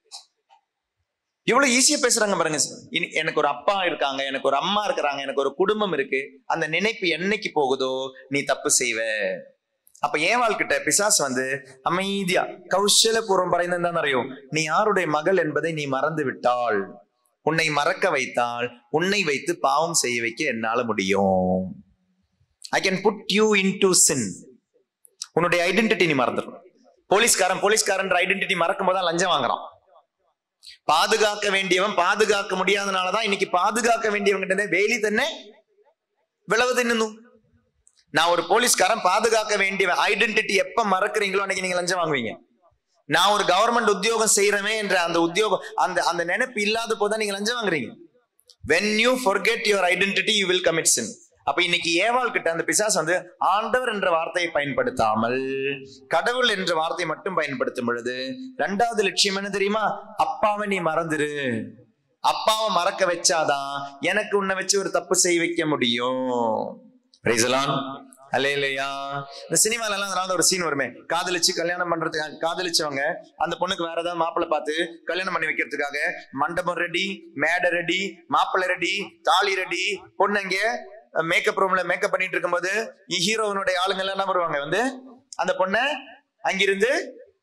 இவ்வளவு ஈஸியா பேசுறாங்க பாருங்க இனி- எனக்கு ஒரு அப்பா இருக்காங்க எனக்கு ஒரு அம்மா இருக்கிறாங்க எனக்கு ஒரு குடும்பம் இருக்கு அந்த நினைப்பு என்னைக்கு போகுதோ நீ தப்பு செய்வ அப்ப ஏவாள் கிட்ட பிசாஸ் வந்து அமைதியா கௌசல பூர்வம் பறைந்தான் அறியும் நீ யாருடைய மகள் என்பதை நீ மறந்து விட்டாள் உன்னை மறக்க வைத்தால் உன்னை வைத்து பாவம் செய்ய வைக்க என்னால முடியும் I can put you into sin உன்னுடைய ஐடென்டிட்டி நீ மறந்துடும் போலீஸ்காரன் போலீஸ்காரன் ஐடென்டிட்டி மறக்கும் போது லஞ்சம் வாங்குறான் பாதுகாக்க வேண்டியவன் பாதுகாக்க முடியாதனாலதான் இன்னைக்கு பாதுகாக்க வேண்டியவங்கிட்ட வேலி തന്നെ விளவு தின்னு நான் ஒரு போலீஸ்காரன் பாதுகாக்க வேண்டிய ஐடென்டிட்டி எப்ப மறக்கிறீங்களோ அன்னைக்கு நீங்க லஞ்சம் வாங்குவீங்க நான் ஒரு கவர்மெண்ட் உத்தியோகம் செய்யறவே என்ற அந்த உத்தியோகம் அந்த அந்த நினைப்பு இல்லாத போதான் நீங்க லஞ்சம் வாங்குறீங்க when you forget your identity you will commit sin அப்ப இன்னைக்கு ஏவாள் கிட்ட அந்த பிசாஸ் வந்து ஆண்டவர் என்ற வார்த்தையை பயன்படுத்தாமல் கடவுள் என்ற வார்த்தையை மட்டும் பயன்படுத்தும் பொழுது ரெண்டாவது லட்சியம் என்ன தெரியுமா அப்பாவை நீ மறந்துரு அப்பாவை மறக்க வச்சாதான் எனக்கு உன்னை வச்சு ஒரு தப்பு செய்ய வைக்க முடியும் Praise the Lord. அல்லேலூயா இந்த சினிமால எல்லாம் அதனால ஒரு சீன் வருமே காதலிச்சு கல்யாணம் பண்றதுக்காக காதலிச்சவங்க அந்த பொண்ணுக்கு வேற ஏதாவது மாப்பிள்ளை பார்த்து கல்யாணம் பண்ணி வைக்கிறதுக்காக மண்டபம் ரெடி மேடை ரெடி மாப்பிள்ளை ரெடி தாலி ரெடி பொண்ணு இங்க மேக்கப் ரூம்ல மேக்கப் பண்ணிட்டு இருக்கும்போது ஹீரோவனுடைய ஆளுங்க எல்லாம் என்ன வருவாங்க வந்து அந்த பொண்ணை அங்கிருந்து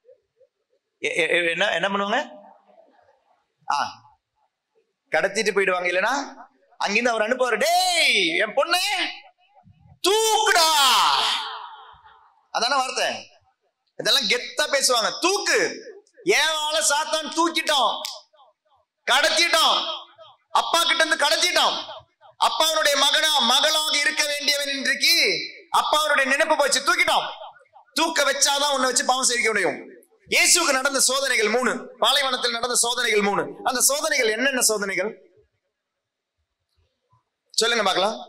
எ- எ- எ- என்ன என்ன பண்ணுவாங்க ஆ கடத்திட்டு போயிடுவாங்க இல்லனா அங்கிருந்து அவர் அனுப்புவாரு டேய் என் பொண்ணு தூக்குடா அதான வார்த்தை இதெல்லாம் கெத்தா பேசுவாங்க தூக்கு ஏன் ஆள சாத்தான் தூக்கிட்டோம் கடத்திட்டோம் அப்பா கிட்ட இருந்து கடத்திட்டோம் அப்பாவுடைய மகனா மகளாக இருக்க வேண்டியவன் இன்றைக்கு அப்பாவுடைய நினைப்பு போச்சு தூக்கிட்டோம் தூக்க வச்சாதான் உன்னை வச்சு பாவம் செய்ய முடியும் இயேசுவுக்கு நடந்த சோதனைகள் மூணு பாலைவனத்தில் நடந்த சோதனைகள் மூணு அந்த சோதனைகள் என்னென்ன சோதனைகள் சொல்லுங்க பார்க்கலாம்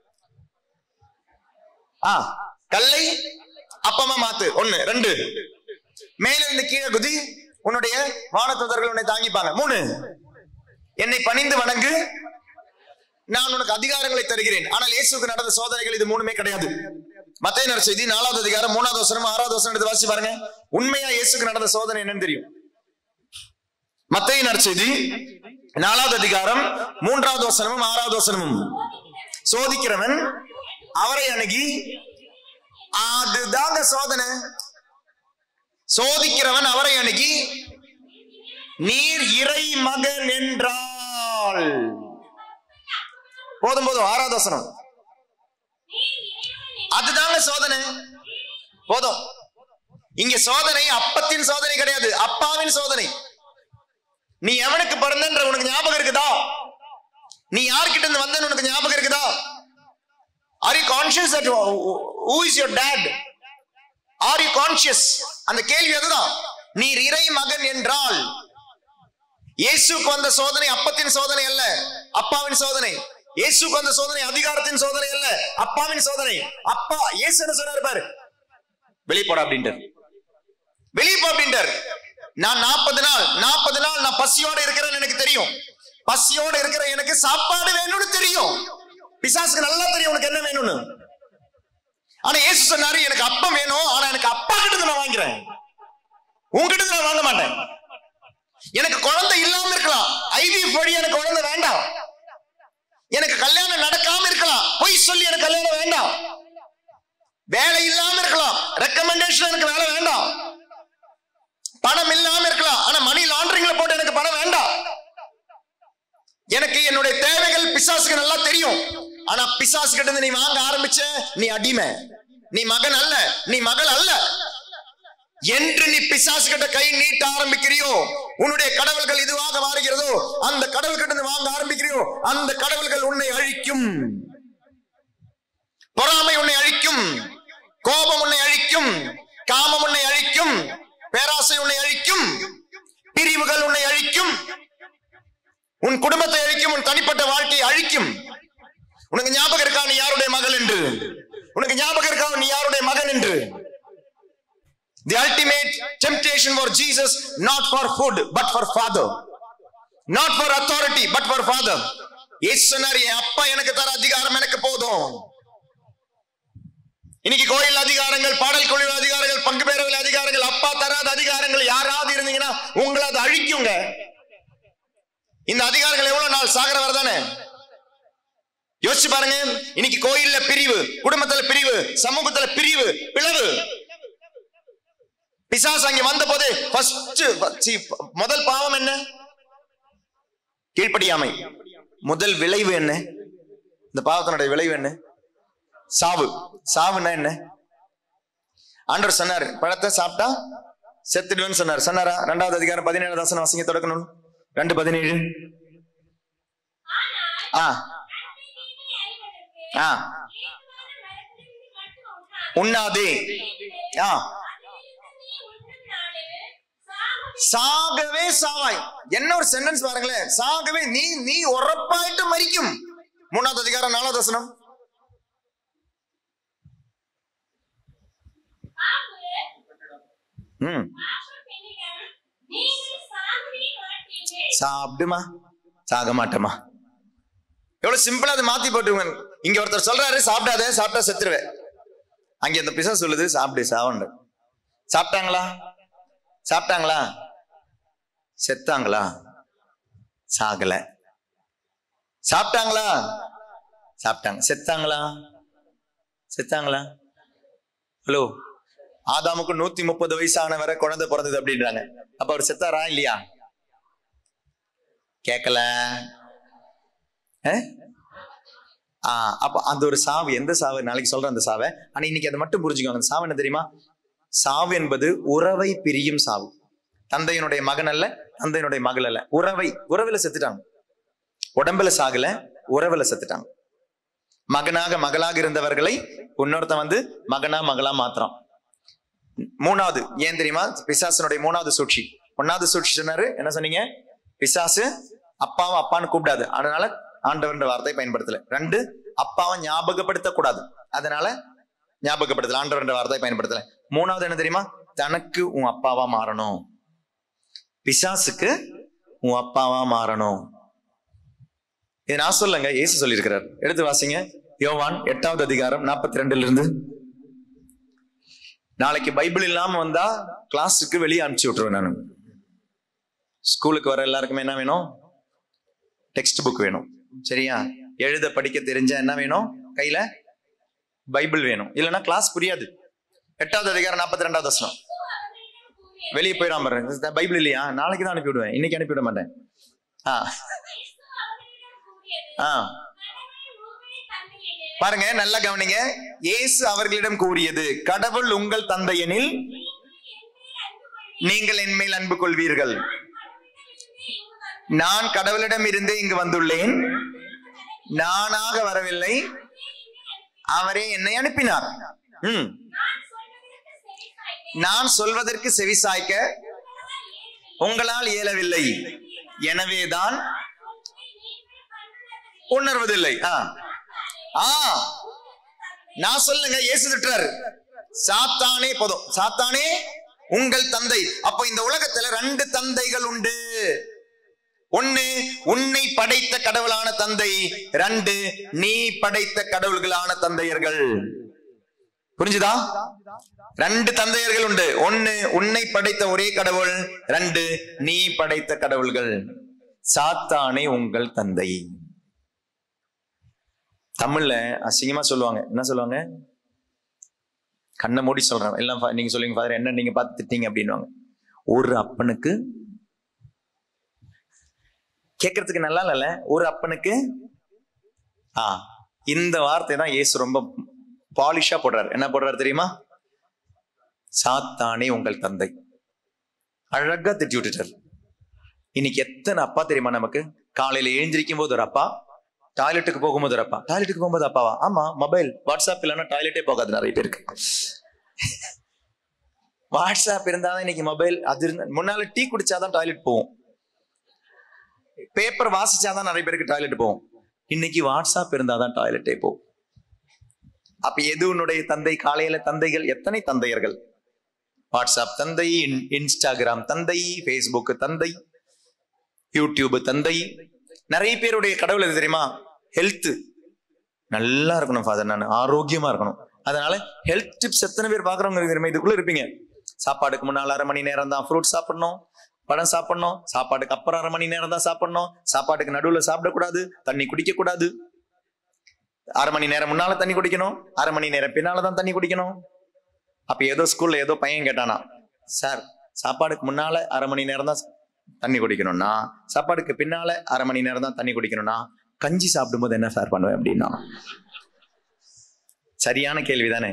ஆ கல்லை அப்பமா மாத்து ஒண்ணு ரெண்டு மேல இருந்து கீழே குதி உன்னுடைய வானத்தூதர்கள் உன்னை தாங்கிப்பாங்க மூணு என்னை பணிந்து வணங்கு நான் உனக்கு அதிகாரங்களை தருகிறேன் ஆனால் இயேசுக்கு நடந்த சோதனைகள் இது மூணுமே கிடையாது மத்திய நற்செய்தி நாலாவது அதிகாரம் மூணாவது வசனம் ஆறாவது வசனம் எடுத்து வாசி பாருங்க உண்மையா இயேசுக்கு நடந்த சோதனை என்னன்னு தெரியும் மத்திய நற்செய்தி நாலாவது அதிகாரம் மூன்றாவது வசனமும் ஆறாவது வசனமும் சோதிக்கிறவன் அவரை அணுகி அதுதாங்க சோதனை சோதிக்கிறவன் அவரை அணுகி நீர் இறை மகன் என்றால் போதும் போதும் ஆறாவது வசனம் அதுதாங்க சோதனை போதும் இங்க சோதனை அப்பத்தின் சோதனை கிடையாது அப்பாவின் சோதனை நீ எவனுக்கு பிறந்தன்ற உனக்கு ஞாபகம் இருக்குதா நீ யார்கிட்ட இருந்து வந்தன்னு உனக்கு ஞாபகம் இருக்குதா are you conscious that who is your dad are you conscious அந்த கேள்வி அதுதான் நீர் இறை மகன் என்றால் இயேசுக்கு வந்த சோதனை அப்பத்தின் சோதனை அல்ல அப்பாவின் சோதனை இயேசுக்கு வந்த சோதனை அதிகாரத்தின் சோதனை அல்ல அப்பாவின் சோதனை அப்பா இயேசு என்ன சொன்னார் பாரு வெளியே போடா அப்படின்ட்டார் வெளியே போ அப்படின்ட்டார் நான் நாற்பது நாள் நாற்பது நாள் நான் பசியோட இருக்கிறேன்னு எனக்கு தெரியும் பசியோட இருக்கிற எனக்கு சாப்பாடு வேணும்னு தெரியும் பிசாசுக்கு நல்லா தெரியும் உனக்கு என்ன வேணும்னு ஆனா இயேசு சொன்னாரு எனக்கு அப்பம் வேணும் ஆனா எனக்கு அப்பா கிட்ட இருந்து நான் வாங்கிறேன் உங்ககிட்ட இருந்து நான் வாங்க மாட்டேன் எனக்கு குழந்தை இல்லாம இருக்கலாம் ஐவிஎஃப் வழி எனக்கு குழந்தை வேண்டாம் எனக்கு கல்யாணம் நடக்காம இருக்கலாம் பொய் சொல்லி எனக்கு கல்யாணம் வேண்டாம் வேலை இல்லாம இருக்கலாம் ரெக்கமெண்டேஷன் எனக்கு வேலை வேண்டாம் பணம் இல்லாம இருக்கலாம் ஆனா மணி லாண்டரிங்ல போட்டு எனக்கு பணம் வேண்டாம் எனக்கு என்னுடைய தேவைகள் பிசாசுக்கு நல்லா தெரியும் ஆனா பிசாசு கிட்ட இருந்து நீ வாங்க ஆரம்பிச்ச நீ அடிமை நீ மகன் அல்ல நீ மகள் அல்ல என்று நீ பிசாசு கிட்ட கை நீட்ட ஆரம்பிக்கிறியோ உன்னுடைய கடவுள்கள் இதுவாக மாறுகிறதோ அந்த கடவுள் கிட்ட இருந்து வாங்க ஆரம்பிக்கிறியோ அந்த கடவுள்கள் உன்னை அழிக்கும் பொறாமை உன்னை அழிக்கும் கோபம் உன்னை அழிக்கும் காமம் உன்னை அழிக்கும் பேராசை உன்னை அழிக்கும் பிரிவுகள் உன்னை அழிக்கும் உன் குடும்பத்தை அழிக்கும் உன் தனிப்பட்ட வாழ்க்கையை அழிக்கும் உனக்கு ஞாபகம் இருக்கா நீ யாருடைய மகள் என்று உனக்கு ஞாபகம் இருக்கா நீ யாருடைய மகன் என்று The ultimate temptation for Jesus, not for food, but for father. Not for authority, but for father. இயேசு சொன்னார் என் அப்பா எனக்கு தர அதிகாரம் எனக்கு போதும் இன்னைக்கு கோயில் அதிகாரங்கள் பாடல் குழு அதிகாரங்கள் பங்கு பேரவில் அதிகாரங்கள் அப்பா தராத அதிகாரங்கள் யாராவது இருந்தீங்கன்னா உங்களை அது அழிக்குங்க இந்த அதிகாரங்கள் எவ்வளவு நாள் சாகர வரதானே யோசிச்சு பாருங்க இன்னைக்கு கோயில்ல பிரிவு குடும்பத்துல பிரிவு சமூகத்துல பிரிவு பிளவு பிசாசு அங்க வந்த போது ஃபர்ஸ்ட் முதல் பாவம் என்ன கீழ்ப்படியாமை முதல் விளைவு என்ன இந்த பாவத்தினுடைய விளைவு என்ன சாவு சாவுன்னா என்ன ஆண்டவர் சொன்னார் பழத்தை சாப்பிட்டா செத்துடுவேன்னு சொன்னார் சொன்னாரா ரெண்டாவது அதிகாரம் பதினேழு தாசன வாசிங்க தொடக்கணும் ரெண்டு பதினேழு ஆ ஆ உண்ணாதே ஆ சாகவே சாவாய் என்ன ஒரு சென்டென்ஸ் பாருங்களேன் சாகவே நீ நீ உறப்பாயிட்டு மரிக்கும் மூணாவது அதிகாரம் நாலாவது வசனம் ம் சாப்பிடுமா சாக மாட்டேமா எவ்வளவு சிம்பிளா அதை மாத்தி போட்டுருங்க இங்க ஒருத்தர் சொல்றாரு சாப்பிடாத சாப்பிட்டா செத்துருவேன் அங்க இந்த பிசா சொல்லுது சாப்பிடு சாவண்டு சாப்பிட்டாங்களா சாப்பிட்டாங்களா செத்தாங்களா சாகல சாப்பிட்டாங்களா சாப்பிட்டாங்க செத்தாங்களா செத்தாங்களா ஹலோ ஆதாமுக்கு நூத்தி முப்பது வயசான வரை குழந்தை பிறந்தது அப்படின்றாங்க அப்ப அவர் செத்தாரா இல்லையா கேட்கல ஆ அப்ப அந்த ஒரு சாவு எந்த சாவு நாளைக்கு சொல்றேன் அந்த சாவை ஆனா இன்னைக்கு அதை மட்டும் புரிஞ்சுக்கோங்க அந்த சாவு என்ன தெரியுமா சாவு என்பது உறவை பிரியும் சாவு தந்தையினுடைய மகன் அல்ல தந்தையினுடைய மகள் அல்ல உறவை உறவுல செத்துட்டாங்க உடம்புல சாகல உறவுல செத்துட்டாங்க மகனாக மகளாக இருந்தவர்களை இன்னொருத்தன் வந்து மகனா மகளா மாத்திரம் மூணாவது ஏன் தெரியுமா பிசாசனுடைய மூணாவது சூழ்ச்சி ஒன்னாவது சூழ்ச்சி சொன்னாரு என்ன சொன்னீங்க பிசாசு அப்பாவும் அப்பான்னு கூப்பிடாது அதனால ஆண்டவன்ற வார்த்தை பயன்படுத்தல ரெண்டு அப்பாவை ஞாபகப்படுத்த கூடாது அதனால ஞாபகப்படுத்தல ஆண்டவன்ற வார்த்தை பயன்படுத்தல மூணாவது என்ன தெரியுமா தனக்கு உன் அப்பாவா மாறணும் பிசாசுக்கு உன் அப்பாவா மாறணும் இது நான் சொல்லுங்க இயேசு சொல்லியிருக்கிறார் எடுத்து வாசிங்க யோவான் எட்டாவது அதிகாரம் நாற்பத்தி ரெண்டுல இருந்து நாளைக்கு பைபிள் இல்லாம வந்தா கிளாஸுக்கு வெளியே அனுப்பிச்சு விட்டுருவேன் நான் ஸ்கூலுக்கு வர எல்லாருக்குமே என்ன வேணும் டெக்ஸ்ட் புக் வேணும் சரியா எழுத படிக்க தெரிஞ்ச என்ன வேணும் கையில பைபிள் வேணும் இல்லைன்னா கிளாஸ் புரியாது எட்டாவது அதிகாரம் நாற்பத்தி ரெண்டாவது வசனம் வெளியே போயிடாம பாருங்க பைபிள் இல்லையா நாளைக்கு தான் அனுப்பி விடுவேன் இன்னைக்கு அனுப்பி விட மாட்டேன் ஆ ஆ பாருங்க நல்லா கவனிங்க இயேசு அவர்களிடம் கூறியது கடவுள் உங்கள் தந்தையெனில் நீங்கள் என் மேல் அன்பு கொள்வீர்கள் நான் கடவுளிடம் இருந்து இங்கு வந்துள்ளேன் நானாக வரவில்லை அவரே என்னை அனுப்பினார் ம் நான் சொல்வதற்கு செவிசாய்க்க உங்களால் இயலவில்லை எனவேதான் உணர்வதில்லை ஆ ஆ நான் சொல்லுங்க இயேசு திட்டுறாரு சாத்தானே போதும் சாத்தானே உங்கள் தந்தை அப்ப இந்த உலகத்துல ரெண்டு தந்தைகள் உண்டு ஒண்ணு உன்னை படைத்த கடவுளான தந்தை ரெண்டு நீ படைத்த கடவுள்களான தந்தையர்கள் புரிஞ்சுதா ரெண்டு தந்தையர்கள் உண்டு ஒண்ணு உன்னை படைத்த ஒரே கடவுள் ரெண்டு நீ படைத்த கடவுள்கள் சாத்தானே உங்கள் தந்தை தமிழ்ல அசிங்கமா சொல்லுவாங்க என்ன சொல்லுவாங்க கண்ணை மூடி சொல்றேன் எல்லாம் fa- நீங்க சொல்லுங்க ஃபாதர் என்ன நீங்க பார்த்து திட்டீங்க அப்படின்னுவாங்க ஒரு அப்பனுக்கு கேட்கறதுக்கு நல்லா இல்லைல்ல ஒரு அப்பனுக்கு ஆ இந்த வார்த்தை தான் இயேசு ரொம்ப பாலிஷா போடுறாரு என்ன போடுறாரு தெரியுமா சாத்தானே உங்கள் தந்தை அழகா திட்டி விட்டுட்டார் இன்னைக்கு எத்தனை அப்பா தெரியுமா நமக்கு காலையில எழுந்திருக்கும் போது ஒரு அப்பா டாய்லெட்டுக்கு போகும்போது ஒரு அப்பா டாய்லெட்டுக்கு போகும்போது அப்பாவா ஆமா மொபைல் வாட்ஸ்அப் இல்லைன்னா டாய்லெட்டே போகாது நிறைய பேருக்கு வாட்ஸ்அப் இருந்தாதான் இன்னைக்கு மொபைல் அது இருந்தா முன்னால டீ குடிச்சாதான் டாய்லெட் போவோம் பேப்பர் வாசிச்சாதான் நிறைய பேருக்கு டாய்லெட் போவோம் இன்னைக்கு வாட்ஸ்அப் இருந்தாதான் டாய்லெட்டே போகும் அப்ப எது உன்னுடைய தந்தை காலையில தந்தைகள் எத்தனை தந்தையர்கள் வாட்ஸ்அப் தந்தை இன்- இன்ஸ்டாகிராம் தந்தை ஃபேஸ்புக் தந்தை யூடியூப் தந்தை நிறைய பேருடைய கடவுள் எது தெரியுமா ஹெல்த் நல்லா இருக்கணும் ஃபாதர் நான் ஆரோக்கியமா இருக்கணும் அதனால ஹெல்த் டிப்ஸ் எத்தனை பேர் பாக்குறவங்க இருக்கு தெரியுமா இதுக்குள்ள இருப்பீங்க சாப்பாடுக்கு முன்னால் அரை மணி நேரம் தான் ஃப்ரூட் சாப்பிடணும் பழம் சாப்பிடணும் சாப்பாட்டுக்கு அப்புறம் அரை மணி நேரம் தான் சாப்பிடணும் சாப்பாட்டுக்கு நடுவுல சாப்பிடக்கூடாது தண்ணி குடிக்க கூடாது அரை மணி நேரம் முன்னால தண்ணி குடிக்கணும் அரை மணி நேரம் பின்னால தான் தண்ணி குடிக்கணும் அப்ப ஏதோ ஸ்கூல்ல ஏதோ பையன் கேட்டானா சார் சாப்பாடுக்கு முன்னால அரை மணி நேரம் தான் தண்ணி குடிக்கணும்னா சாப்பாடுக்கு பின்னால அரை மணி நேரம் தான் தண்ணி குடிக்கணும்னா கஞ்சி சாப்பிடும்போது என்ன சார் பண்ணுவேன் அப்படின்னா சரியான கேள்வி தானே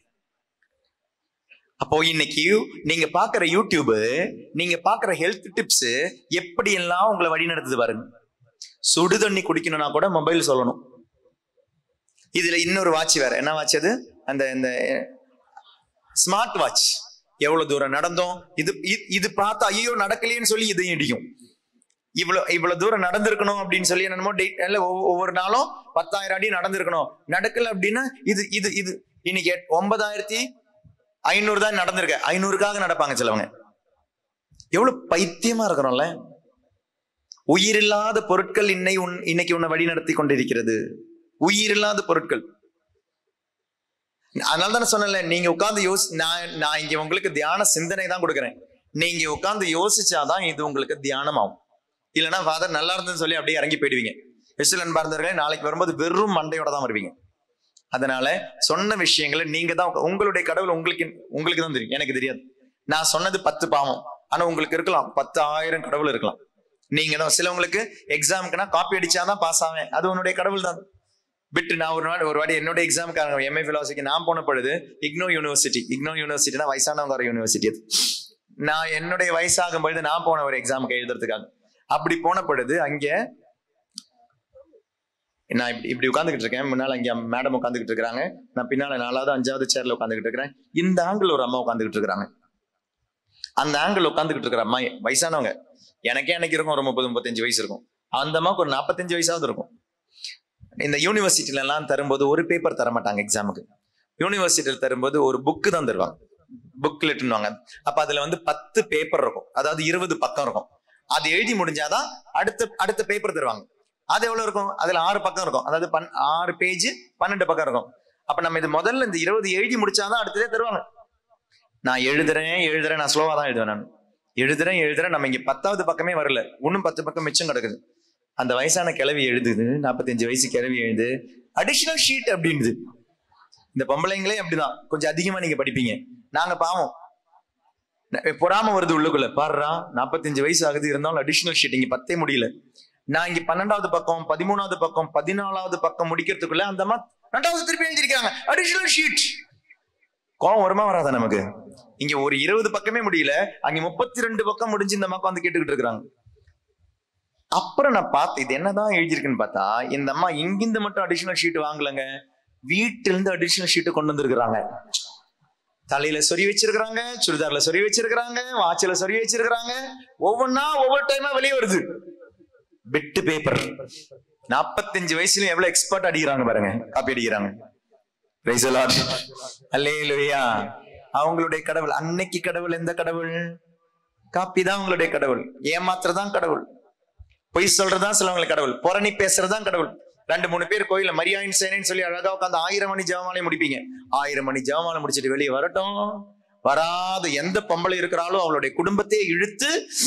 அப்போ இன்னைக்கு நீங்க பாக்குற யூடியூப் நீங்க பாக்குற ஹெல்த் டிப்ஸ் எப்படி எல்லாம் உங்களை வழி நடத்துது பாருங்க சுடு தண்ணி குடிக்கணும்னா கூட மொபைல் சொல்லணும் இதுல இன்னொரு வாட்ச் வேற என்ன வாட்ச் அது அந்த இந்த ஸ்மார்ட் வாட்ச் எவ்வளவு தூரம் நடந்தோம் இது இ- இது பார்த்தா ஐயோ நடக்கலையேன்னு சொல்லி இதையும் இடிக்கும் இவ்வளவு இவ்வளவு தூரம் நடந்திருக்கணும் அப்படின்னு சொல்லி என்னமோ டேட் இல்ல ஒவ்வொ- ஒவ்வொரு நாளும் பத்தாயிரம் அடி நடந்திருக்கணும் நடக்கல அப்படின்னா இது இது இது இன்னைக்கு எட்- ஒன்பதாயிரத்தி ஐநூறு தான் நடந்திருக்க ஐநூறுக்காக நடப்பாங்க சிலவங்க எவ்வளவு பைத்தியமா இருக்கிறோம்ல உயிரில்லாத பொருட்கள் இன்னை உன் இன்னைக்கு உன்னை வழி நடத்தி கொண்டிருக்கிறது உயிரில்லாத பொருட்கள் அதனால தான் சொன்னேன்ல நீங்க உட்கார்ந்து யோசி நான் நான் இங்க உங்களுக்கு தியான சிந்தனை தான் கொடுக்குறேன் நீங்க உட்கார்ந்து யோசிச்சாதான் இது உங்களுக்கு தியானம் ஆகும் இல்லைன்னா ஃபாதர் நல்லா இருந்ததுன்னு சொல்லி அப்படியே இறங்கி போயிடுவீங்க எஸ்எல் அன்பார்ந்தவர்களே நாளைக்கு வரும்போது வெறும் மண்டையோட தான் வருவீங்க அதனால சொன்ன விஷயங்களை நீங்க தான் உங்க- உங்களுடைய கடவுள் உங்களுக்கு உங்களுக்கு தான் தெரியும் எனக்கு தெரியாது நான் சொன்னது பத்து பாவம் ஆனா உங்களுக்கு இருக்கலாம் பத்து ஆயிரம் கடவுள் இருக்கலாம் நீங்க தான் சிலவங்களுக்கு எக்ஸாமுக்குனா காப்பி அடிச்சாதான் பாஸ் ஆவேன் அது உன்னுடைய கடவுள் தான் விட்டு நான் ஒரு நாள் ஒரு வாட்டி என்னோட எக்ஸாமுக்காக எம்ஏ பிலாசபிக்கு நான் போன பொழுது இக்னோ யூனிவர்சிட்டி இக்னோ யூனிவர்சிட்டினா வயசானவங்க வர யூனிவர்சிட்டி அது நான் என்னுடைய வயசாகும் பொழுது நான் போன ஒரு எக்ஸாமுக்கு எழுதுறதுக்காக அப்படி போன பொழுது அங்க நான் இப்படி இப்படி உட்காந்துக்கிட்டு இருக்கேன் முன்னால அங்க மேடம் உட்காந்துக்கிட்டு இருக்காங்க நான் பின்னால நாலாவது அஞ்சாவது சேர்ல உட்காந்துக்கிட்டு இருக்கிறேன் இந்த ஆங்கிள் ஒரு அம்மா உட்காந்துக்கிட்டு இருக்காங்க அந்த ஆங்கிள் உட்காந்துக்கிட்டு இருக்கிற அம்மா வயசானவங்க எனக்கே எனக்கு இருக்கும் ஒரு முப்பது முப்பத்தஞ்சு வயசு இருக்கும் அந்த அம்மாவுக்கு ஒரு நாற்பத்தஞ்சு வயசாவது இருக்கும் இந்த யூனிவர்சிட்டில எல்லாம் தரும்போது ஒரு பேப்பர் தர மாட்டாங்க எக்ஸாமுக்கு யூனிவர்சிட்டியில் தரும்போது ஒரு புக்கு தான் தருவாங்க புக்லெட்னுவாங்க அப்ப அதுல வந்து பத்து பேப்பர் இருக்கும் அதாவது இருபது பக்கம் இருக்கும் அது எழுதி முடிஞ்சாதான் அடுத்த அடுத்த பேப்பர் தருவாங்க அது எவ்வளவு இருக்கும் அதுல ஆறு பக்கம் இருக்கும் அதாவது பன் ஆறு பேஜ் பன்னெண்டு பக்கம் இருக்கும் அப்ப நம்ம இது முதல்ல இந்த இருபது எழுதி முடிச்சாதான் அடுத்ததே தருவாங்க நான் எழுதுறேன் எழுதுறேன் நான் ஸ்லோவா தான் எழுதுவேன் நான் எழுதுறேன் எழுதுறேன் நம்ம இங்க பத்தாவது பக்கமே வரல இன்னும் பத்து பக்கம் மிச்சம் கிடக்குது அந்த வயசான கிழவி எழுதுது நாற்பத்தஞ்சு வயசு கிழவி எழுது அடிஷனல் ஷீட் அப்படின்னுது இந்த பொம்பளைங்களே அப்படிதான் கொஞ்சம் அதிகமா நீங்க படிப்பீங்க நாங்க பாவம் ந- பொறாம வருது உள்ளுக்குள்ள பாருடா நாற்பத்தஞ்சு வயசு ஆகுது இருந்தாலும் அடிஷனல் ஷீட் இங்க பத்தே முடியல நான் இங்க பன்னெண்டாவது பக்கம் பதிமூணாவது பக்கம் பதினாலாவது பக்கம் முடிக்கிறதுக்குள்ள அந்த அம்மா ரெண்டாவது திருப்பி எழுதிருக்காங்க அடிஷனல் ஷீட் கோவம் வருமா வராதா நமக்கு இங்க ஒரு இருபது பக்கமே முடியல அங்க முப்பத்தி ரெண்டு பக்கம் முடிஞ்சு இந்த அம்மா வந்து கேட்டுக்கிட்டு இருக்காங்க அப்புறம் நான் பார்த்தேன் இது என்னதான் எழுதியிருக்குன்னு பார்த்தா இந்த அம்மா இங்கிருந்து மட்டும் அடிஷனல் ஷீட் வாங்கலங்க வீட்டில இருந்து அடிஷனல் ஷீட் கொண்டு வந்திருக்கிறாங்க தலையில சொறி வச்சிருக்கிறாங்க சுடிதார்ல சொறி வச்சிருக்கிறாங்க வாட்சில சொறி வச்சிருக்கிறாங்க ஒவ்வொன்னா ஒவ்வொரு டைமா வெளியே வருது பிட்டு பேப்பர் நாற்பத்தஞ்சு வயசுலயும் எவ்வளவு எக்ஸ்பர்ட் அடிக்கிறாங்க பாருங்க காப்பி அடிக்கிறாங்க Praise the Lord. Hallelujah. அவங்களுடைய கடவுள் அன்னைக்கு கடவுள் எந்த கடவுள் காப்பி தான் உங்களுடைய கடவுள் ஏமாத்துறதான் கடவுள் பொய் சொல்றதுதான் சிலவங்களுக்கு கடவுள் புரணி பேசுறதுதான் கடவுள் ரெண்டு மூணு பேர் கோயில மரியாயின் சேனைன்னு சொல்லி அழகா உட்காந்து ஆயிரம் மணி ஜெபமாலை முடிப்பீங்க ஆயிரம் மணி ஜெபமாலை முடிச்சிட்டு வெளியே வரட்டும் வராத எந்த பொம்பளை இருக்கிறாளோ அவளுடைய குடும்பத்தையே இழுத்து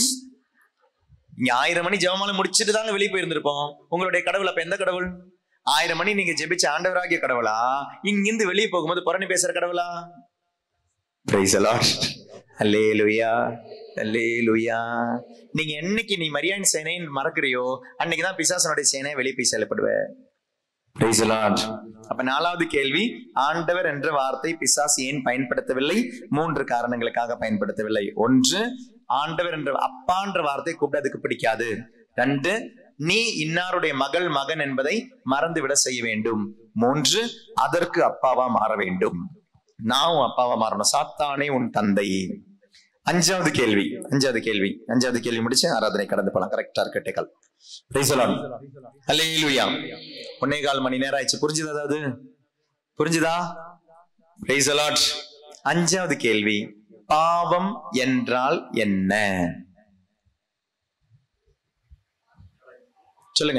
இங்க ஆயிரம் மணி ஜெபமாலை முடிச்சிட்டு தாங்க வெளியே போயிருந்திருப்போம் உங்களுடைய கடவுள் அப்ப எந்த கடவுள் ஆயிரம் மணி நீங்க ஜெபிச்ச ஆண்டவராகிய கடவுளா இங்கிருந்து வெளியே போகும்போது புரணி பேசுற கடவுளா Praise the Lord. Hallelujah. Hallelujah. நீங்க என்னைக்கு நீ மரியாயின் சேனைன்னு மறக்கறியோ அன்னைக்குதான் பிசாசனுடைய சேனை வெளியே போய் செயல்படுவ Praise the Lord. அப்ப நாலாவது கேள்வி ஆண்டவர் என்ற வார்த்தை பிசாசு ஏன் பயன்படுத்தவில்லை மூன்று காரணங்களுக்காக பயன்படுத்தவில்லை ஒன்று ஆண்டவர் என்ற அப்பான்ற வார்த்தை கூப்பிட்டு அதுக்கு பிடிக்காது ரெண்டு நீ இன்னாருடைய மகள் மகன் என்பதை மறந்துவிட செய்ய வேண்டும் மூன்று அதற்கு அப்பாவா மாற வேண்டும் நான் அப்பாவா மாறணும் சாத்தானே உன் தந்தை அஞ்சாவது கேள்வி அஞ்சாவது கேள்வி அஞ்சாவது கேள்வி முடிச்சு ஆராதனை கடந்து போலாம் கரெக்டா இருக்கு டேக்கால் அல்லேலூயா ஒன்னே கால் மணி நேரம் ஆயிடுச்சு புரிஞ்சுதா அதாவது புரிஞ்சுதா Praise the Lord. அஞ்சாவது கேள்வி பாவம் என்றால் என்ன சொல்லுங்க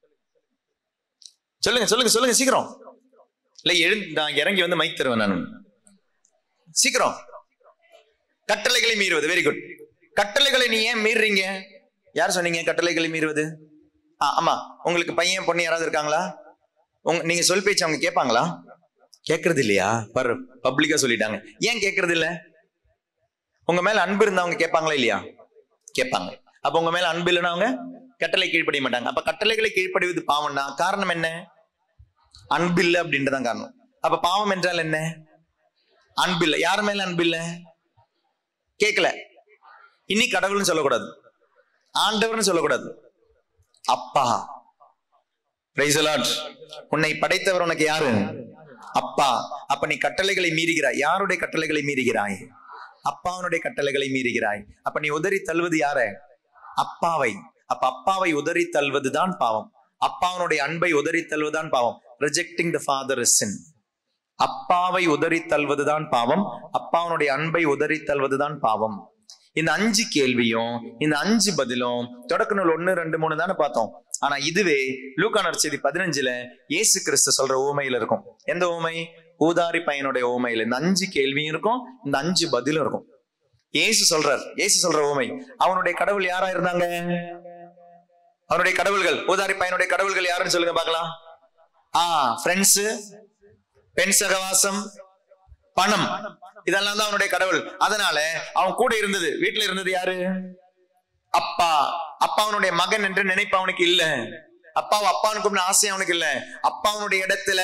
சொல்லுங்க சொல்லுங்க சொல்லுங்க சீக்கிரம் இல்ல எழுந்து நான் இறங்கி வந்து மைக் தருவேன் நான் சீக்கிரம் கட்டளைகளை மீறுவது வெரி குட் கட்டளைகளை நீ ஏன் மீறுறீங்க யார் சொன்னீங்க கட்டளைகளை மீறுவது ஆ, ஆமா உங்களுக்கு பையன் பொண்ணு யாராவது இருக்காங்களா உங்க நீங்க சொல் பேச்சு அவங்க கேட்பாங்களா கேட்கறது இல்லையா பாரு பப்ளிக்கா சொல்லிட்டாங்க ஏன் கேட்கறது இல்ல உங்க மேல அன்பு இருந்தா அவங்க கேட்பாங்களா இல்லையா கேட்பாங்க அப்ப உங்க மேல அன்பு இல்லைன்னா அவங்க கட்டளை கீழ்ப்படிய மாட்டாங்க அப்ப கட்டளைகளை கீழ்ப்படிவது பாவம்னா காரணம் என்ன அன்பு இல்லை அப்படின்றதான் காரணம் அப்ப பாவம் என்றால் என்ன அன்பு இல்லை யார் மேல அன்பு இல்லை கேட்கல இனி கடவுள்னு சொல்லக்கூடாது ஆண்டவர்னு சொல்லக்கூடாது அப்பா Praise the Lord. உன்னை படைத்தவர் உனக்கு யாரு அப்பா அப்ப நீ கட்டளைகளை மீறுகிறாய் யாருடைய கட்டளைகளை மீறுகிறாய் அப்பாவனுடைய கட்டளைகளை மீறுகிறாய் அப்ப நீ உதறி தள்ளுவது யார அப்பாவை அப்ப அப்பாவை உதறி தள்ளுவதுதான் பாவம் அப்பாவனுடைய அன்பை உதறி தள்ளுவதுதான் பாவம் rejecting the father is sin அப்பாவை உதறி தள்ளுவதுதான் பாவம் அப்பாவனுடைய அன்பை உதறி தள்ளுவதுதான் பாவம் இந்த அஞ்சு கேள்வியும் இந்த அஞ்சு பதிலும் தொடக்க நூல் ஒண்ணு ரெண்டு மூணு தானே பார்த்தோம் ஆனா இதுவே லூக்கானர் செய்தி பதினஞ்சுல இயேசு கிறிஸ்து சொல்ற ஊமையில இருக்கும் எந்த ஊமை ஊதாரி பையனுடைய ஊமையில இந்த அஞ்சு கேள்வியும் இருக்கும் இந்த அஞ்சு பதிலும் இருக்கும் இயேசு சொல்றார் இயேசு சொல்ற ஊமை அவனுடைய கடவுள் யாரா இருந்தாங்க அவனுடைய கடவுள்கள் ஊதாரி பையனுடைய கடவுள்கள் யாருன்னு சொல்லுங்க பார்க்கலாம் ஆ ஃப்ரெண்ட்ஸ் பெண் சகவாசம் பணம் இதெல்லாம் தான் அவனுடைய கடவுள் அதனால அவன் கூட இருந்தது வீட்டுல இருந்தது யாரு அப்பா அப்பா அவனுடைய மகன் என்று நினைப்பு அவனுக்கு இல்ல அப்பாவை அப்பான்னு கூப்பிட ஆசை அவனுக்கு இல்ல அப்பா அவனுடைய இடத்துல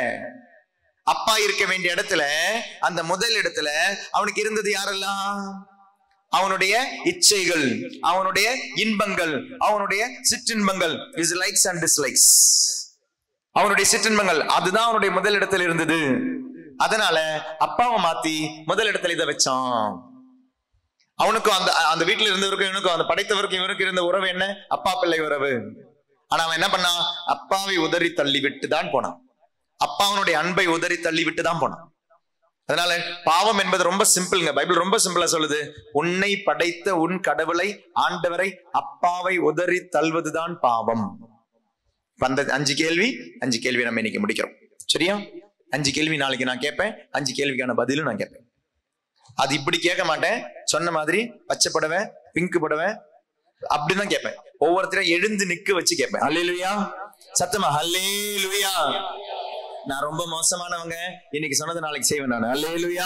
அப்பா இருக்க வேண்டிய இடத்துல அந்த முதல் இடத்துல அவனுக்கு இருந்தது யாரெல்லாம் அவனுடைய இச்சைகள் அவனுடைய இன்பங்கள் அவனுடைய சிற்றின்பங்கள் இஸ் லைக்ஸ் அண்ட் டிஸ்லைக்ஸ் அவனுடைய சிற்றின்பங்கள் அதுதான் அவனுடைய முதல் இடத்துல இருந்தது அதனால அப்பாவை மாத்தி முதல் இடத்துல இதை வச்சான் அவனுக்கும் அந்த அந்த வீட்டுல இருந்தவருக்கும் இவனுக்கும் அந்த படைத்தவருக்கும் இவனுக்கு இருந்த உறவு என்ன அப்பா பிள்ளை உறவு ஆனா அவன் என்ன பண்ணான் அப்பாவை உதறி தள்ளி விட்டு தான் போனான் அப்பாவனுடைய அன்பை உதறி தள்ளி விட்டு தான் போனான் அதனால பாவம் என்பது ரொம்ப சிம்பிள்ங்க பைபிள் ரொம்ப சிம்பிளா சொல்லுது உன்னை படைத்த உன் கடவுளை ஆண்டவரை அப்பாவை உதறி தள்ளுவதுதான் பாவம் வந்த அஞ்சு கேள்வி அஞ்சு கேள்வி நம்ம இன்னைக்கு முடிக்கிறோம் சரியா அஞ்சு கேள்வி நாளைக்கு நான் கேட்பேன் அஞ்சு கேள்விக்கான பதிலும் நான் கேட்பேன் அது இப்படி கேட்க மாட்டேன் சொன்ன மாதிரி பச்சை புடவை பிங்க் புடவை அப்படிதான் கேட்பேன் ஒவ்வொருத்தரையும் எழுந்து நிக்க வச்சு கேட்பேன் அல்லேலுயா சத்தமா அல்லேலுயா நான் ரொம்ப மோசமானவங்க இன்னைக்கு சொன்னது நாளைக்கு செய்வேன் நான் அல்லேலுயா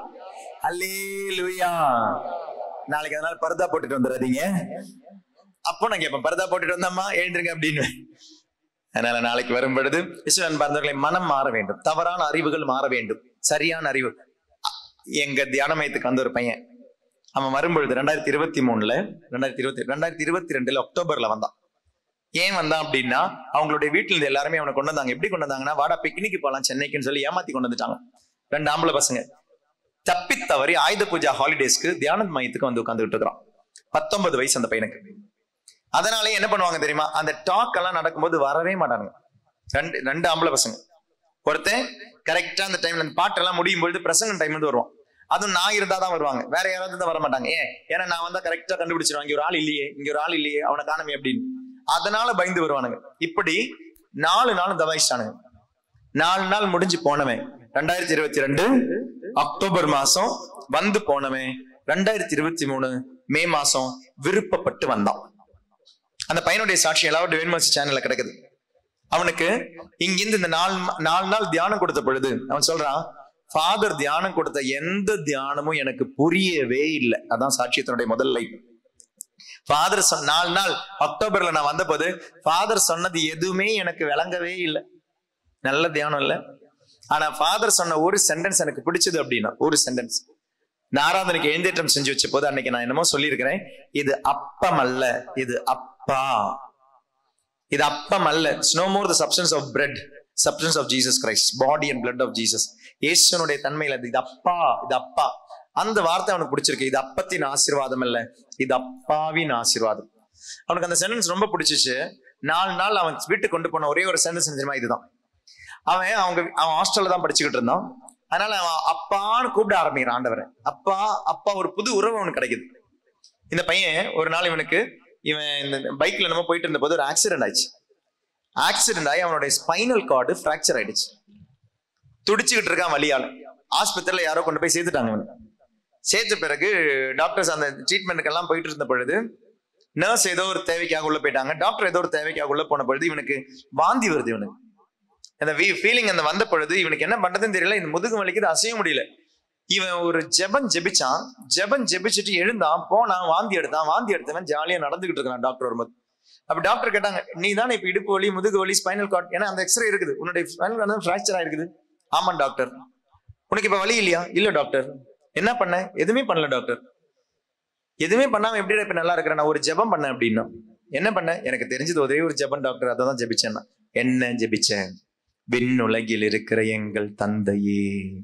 அல்லேலுயா நாளைக்கு அதனால பர்தா போட்டுட்டு வந்துடாதீங்க அப்போ நான் கேட்பேன் பர்தா போட்டுட்டு வந்தம்மா எழுந்துருங்க அப்படின்னு அதனால நாளைக்கு வரும் பொழுது இஸ்வரன் பார்ந்தவர்களை மனம் மாற வேண்டும் தவறான அறிவுகள் மாற வேண்டும் சரியான அறிவு எங்க தியான மையத்துக்கு வந்த ஒரு பையன் அவன் வரும்பொழுது ரெண்டாயிரத்தி இருபத்தி மூணுல ரெண்டாயிரத்தி இருபத்தி ரெண்டாயிரத்தி இருபத்தி ரெண்டுல அக்டோபர்ல வந்தான் ஏன் வந்தான் அப்படின்னா அவங்களுடைய வீட்டுல இருந்து எல்லாருமே அவனை கொண்டு வந்தாங்க எப்படி கொண்டு வந்தாங்கன்னா வாடா பிக்னிக்கு போலாம் சென்னைக்குன்னு சொல்லி ஏமாத்தி கொண்டு வந்துட்டாங்க ரெண்டு ஆம்பளை பசங்க தப்பி தவறி ஆயுத பூஜா ஹாலிடேஸ்க்கு தியான மையத்துக்கு வந்து உட்காந்துட்டு இருக்கிறான் பத்தொன்பது வயசு அந்த பையனுக்கு அதனாலே என்ன பண்ணுவாங்க தெரியுமா அந்த டாக் எல்லாம் நடக்கும்போது வரவே மாட்டானுங்க ரெண்டு ரெண்டு ஆம்பளை பசங்க ஒருத்தன் கரெக்டா அந்த டைம்ல அந்த பாட்டெல்லாம் முடியும் பொழுது பிரசங்க டைம் வந்து வருவான் அதுவும் நான் இருந்தா தான் வருவாங்க வேற யாராவது இருந்தா வர மாட்டாங்க ஏன் ஏன்னா நான் வந்தா கரெக்டா கண்டுபிடிச்சிருவாங்க இங்க ஒரு ஆள் இல்லையே இங்க ஒரு ஆள் இல்லையே அவனை காணமே அப்படின்னு அதனால பயந்து வருவானுங்க இப்படி நாலு நாள் தவாயிச்சிட்டானுங்க நாலு நாள் முடிஞ்சு போனவன் ரெண்டாயிரத்தி இருபத்தி ரெண்டு அக்டோபர் மாசம் வந்து போனவன் ரெண்டாயிரத்தி இருபத்தி மூணு மே மாசம் விருப்பப்பட்டு வந்தான் அந்த பையனுடைய சாட்சி எல்லாரும் வேணுமசி சேனல்ல கிடக்குது அவனுக்கு இங்கிருந்து இந்த நாலு நாலு நாள் தியானம் கொடுத்த பொழுது அவன் சொல்றான் ஃபாதர் தியானம் கொடுத்த எந்த தியானமும் எனக்கு புரியவே இல்லை அதான் சாட்சியத்தினுடைய முதல் லைஃப் ஃபாதர் சொன்ன நாலு நாள் அக்டோபர்ல நான் வந்தபோது ஃபாதர் சொன்னது எதுவுமே எனக்கு விளங்கவே இல்லை நல்ல தியானம் இல்ல ஆனா ஃபாதர் சொன்ன ஒரு சென்டென்ஸ் எனக்கு பிடிச்சது அப்படின்னா ஒரு சென்டென்ஸ் நாராதனுக்கு எழுந்தேற்றம் செஞ்சு வச்ச போது அன்னைக்கு நான் என்னமோ சொல்லியிருக்கிறேன் இது அப்பம் அல்ல இது அப்பா இது அப்பம் அல்ல is no more the substance of bread substance of Jesus Christ body and blood of Jesus இயேசுனுடைய தன்மையில இது அப்பா இது அப்பா அந்த வார்த்தை அவனுக்கு பிடிச்சிருக்கு இது அப்பத்தின் ஆசீர்வாதம் இல்ல இது அப்பாவின் ஆசீர்வாதம் அவனுக்கு அந்த சென்டென்ஸ் ரொம்ப பிடிச்சிச்சு நாலு நாள் அவன் வீட்டுக்கு கொண்டு போன ஒரே ஒரு சென்டென்ஸ் தெரியுமா இதுதான் அவன் அவங்க அவன் ஹாஸ்டல்ல தான் படிச்சுக்கிட்டு இருந்தான் அதனால அவன் அப்பான்னு கூப்பிட ஆரம்பிக்கிறான் ஆண்டவரை அப்பா அப்பா ஒரு புது உறவு அவனுக்கு கிடைக்குது இந்த பையன் ஒரு நாள் இவனுக்கு இவன் இந்த பைக்ல நம்ம போயிட்டு இருந்த போது ஒரு ஆக்சிடென்ட் ஆயிடுச்சு ஆக்சிடென்ட் ஆகி அவனுடைய ஸ்பைனல் கார்டு ஃப்ராக்சர் ஆயிடுச்சு துடிச்சுக்கிட்டு இருக்கான் வழியால ஆஸ்பத்திரியில யாரோ கொண்டு போய் சேர்த்துட்டாங்க இவனை சேர்த்த பிறகு டாக்டர்ஸ் அந்த ட்ரீட்மெண்ட்டுக்கு எல்லாம் போயிட்டு இருந்த பொழுது நர்ஸ் ஏதோ ஒரு தேவைக்காக உள்ள போயிட்டாங்க டாக்டர் ஏதோ ஒரு தேவைக்காக உள்ள போன பொழுது இவனுக்கு வாந்தி வருது இவனுக்கு அந்த ஃபீலிங் அந்த வந்த பொழுது இவனுக்கு என்ன பண்றதுன்னு தெரியல இந்த முதுகு வலிக்குது அசைய முடியல இவன் ஒரு ஜெபம் ஜெபிச்சான் ஜெபம் ஜெபிச்சுட்டு எழுந்தான் போனான் வாந்தி எடுத்தான் வாந்தி எடுத்தவன் ஜாலியா நடந்துகிட்டு இருக்கான் டாக்டர் வரும்போது அப்ப டாக்டர் கேட்டாங்க நீ தானே இப்ப இடுப்பு வலி முதுகு வலி ஸ்பைனல் கார்டு ஏன்னா அந்த எக்ஸ்ரே இருக்குது உன்னுடைய ஸ்பைனல் கார்டு ஃபிராக்சர் ஆயிருக்குது ஆமா டாக்டர் உனக்கு இப்ப வலி இல்லையா இல்ல டாக்டர் என்ன பண்ண எதுவுமே பண்ணல டாக்டர் எதுவுமே பண்ணாம எப்படி இப்ப நல்லா இருக்கிறேன் நான் ஒரு ஜெபம் பண்ணேன் அப்படின்னா என்ன பண்ண எனக்கு தெரிஞ்சது ஒரே ஒரு ஜெபம் டாக்டர் அதை தான் ஜெபிச்சேன் நான். என்ன ஜெபிச்சேன் விண்ணுலகில் இருக்கிற எங்கள் தந்தையே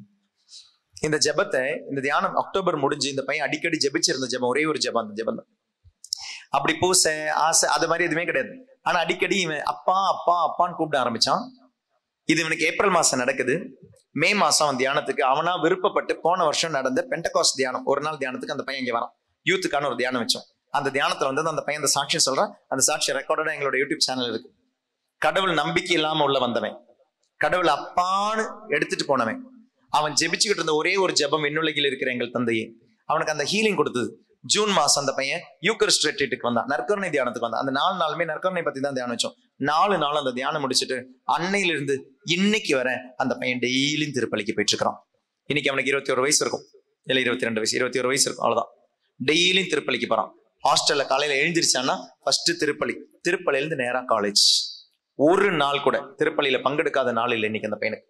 இந்த ஜெபத்தை இந்த தியானம் அக்டோபர் முடிஞ்சு இந்த பையன் அடிக்கடி ஜெபிச்சிருந்த ஜெபம் ஒரே ஒரு ஜெபம் அந்த ஜெபம் தான் அப்படி பூசை ஆசை அது மாதிரி எதுவுமே கிடையாது ஆனா அடிக்கடி இவன் அப்பா அப்பா அப்பான்னு கூப்பிட ஆரம்பிச்சான் இது இவனுக்கு ஏப்ரல் மாசம் நடக்குது மே மாசம் அவன் தியானத்துக்கு அவனா விருப்பப்பட்டு போன வருஷம் நடந்த பெண்டகாஸ் தியானம் ஒரு நாள் தியானத்துக்கு அந்த பையன் இங்க வரான் யூத்துக்கான ஒரு தியானம் வச்சோம் அந்த தியானத்துல வந்து அந்த பையன் அந்த சாட்சியம் சொல்றான் அந்த சாட்சி ரெக்கார்டோட எங்களோட யூடியூப் சேனல் இருக்கு கடவுள் நம்பிக்கை இல்லாம உள்ள வந்தவன் கடவுள் அப்பான்னு எடுத்துட்டு போனவன் அவன் ஜெபிச்சுக்கிட்டு இருந்த ஒரே ஒரு ஜெபம் விண்ணுலகில் இருக்கிற எங்கள் தந்தையே அவனுக்கு அந்த ஹீலிங் கொடுத்தது ஜூன் மாசம் அந்த பையன் யூக்கரிஸ்ட் ரெட்ரீட்டுக்கு வந்தான் நற்கருணை தியானத்துக்கு வந்தான் அந்த நாலு நாளுமே நற்கருணை பத்தி தான் தியானம் வச்சோம் நாலு நாள் அந்த தியானம் முடிச்சுட்டு அன்னையில இருந்து இன்னைக்கு வர அந்த பையன் டெய்லியும் திருப்பலிக்கு போயிட்டு இருக்கிறான் இன்னைக்கு அவனுக்கு இருபத்தி ஒரு வயசு இருக்கும் இல்ல இருபத்தி ரெண்டு வயசு இருபத்தி ஒரு வயசு இருக்கும் அவ்வளவுதான் டெய்லியும் திருப்பலிக்கு போறான் ஹாஸ்டல்ல காலையில எழுந்திருச்சான்னா ஃபர்ஸ்ட் திருப்பலி திருப்பலியில இருந்து நேரா காலேஜ் ஒரு நாள் கூட திருப்பலியில பங்கெடுக்காத நாள் இல்லை இன்னைக்கு அந்த பையனுக்கு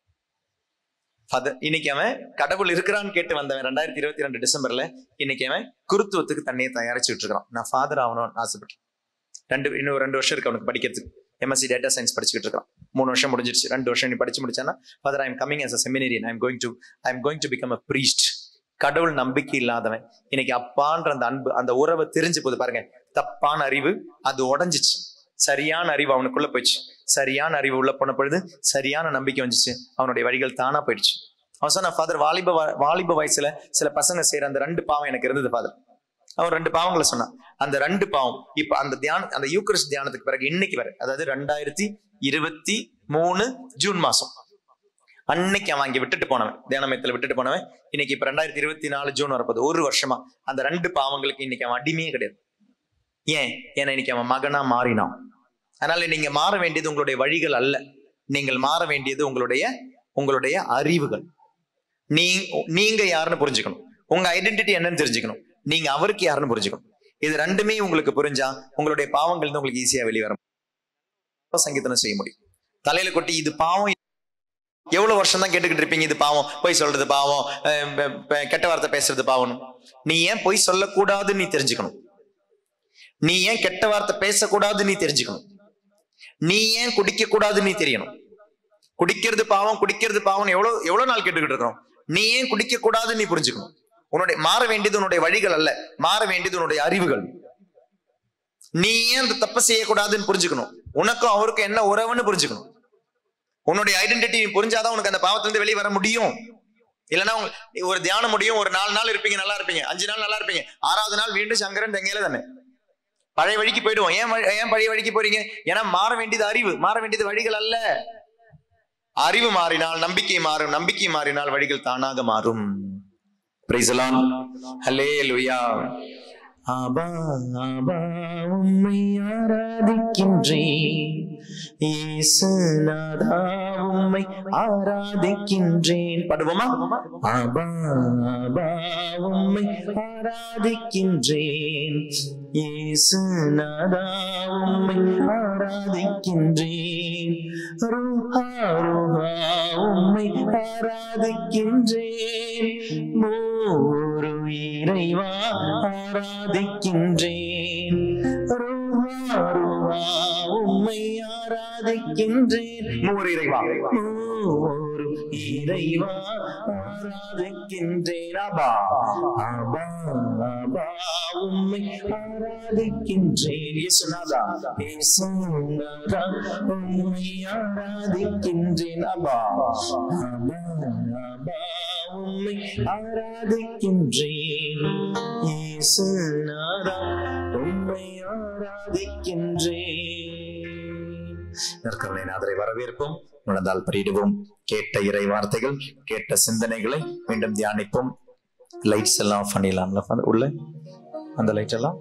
Father, இன்னைக்கு அவன் கடவுள் இருக்கிறான்னு கேட்டு வந்தவன் ரெண்டாயிரத்தி இருபத்தி ரெண்டு டிசம்பர்ல இன்னைக்கு அவன் குருத்துவத்துக்கு தன்னையை தயாரிச்சுட்டு இருக்கான் நான் ஃபாதர் ஆகணும்னு ஆசைப்பட்டேன் ரெண்டு இன்னும் ரெண்டு வருஷம் இருக்கு அவனுக்கு படிக்கிறதுக்கு எம்எஸ்சி டேட்டா சயின்ஸ் படிச்சுக்கிட்டு இருக்கான் மூணு வருஷம் முடிஞ்சிருச்சு ரெண்டு வருஷம் நீ படிச்சு முடிச்சானா father I'm coming as a seminarian I'm going to I'm going to become a priest கடவுள் நம்பிக்கை இல்லாதவன் இன்னைக்கு அப்பான்ற அந்த அன்பு அந்த உறவை தெரிஞ்சு போது பாருங்க தப்பான அறிவு அது உடஞ்சிச்சு சரியான அறிவு அவனுக்குள்ள போயிடுச்சு சரியான அறிவு உள்ள போன பொழுது சரியான நம்பிக்கை வந்துச்சு அவனுடைய வழிகள் தானா போயிடுச்சு அவன் சொன்ன ஃபாதர் வாலிப வ- வாலிப வயசுல சில பசங்க செய்யற அந்த ரெண்டு பாவம் எனக்கு இருந்தது ஃபாதர் அவன் ரெண்டு பாவங்களை சொன்னான் அந்த ரெண்டு பாவம் இப்ப அந்த தியானம் அந்த யூக்கரிஸ்ட் தியானத்துக்கு பிறகு இன்னைக்கு வரை அதாவது ரெண்டாயிரத்தி இருபத்தி மூணு ஜூன் மாசம் அன்னைக்கு அவன் அங்க விட்டுட்டு போனவன் தியானமயத்துல விட்டுட்டு போனவன் இன்னைக்கு இப்ப ரெண்டாயிரத்தி இருபத்தி நாலு ஜூன் வரப்போகுது ஒரு வருஷமா அந்த ரெண்டு பாவங்களுக்கு இன்னைக்கு அவன் அடிமையே கிடையாது ஏன் ஏன்னா இன்னைக்கு அவன் மகனா மாறினான் அதனால நீங்க மாற வேண்டியது உங்களுடைய வழிகள் அல்ல நீங்கள் மாற வேண்டியது உங்களுடைய உங்களுடைய அறிவுகள் நீ நீங்க யாருன்னு புரிஞ்சுக்கணும் உங்க ஐடென்டிட்டி என்னன்னு தெரிஞ்சுக்கணும் நீங்க அவருக்கு யாருன்னு புரிஞ்சுக்கணும் இது ரெண்டுமே உங்களுக்கு புரிஞ்சா உங்களுடைய பாவங்கள் இருந்து உங்களுக்கு ஈஸியா வெளியே வர முடியும். சங்கீதனம் செய்ய முடியும் தலையில கொட்டி இது பாவம் எவ்வளவு வருஷம் தான் கேட்டுக்கிட்டு இருப்பீங்க இது பாவம் பொய் சொல்றது பாவம் அஹ் ப- ப- கெட்ட வார்த்தை பேசுறது பாவம் நீ ஏன் பொய் சொல்லக்கூடாதுன்னு நீ தெரிஞ்சுக்கணும் நீ ஏன் கெட்ட வார்த்தை பேசக்கூடாதுன்னு நீ தெரிஞ்சுக்கணும் நீ ஏன் குடிக்க கூடாதுன்னு நீ தெரியணும் குடிக்கிறது பாவம் குடிக்கிறது பாவம் எவ்வளவு எவ்வளவு நாள் கேட்டுக்கிட்டு இருக்கிறோம் நீ ஏன் குடிக்க கூடாதுன்னு நீ புரிஞ்சுக்கணும் உன்னுடைய மாற வேண்டியது உன்னுடைய வழிகள் அல்ல மாற வேண்டியது உன்னுடைய அறிவுகள் நீ ஏன் அந்த தப்பு செய்யக்கூடாதுன்னு புரிஞ்சுக்கணும் உனக்கும் அவருக்கும் என்ன உறவுன்னு புரிஞ்சுக்கணும் உன்னுடைய ஐடென்டிட்டி நீ புரிஞ்சாதான் உனக்கு அந்த பாவத்திலிருந்து வெளியே வர முடியும் இல்லைன்னா உங்க- நீ ஒரு தியானம் முடியும் ஒரு நாலு நாள் இருப்பீங்க நல்லா இருப்பீங்க அஞ்சு நாள் நல்லா இருப்பீங்க ஆறாவது நாள் மீண்டும் சங்கரன் தெங்கையில தானே பழைய வழிக்கு போயிடுவோம் ஏன் வழி- ஏன் பழைய வழிக்கு போறீங்க ஏன்னா மாற வேண்டியது அறிவு மாற வேண்டியது வழிகள் அல்ல அறிவு மாறினால் நம்பிக்கை மாறும் நம்பிக்கை மாறினால் வழிகள் தானாக மாறும் Praise the Lord. Hallelujah. Aba Aba உம்மை ஆராதிக்கின்றேன் இயேசுநாதா உம்மை ஆராதிக்கின்றேன் பாடுவோமா ஆபா ஆபா உம்மை ஆராதிக்கின்றேன் இயேசுநாதா உம்மை ஆராதிக்கின்றேன் ருஹா ருஹா உம்மை ஆராதிக்கின்றேன் மூரு இறைவா ஆராதிக்கின்றேன் ருஹா ருஹா உம்மை ஆராதிக்கின்றேன் மூவர் இறைவா மூவொரு இறைவா ஆராதிக்கின்றேன் அபா அபா அபா உம்மை ஆராதிக்கின்றேன் இயேசுநாதா இயேசுநாதா உம்மை ஆராதிக்கின்றேன் அபா அபா அபா உம்மை ஆராதிக்கின்றேன் இயேசுநாதா உம்மை ஆராதிக்கின்றேன் நற்கருணை நாதரை வரவேற்போம் நடந்தால் படிடுவோம் கேட்ட இறை வார்த்தைகள் கேட்ட சிந்தனைகளை மீண்டும் தியானிப்போம் லைட்ஸ் எல்லாம் ஆஃப் பண்ணிடலாம்ல அந்த உள்ள அந்த லைட் எல்லாம்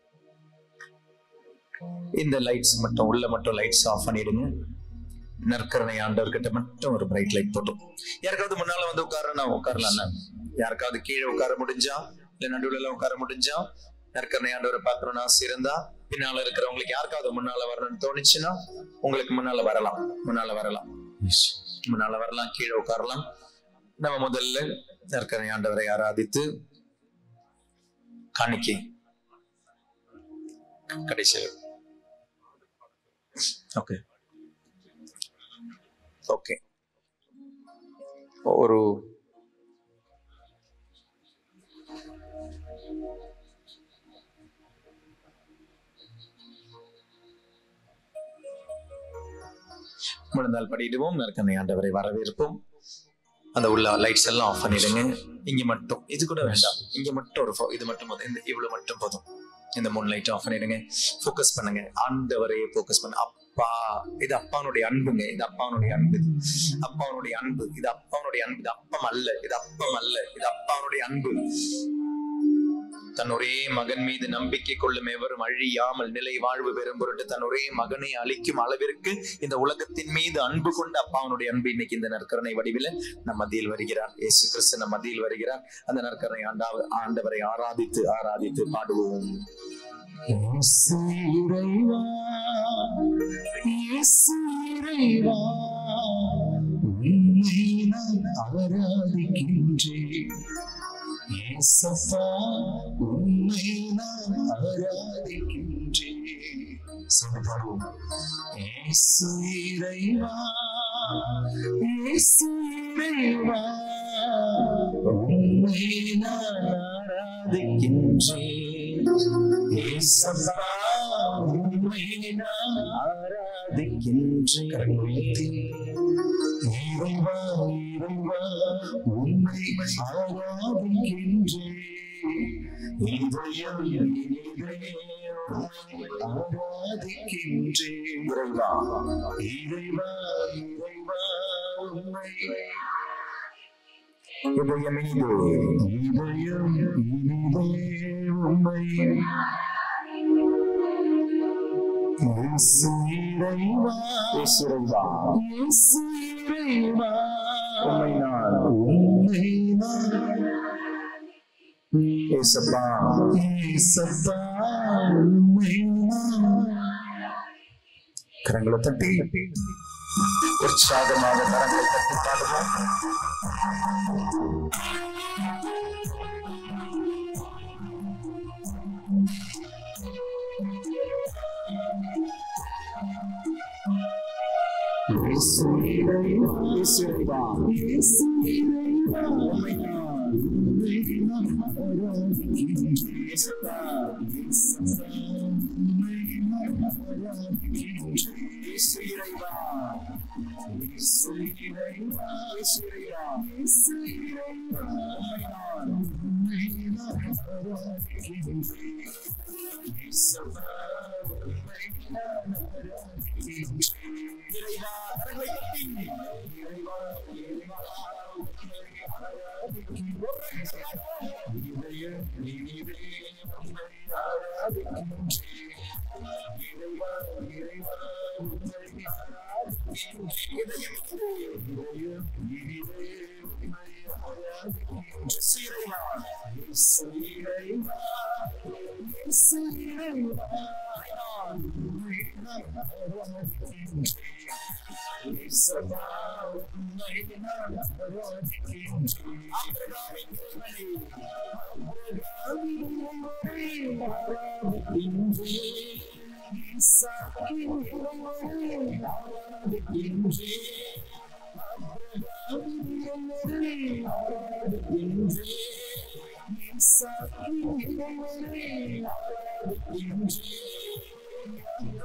இந்த லைட்ஸ் மட்டும் உள்ள மட்டும் லைட்ஸ் ஆஃப் பண்ணிடுங்க நற்கருணை ஆண்டவர்கிட்ட மட்டும் ஒரு பிரைட் லைட் போட்டோம் யாருக்காவது முன்னால வந்து உட்காரனா உட்காரலாம் யாருக்காவது கீழே உட்கார முடிஞ்சா இல்ல நடுவுல எல்லாம் உட்கார முடிஞ்சா நற்கருணை ஆண்டவரை பார்க்கணும்னு ஆசை இருந்தா பின்னால இருக்கிறவங்களுக்கு யாருக்காவது முன்னால வரணும்னு தோணுச்சுன்னா உங்களுக்கு முன்னால வரலாம் முன்னால வரலாம் முன்னால வரலாம் கீழே உட்காரலாம் நம்ம முதல்ல நற்கருணை ஆண்டவரை ஆராதித்து காணிக்கை கடைசியில் ஓகே ஓகே ஒரு முழந்தால் படிடுவோம் நற்கனை ஆண்டவரை வரவேற்போம் அந்த உள்ள லைட்ஸ் எல்லாம் ஆஃப் பண்ணிடுங்க இங்க மட்டும் இது கூட வேண்டாம் இங்க மட்டும் ஒரு fo- இது மட்டும் போதும் இந்த இவ்வளவு மட்டும் போதும் இந்த மூணு லைட் ஆஃப் பண்ணிடுங்க ஃபோக்கஸ் பண்ணுங்க ஆண்டவரையே ஃபோக்கஸ் பண்ணு அப்பா இது அப்பானுடைய அன்புங்க இது அப்பானுடைய அன்பு அப்பானுடைய அன்பு இது அப்பானுடைய அன்பு இது அப்பம் அல்ல இது அப்பம் அல்ல இது அப்பானுடைய அன்பு தன் ஒரே மகன் மீது நம்பிக்கை கொள்ளும் எவரும் அழியாமல் நிலை வாழ்வு பெறும் பொருட்டு தன் ஒரே மகனை அளிக்கும் அளவிற்கு இந்த உலகத்தின் மீது அன்பு கொண்ட அப்பாவனுடைய அன்பு இன்னைக்கு இந்த நற்கரணை வடிவில நம் மத்தியில் வருகிறார் இயேசு கிறிஸ்து நம் மத்தியில் வருகிறார் அந்த நற்கரணை ஆண்டா ஆண்டவரை ஆராதித்து ஆராதித்து பாடுவோம் இயேசு இறைவா, இயேசு இறைவா, உம்மை நான் ஆராதிக்கின்றேன். இயேசப்பா, உம்மை நான் ஆராதிக்கின்றேன். சொல்லு பாடுவோம். இயேசு இறைவா, இயேசு இறைவா, உம்மை நான் ஆராதிக்கின்றேன் இயேசப்பா, உம்மை நான் ஆராதிக்கின்றேன். இறைவா, இறைவா, உம்மை ஆராதிக்கின்றேன். இதயம் இனிதே உம்மை ஆராதிக்கின்றேன் இறைவா இறைவா இறைவா உம்மை இதயம் இனிதே இதயம் இனிதே உம்மை இயேசு இறைவா இயேசு இறைவா இயேசு இறைவா உம்மை நான் உம்மை நான் ஏசப்பா ஏசப்பா உம்மை நான் கரங்களை தட்டி உற்சாகமாக கரங்களை தட்டி பாடுவோம் இயேசு இறைவா, இயேசு இறைவா, இயேசு இறைவா, உம்மை நான், உம்மை நான் ஆராதிக்கின்றேன். இயேசப்பா, இயேசப்பா, உம்மை நான் ஆராதிக்கின்றேன். இயேசு இறைவா, இயேசு இறைவா, இயேசு இறைவா, இயேசு இறைவா, உம்மை நான், உம்மை நான் ஆராதிக்கின்றேன். இயேசப்பா, உம்மை நான் ஆராதிக்கின்றேன். இறைவா, கரங்களை தட்டி. இறைவா, இறைவா, உம்மை ஆராதிக்கின்றேன். இதயம் இனிதே உம்மை ஆராதிக்கின்றேன். இறைவா, இறைவா, உம்மை ஆராதிக்கின்றேன். இதயம் இதயம் இனிதே உம்மை ஆராதிக்கின்றேன். இறைவா, இயேசு இறைவா, இயேசு இறைவா, நான் உம்மை ஆராதிக்கின்றேன். இயேசப்பா, உம்மை நான் ஆராதிக்கின்றேன். ஆபிரகாமின் தேவனே, ஆபிரகாமின் தேவனே, ஆராதிக்கின்றேன். ஈசாக்கின் தேவனே, ஆராதிக்கின்றேன். ஆபிரகாமின் தேவனே, ஆராதிக்கின்றேன். ஈசாக்கின் தேவனே, ஆராதிக்கின்றேன்.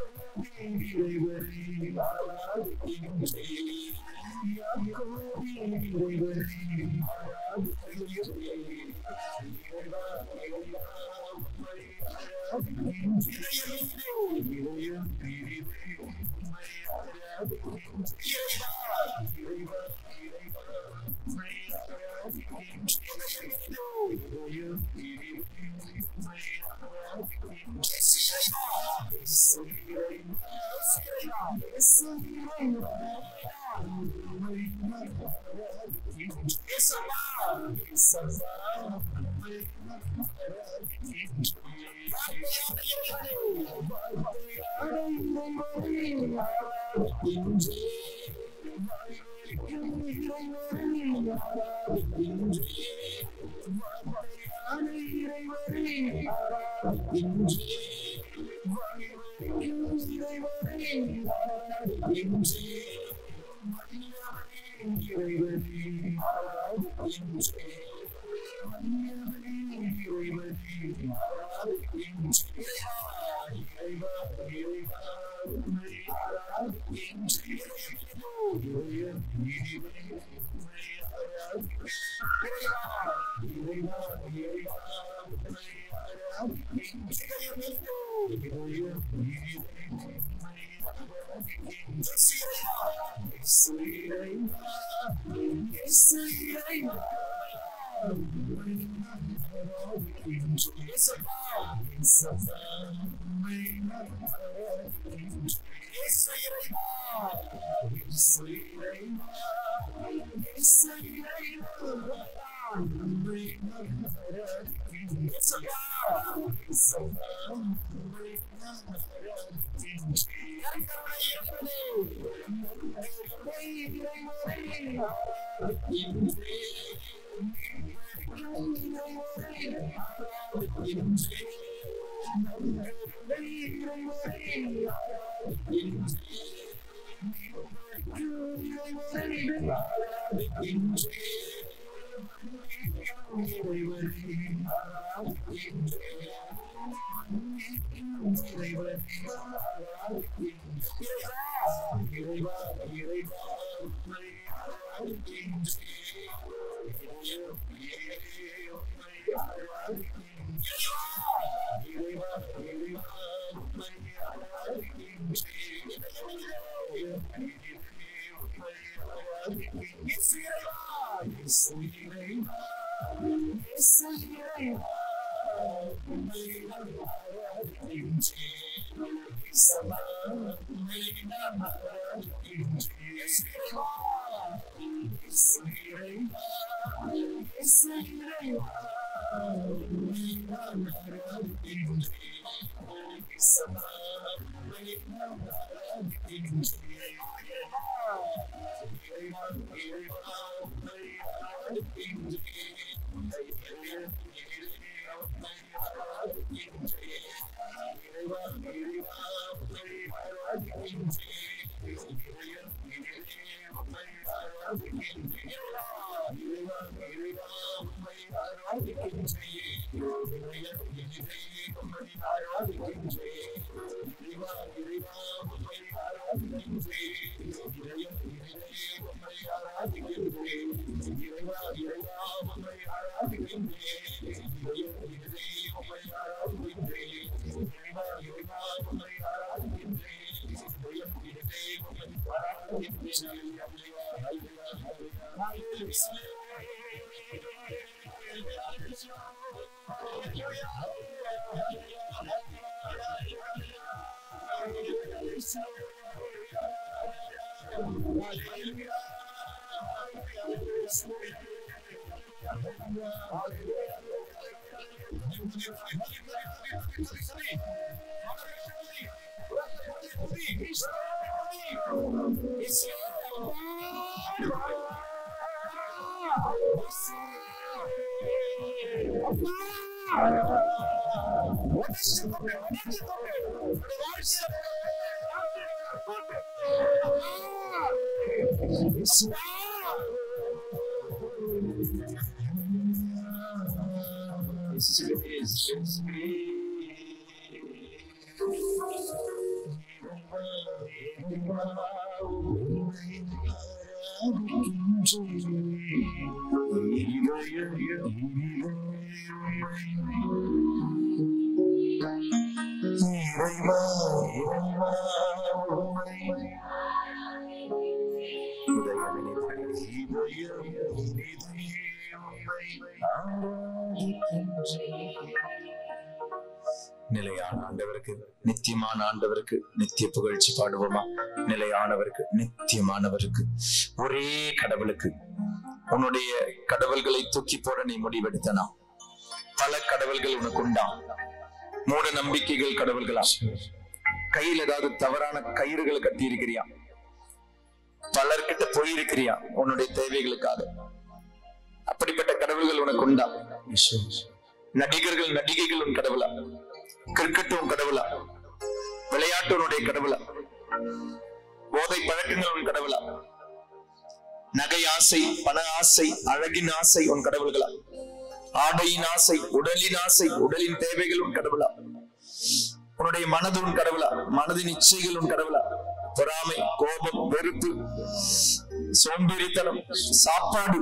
நிலையான ஆண்டவருக்கு நித்தியமான ஆண்டவருக்கு நித்திய புகழ்ச்சி பாடுவோமா நிலையானவருக்கு நித்தியமானவருக்கு ஒரே கடவுளுக்கு உன்னுடைய கடவுள்களை தூக்கி போட நீ முடிவெடுத்தனா பல கடவுள்கள் உனக்கு உண்டா மூட நம்பிக்கைகள் கடவுள்களா கையில் ஏதாவது தவறான கயிறுகளை கட்டி இருக்கிறியா பலர்கிட்ட போயிருக்கிறியா உன்னுடைய தேவைகளுக்காக அப்படிப்பட்ட கடவுள்கள் உனக்கு உண்டா நடிகர்கள் நடிகைகள் உன் கடவுளா கிரிக்கெட் உன் கடவுளா விளையாட்டு உன்னுடைய கடவுளா போதை பழக்கங்கள் உன் கடவுளா நகை ஆசை பண ஆசை அழகின் ஆசை உன் கடவுள்களா ஆடையின் ஆசை உடலின் ஆசை உடலின் தேவைகள் உன் கடவுளா உன்னுடைய மனது உன் கடவுளா மனதின் இச்சைகள் உன் கடவுளா பொறாமை கோபம் வெறுப்பு சோம்பேறித்தனம் சாப்பாடு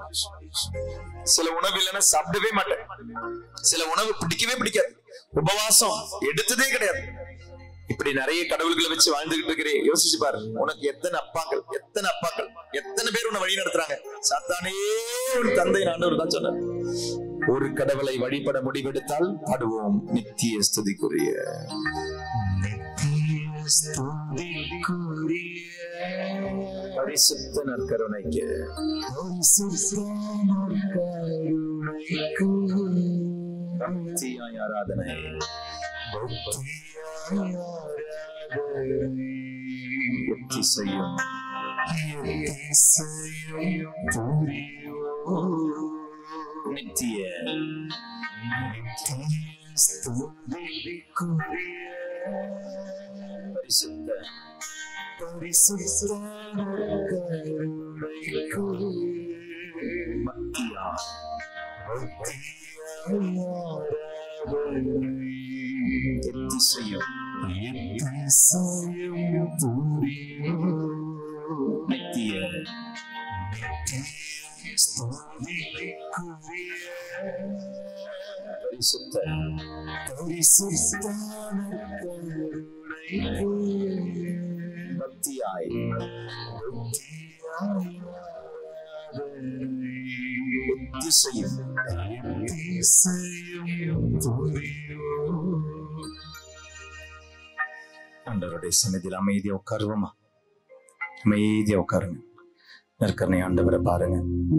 சில உணவு இல்லைன்னா சாப்பிடவே மாட்டேன் சில உணவு பிடிக்கவே பிடிக்காது உபவாசம் எடுத்ததே கிடையாது இப்படி நிறைய கடவுள்களை வச்சு வாழ்ந்துகிட்டு இருக்கிறே யோசிச்சு பாரு உனக்கு எத்தனை அப்பாக்கள் எத்தனை அப்பாக்கள் எத்தனை பேர் உன்னை வழி நடத்துறாங்க சாத்தானே ஒரு தந்தை ஆண்டவர் தான் சொன்னார் ஒரு கடவுளை வழிபட முடிவெடுத்தால் பாடுவோம் நித்திய ஸ்துதிக்குரிய பரிசுத்த நற்கருணைக்கு பக்தியாய் ஆராதனை எத்தி செய்யும் நித்திய பரிசுத்த பக்தியா எத்தி செய்யும் நித்திய பரிசுத்த பக்தியாய் ஒத்திசையும் ஆண்டவருடைய சன்னதியில் அமைதியா உட்காருவோமா அமைதியா உட்காருங்க நற்கரணை ஆண்டவரை பாருங்க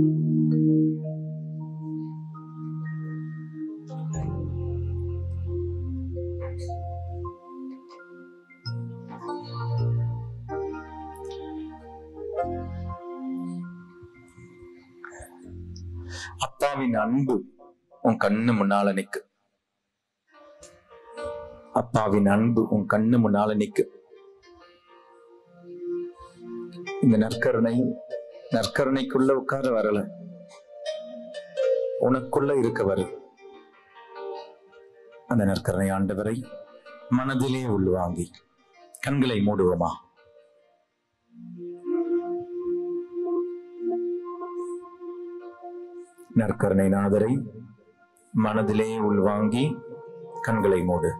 அப்பாவின் அன்பு உன் கண்ணு முன்னால நிக்கு அப்பாவின் அன்பு உன் கண்ணு முன்னால நிக்கு இந்த நற்கருணை நற்கருணைக்குள்ள உட்கார வரல உனக்குள்ள இருக்க வரு அந்த நற்கருணை ஆண்டவரை மனதிலே உள்வாங்கி கண்களை மூடுவோமா நற்கருணை நாதரை மனதிலே உள்வாங்கி கண்களை மூடு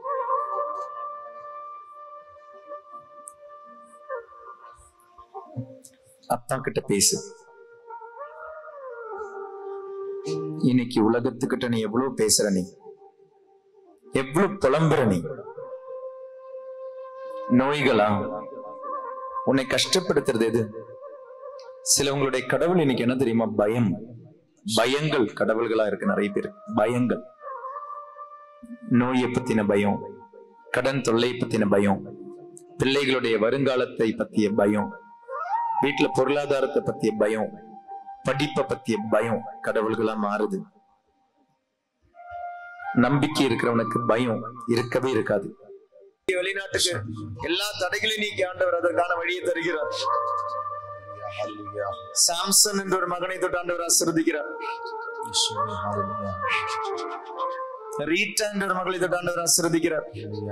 அப்பா கிட்ட பேசு இன்னைக்கு உலகத்துக்கிட்ட நீ எவ்வளவு பேசுற நீ எவ்வளவு புலம்புற நீ நோய்களா உன்னை கஷ்டப்படுத்துறது எது சிலவங்களுடைய கடவுள் இன்னைக்கு என்ன தெரியுமா பயம் பயங்கள் கடவுள்களா இருக்கு நிறைய பேர் பயங்கள் நோயை பத்தின பயம் கடன் தொல்லை பத்தின பயம் பிள்ளைகளுடைய வருங்காலத்தை பத்திய பயம் வீட்டுல பொருளாதாரத்தை பத்திய பயம் படிப்பை பத்திய பயம் கடவுள்களா மாறுது நம்பிக்கை இருக்கிறவனுக்கு பயம் இருக்கவே இருக்காது வெளிநாட்டுக்கு எல்லா தடைகளையும் நீக்கி ஆண்டவர் அதற்கான வழியை தருகிறார் சாம்சன் என்ற ஒரு மகனை தொட்டு ஆண்டவர் ஆசிர்வதிக்கிறார் ரீட்டா என்ற ஒரு மகளை தொட்டு ஆண்டவர் ஆசிர்வதிக்கிறார்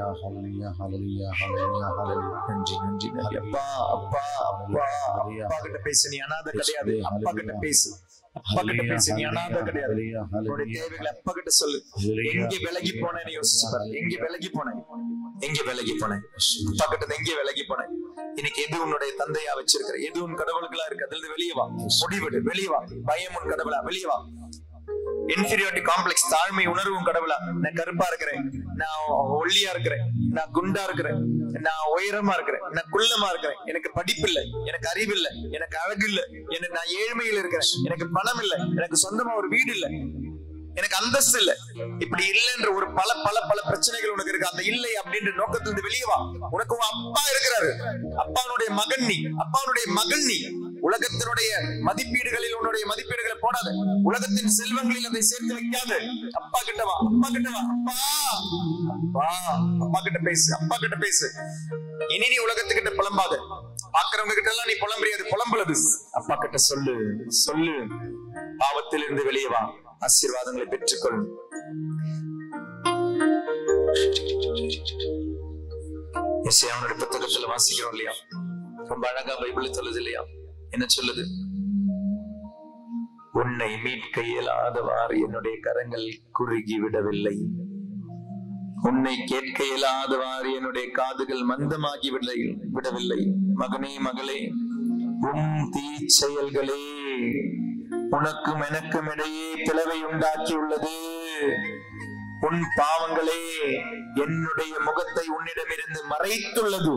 நன்றி நன்றி நன்றி அப்பா அப்பா அப்பா அப்பா கிட்ட பேசு நீ அனாதை கிடையாது அப்பா கிட்ட பேசு அப்பா கிட்ட பேசு நீ அனாதை கிடையாது உன்னுடைய தேவைகளை அப்பா கிட்ட சொல்லு எங்க விலகி போனேன்னு யோசிச்சு பாரு எங்க விலகி போனேன் எங்க விலகி போனேன் அப்பா கிட்ட இருந்து எங்க விலகி போனேன் இன்னைக்கு எது உன்னுடைய தந்தையா வச்சிருக்கிற எது உன் கடவுள்களா இருக்கு அதுல இருந்து வெளியே வா முடிவிடு வெளியே வா பயம் உன் கடவுளா வெளியே வா இன்ஃபீரியாரிட்டி காம்ப்ளெக்ஸ் தாழ்மை உணர்வும் கடவுளா நான் கருப்பா இருக்கிறேன் நான் ஒல்லியா இருக்கிறேன் நான் குண்டா இருக்கிறேன் நான் உயரமா இருக்கிறேன் நான் குள்ளமா இருக்கிறேன் எனக்கு படிப்பு இல்ல எனக்கு அறிவு இல்ல எனக்கு அழகு இல்ல எனக்கு நான் ஏழ்மையில் இருக்கிறேன் எனக்கு பணம் இல்ல எனக்கு சொந்தமா ஒரு வீடு இல்ல எனக்கு அந்தஸ்து இல்ல இப்படி இல்லைன்ற ஒரு பல பல பல பிரச்சனைகள் உனக்கு இருக்கு அந்த இல்லை அப்படின்ற நோக்கத்திலிருந்து வெளியே வா உனக்கு உன் அப்பா இருக்கிறாரு அப்பாவுடைய மகன் நீ அப்பாவுடைய மகள் நீ உலகத்தினுடைய மதிப்பீடுகளில் உன்னுடைய மதிப்பீடுகளை போடாத உலகத்தின் செல்வங்களில் அதை சேர்த்து வைக்காத அப்பா கிட்ட வா அப்பா கிட்ட வா அப்பா அப்பா அப்பா கிட்ட பேசு அப்பா கிட்ட பேசு இனி நீ உலகத்துக்கிட்ட புலம்பாத பாக்குறவங்க கிட்ட எல்லாம் நீ புலம்புறியாது புலம்புலது அப்பா கிட்ட சொல்லு சொல்லு பாவத்திலிருந்து வெளியே வா ஆசீர்வாதங்களை பெற்றுக்கொள் அவனுடைய புத்தகத்துல வாசிக்கிறோம் இல்லையா ரொம்ப அழகா பைபிள் சொல்லுது இல்லையா என்ன சொல்லுது உன்னை மீட்க இயலாதவாறு என்னுடைய கரங்கள் குறுகி விடவில்லை உன்னை கேட்க இயலாதவாறு என்னுடைய காதுகள் மந்தமாகி விடலை விடவில்லை மகனே மகளே உன் தீ செயல்களே உனக்கும் எனக்கும் இடையே பிளவை உண்டாக்கியுள்ளது உன் பாவங்களே என்னுடைய முகத்தை உன்னிடமிருந்து மறைத்துள்ளது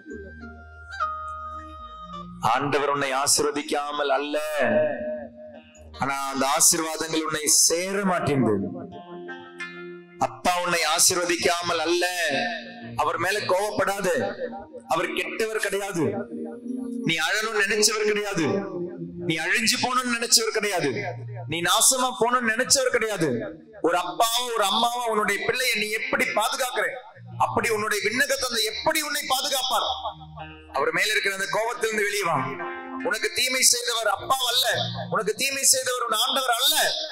ஆண்டவர் உன்னை ஆசிர்வதிக்காமல் அல்ல ஆனா அந்த ஆசீர்வாதங்கள் உன்னை சேர மாட்டேங்குது அப்பா உன்னை ஆசீர்வதிக்காமல் அல்ல அவர் மேல கோவப்படாது அவர் கெட்டவர் கிடையாது நீ அழணும்னு நினைச்சவர் கிடையாது நீ அழிஞ்சு போகணும்னு நினைச்சவர் கிடையாது நீ நாசமா போகணும்னு நினைச்சவர் கிடையாது ஒரு அப்பாவோ ஒரு அம்மாவோ உன்னுடைய பிள்ளைய நீ எப்படி பாதுகாக்கிற அப்படி உன்னுடைய விண்ணக தந்தை எப்படி உன்னை பாதுகாப்பார் அவர் மேல இருக்கிற அந்த கோபத்திலிருந்து வெளியே வா உனக்கு தீமை செய்தவர் அப்பா அல்ல உனக்கு தீமை செய்தவர் உன் ஆண்டவர் அல்ல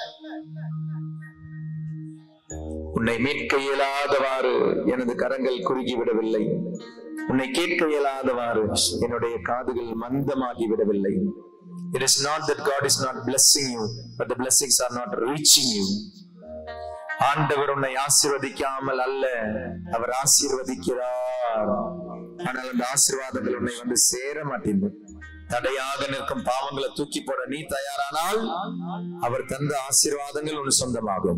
உன்னை மீட்க இயலாதவாறு எனது கரங்கள் குறுகி விடவில்லை உன்னை கேட்க இயலாதவாறு என்னுடைய காதுகள் மந்தமாகி விடவில்லை It is not that God is not blessing you, but the blessings are not reaching you. ஆண்டவர் உன்னை ஆசீர்வதிக்காமல் அல்ல அவர் ஆசீர்வதிக்கிறார் ஆனால் அந்த ஆசீர்வாதங்கள் உன்னை வந்து சேர மாட்டேங்குது தடையாக நிற்கும் பாவங்களை தூக்கி போட நீ தயாரானால் அவர் தந்த ஆசீர்வாதங்கள் உன் சொந்தமாகும்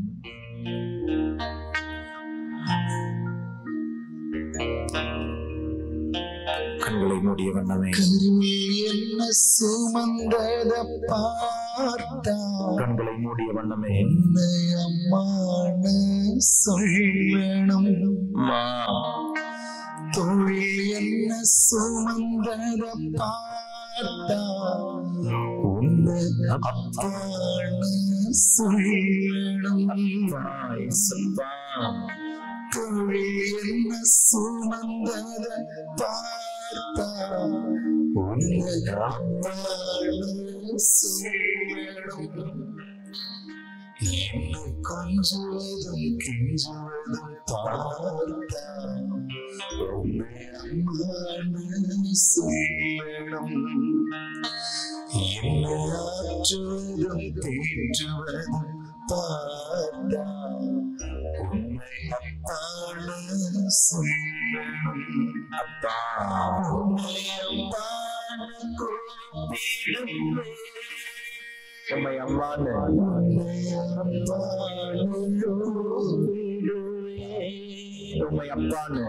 கண்களை மூடிய வண்ணமே என்ன சுமந்தத பார்த்தா கண்களை மூடிய வண்ணமே உன்னை அம்மான்னு சொல்லணும் அம்மா, தொழில் என்ன சுமந்தத பார்த்தா உன்னை அப்பான்னு சொல்லணும் அப்பா, இயேசப்பா. தொழில் என்ன சுமந்தத பார்த்தா உன்னை அப்பான்னு சொல்லணும் என்னை கொஞ்சுவதும் கெஞ்சுவதும் பார்த்தா உன்னை அம்மான்னு சொல்லணும் என்னை ஆற்றுவதும் தேற்றுவதும் பார்த்தா உன்னை அப்பான்னு சொல்லணும் அப்பா உன்னை அப்பான்னு கூப்பிடுவேன் உம்மை அம்மான்னு உம்மை அப்பான்னு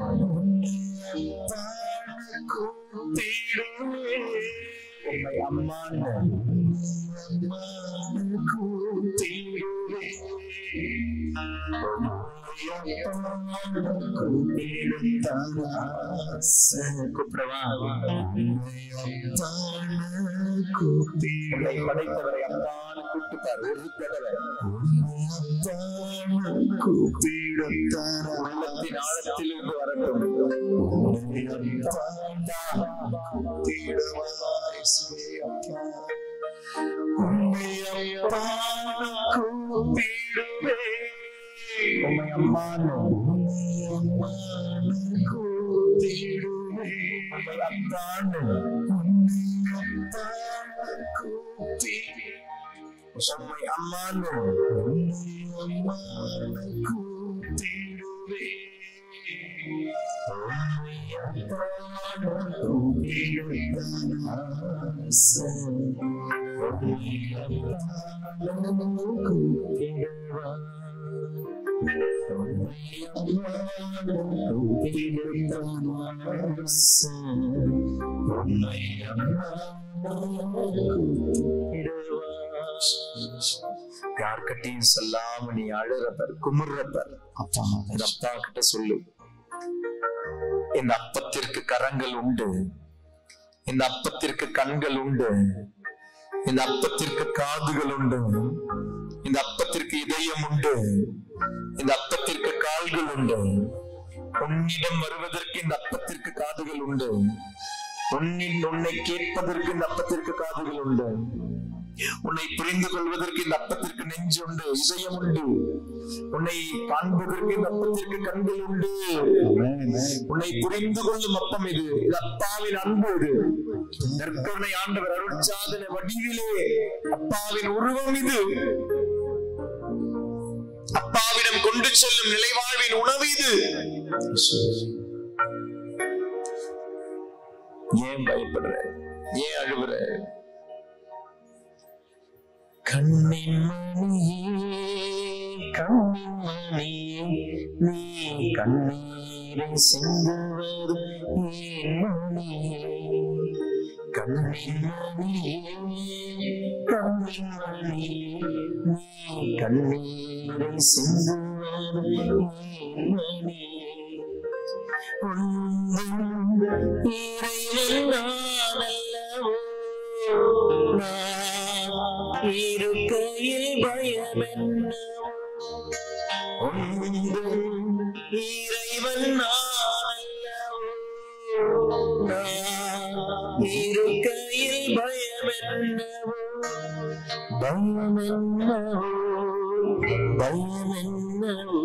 உம்மை அம்மான்னு கூப்பிடவா உன்னை படைத்தவரை அப்பான்னு கூப்பிட்டார் ஒரு தடவை உள்ளத்தின் ஆழத்திலிருந்து வரட்டும் உம்மை அம்மான்னு உம்மை அப்பான்னு உம்மை அம்மான்னு யார்கிட்டயும் சொல்லாம நீ அழுறப்பர் குமுறப்பர் அப்பா இந்த அப்பா கிட்ட சொல்லு இந்த அப்பத்திற்கு கரங்கள் உண்டு இந்த அப்பத்திற்கு கண்கள் உண்டு இந்த அப்பத்திற்கு காதுகள் உண்டு இந்த அப்பத்திற்கு இதயம் உண்டு இந்த அப்பத்திற்கு கால்கள் உண்டு உன்னிடம் வருவதற்கு இந்த அப்பத்திற்கு காதுகள் உண்டு உன்னில் உன்னை கேட்பதற்கு இந்த அப்பத்திற்கு காதுகள் உண்டு உன்னை புரிந்து கொள்வதற்கு இந்த அப்பத்திற்கு நெஞ்சு உண்டு இதயம் உண்டு உன்னை காண்பதற்கு இந்த அப்பத்திற்கு கண்கள் உண்டு உன்னை புரிந்து கொள்ளும் அப்பம் இது இது அப்பாவின் அன்பு இது நற்கருணை ஆண்டவர் அருட்சாதன வடிவிலே அப்பாவின் உருவம் இது அப்பாவிடம் கொண்டு செல்லும் நிலைவாழ்வின் உணவு இது ஏன் பயப்படுற ஏன் அழுவுற கண்ணின் மணியே கண்ணின் மணியே நீ கண்ணீரை சிந்துவது ஏன் மணியே கண்ணின் மணியே கண்ணின் மணியே நீ கண்ணீரை சிந்துவது ஏன் மணியே உந்தன் இறைவன் நான் அல்லவோ நான் இருக்கையில் பயமென்னவோ உந்தன் இறைவன் நான் அல்லவோ நான் இருக்கையில் பயமென்னவோ பயமென்னவோ பயமென்னவோ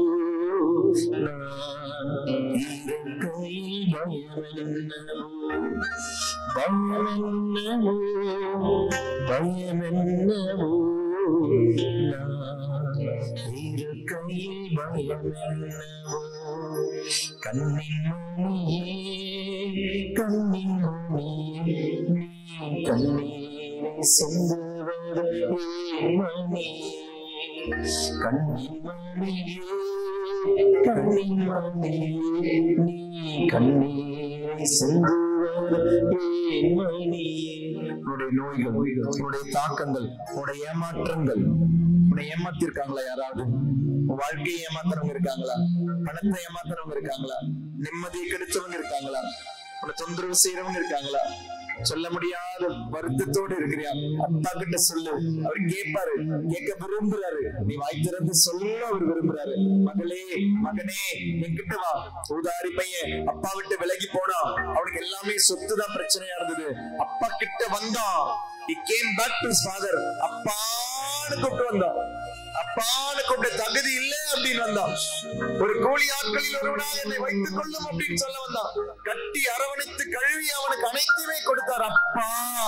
நான் இருக்கையில் பயமென்னவோ பயமென்னவோ பயமென்னவோ நான் இருக்கையில் இருக்கையில் பயம் என்னவோ கண்ணின் மணியே கண்ணின் மணியே நீ கண்ணீரை சிந்துவது ஏன் மணியே கண்ணின் மணியே கண்ணின் மணியே நீ கண்ணீரை சிந்துவது ஏன் மணியே உன்னுடைய நோய்கள் உன்னுடைய தாக்கங்கள் உன்னுடைய ஏமாற்றங்கள் உன்னை ஏமாத்திருக்காங்களா யாராவது உன் வாழ்க்கையை ஏமாத்துறவங்க இருக்காங்களா பணத்தை ஏமாத்துறவங்க இருக்காங்களா நிம்மதியை கெடுத்தவங்க இருக்காங்களா உன்னை தொந்தரவு செய்யறவங்க இருக்காங்களா சொல்ல முடியாத வருத்தத்தோடு இருக்கிறியா அப்பா கிட்ட சொல்லு அவர் கேட்பாரு கேட்க விரும்புறாரு நீ வாய் திறந்து சொல்ல அவர் விரும்புறாரு மகளே மகனே என்கிட்ட வா ஊதாரி பையன் அப்பா விட்டு விலகி போனா அவனுக்கு எல்லாமே சொத்து தான் பிரச்சனையா இருந்தது அப்பா கிட்ட வந்தான் he came back to his father அப்பான்னு கூப்பிட்டு வந்தான் அப்பான்னு கூப்பிட்ட தகுதி இல்ல அப்படின்னு வந்தான் ஒரு கூலி ஆட்களில் ஒருவனாக என்னை வைத்துக் கொள்ளும் அப்படின்னு சொல்ல வந்தான் கட்டி அரவணைத்து கழுவி அவனுக்கு அனைத்துமே கொடுத்தார் அப்பா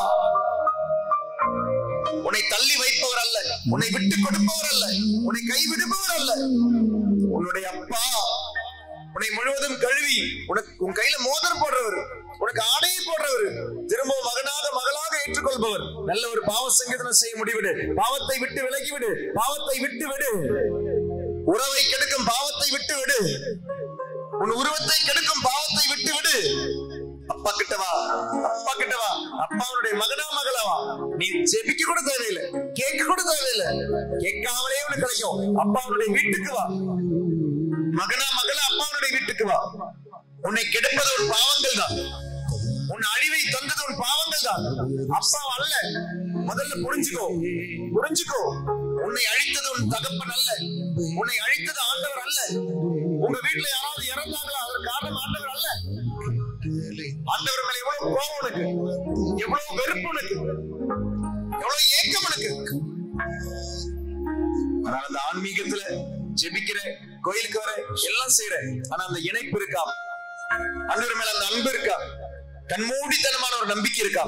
உன்னை தள்ளி வைப்பவர் அல்ல உன்னை விட்டு கொடுப்பவர் அல்ல உன்னை கைவிடுபவர் அல்ல உன்னுடைய அப்பா உன்னை முழுவதும் கழுவி உனக்கு உன் கையில மோதிரம் போடுறவர் உனக்கு ஆடையை போடுறவர் திரும்ப மகனாக மகளாக ஏற்றுக்கொள்பவர் நல்ல ஒரு பாவ சங்கீதனம் செய்ய முடிவிடு பாவத்தை விட்டு விலகி விடு பாவத்தை விட்டு விடு உறவை கெடுக்கும் பாவத்தை விட்டு விடு உன் உருவத்தை கெடுக்கும் பாவத்தை விட்டு விடு அப்பா கிட்ட வா அப்பா கிட்ட வா அப்பாவுடைய மகனா மகளவா நீ ஜெபிக்க கூட தேவையில்லை கேட்க கூட தேவையில்லை கேட்காமலே உனக்கு கிடைக்கும் அப்பாவுடைய வீட்டுக்கு வா மகனா மகளா அப்பாவுடைய வீட்டுக்கு வா உன்னை கெடுப்பது ஒரு பாவங்கள் தான் உன் அழிவை தந்தது உன் பாவங்கள் தான் அப்பா அல்ல முதல்ல புரிஞ்சுக்கோ புரிஞ்சுக்கோ உன்னை அழித்தது உன் தகப்பன் அல்ல உன்னை அழித்தது ஆண்டவர் அல்ல உங்க வீட்டுல யாராவது இறந்தாங்களா அதற்கு காரணம் ஆண்டவர் அல்ல ஆண்டவர் மேல எவ்வளவு கோபம் உனக்கு எவ்வளவு வெறுப்பு உனக்கு எவ்வளவு ஏக்கம் உனக்கு ஆனா அந்த ஆன்மீகத்துல ஜெபிக்கிறேன் கோயிலுக்கு வர எல்லாம் செய்யறேன் ஆனா அந்த இணைப்பு இருக்கா ஆண்டவர் மேல அந்த அன்பு இருக்கா கண்மூடித்தனமான ஒரு நம்பிக்கை இருக்கா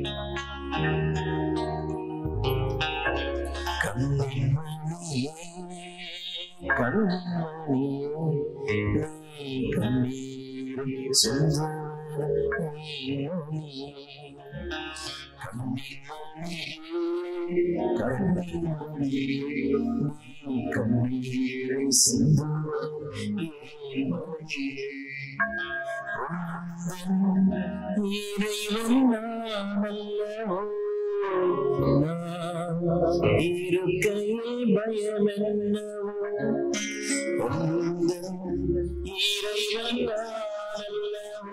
கண்ணின் மணியே கண்ணின் மணியே நீ கண்ணீர் சென்றார் மணியே கண்ணின் மணியே கண்ணின் மணியே நீ கண்ணீரை சென்றார் மணியே இறைவன் நாமல்லவோ நான் இருக்கையில் பயமென்னவோ உந்தன் இறைவன் நானல்லவோ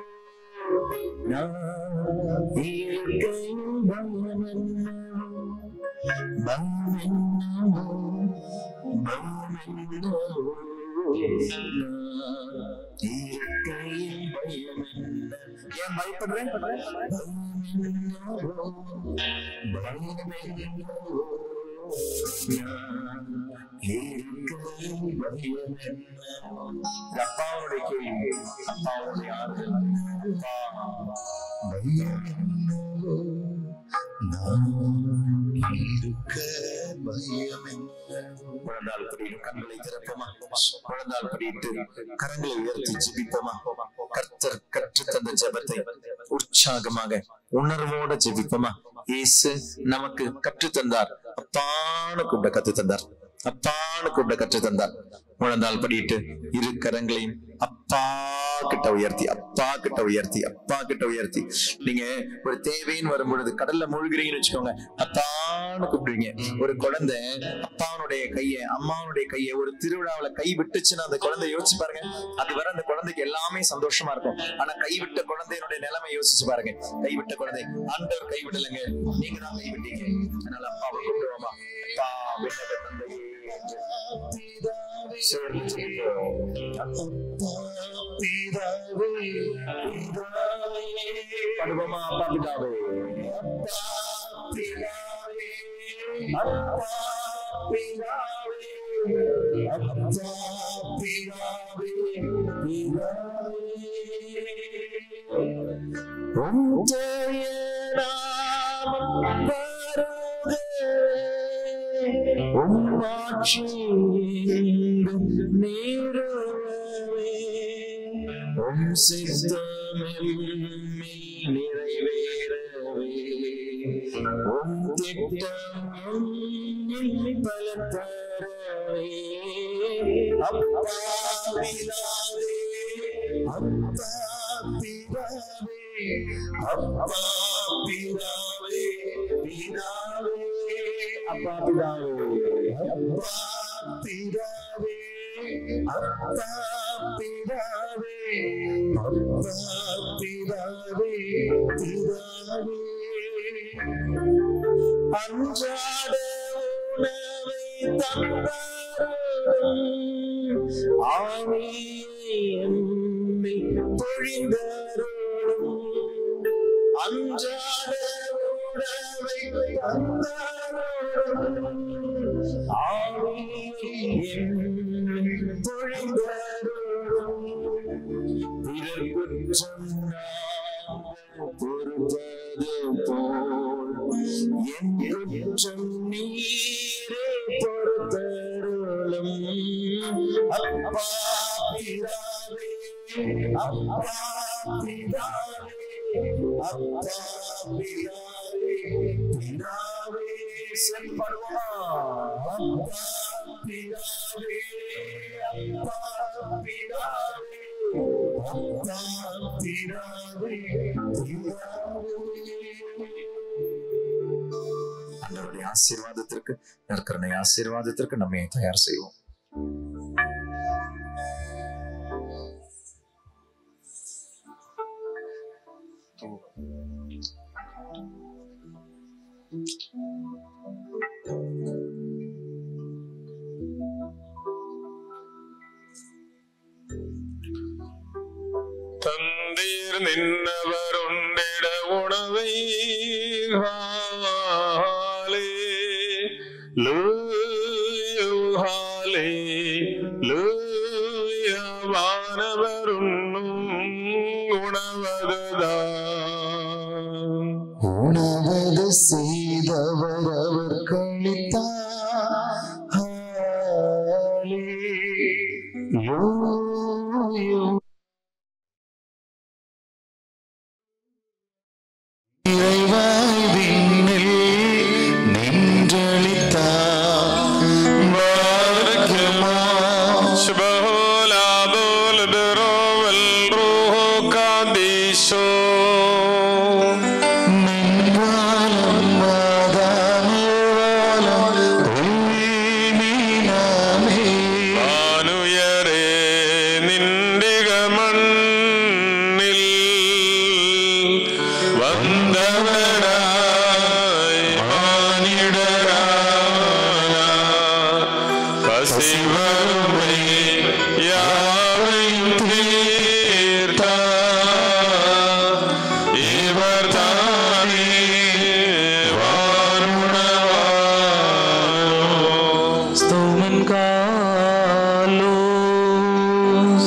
நான் இருக்கையில் பயமென்னவோ பயமென்னவோ பயமென்னவோ ஏன் பயப்படுறேன் அப்பாவுடைய கேள்வி அப்பாவுடைய ஆறுதல் அப்பா குழந்தால் படிட்டு கண்களை திறப்போமா குழந்தால் படிட்டு கரங்களை உயர்த்தி ஜெபிப்போமா கர்த்தர் கற்று தந்த ஜெபத்தை உற்சாகமாக உணர்வோட ஜெபிப்போமா இயேசு நமக்கு கற்று தந்தார் அப்பான்னு கூப்பிட கத்து தந்தார் அப்பான்னு கூப்பிட கற்று தந்தார் முழந்தால் படிட்டு இரு கரங்களையும் அப்பா கிட்ட உயர்த்தி அப்பா கிட்ட உயர்த்தி அப்பா கிட்ட உயர்த்தி நீங்க ஒரு தேவைன்னு வரும்பொழுது கடல்ல மூழ்கிறீங்கன்னு வச்சுக்கோங்க அப்பான்னு கூப்பிடுவீங்க ஒரு குழந்தை அப்பாவனுடைய கைய அம்மாவனுடைய கைய ஒரு திருவிழாவுல கை விட்டுச்சுன்னா அந்த குழந்தை யோசிச்சு பாருங்க அது வர அந்த குழந்தைக்கு எல்லாமே சந்தோஷமா இருக்கும் ஆனா கைவிட்ட குழந்தையினுடைய நிலைமை யோசிச்சு பாருங்க கைவிட்ட குழந்தை ஆண்டவர் கைவிடலைங்க நீங்க தான் கைவிட்டீங்க அதனால அப்பாவை கூப்பிடுவோமா அப்பா விண்ணக தந்தையே சேர்ந்து ஜெபிப்போம். படுவோமா அப்பா பிதாவே உஞ்சய நாமம் வருக உம்மாட்சி நேரவே உம் சித்தமெம்மில் நிறைவேறவே உம் திட்டம் எம்மில் பலன் தரவே அப்பா பிதாவே அப்பா பிதாவே அப்பா பிதாவே பிதாவே அப்பா பிதாவே அப்பா பிதாவே அப்பா பிதாவே அப்பா பிதாவே பிதாவே அன்றாட உணவை தந்தாரும் ஆவியை எம்மை பொழிந்தாரும் அன்றாட உணவை தந்தாரும் ஆவியை எம்மை பொழிந்தாரும் பிறர் குற்றம் நாங்கள் பொறுப்பது போல் என் குற்றம் நீரே பொறுத்தருளும் அப்பா பிதாவே அப்பா பிதாவே அப்பா பிதாவே பிதாவே செயல்படுவா அப்பா பிதாவே அப்பா பிதாவே அப்பா பிதாவே ஆண்டவருடைய ஆசீர்வாதத்திற்கு நற்கரணை ஆசீர்வாதத்திற்கு நம்மை தயார் செய்வோம் தந்தீர் நின்னவர் உண்டிட உணவை ஹாலே லூயா ஹாலே லூயா வானவர் உண்ணும் உணவதுதான் உணவது செய்தவர் அவர் கழித்தார் இறைவாய் விண்ணில் நின்றளித்தார் வாழ்க்கமா شبه العبول برو والروح قديشو நின்றாலும் மாதானேவாலும் உயிரினாமே ആനുയരേ നിന്ദിക മണ്ണിൽ വന്നവരായി മാനിടരായ പസിവരുമേ യാവൈ തീർത്ത ഇവർ താനേ വാരുണവാരോ ஸ்தோமன் காலோஸ்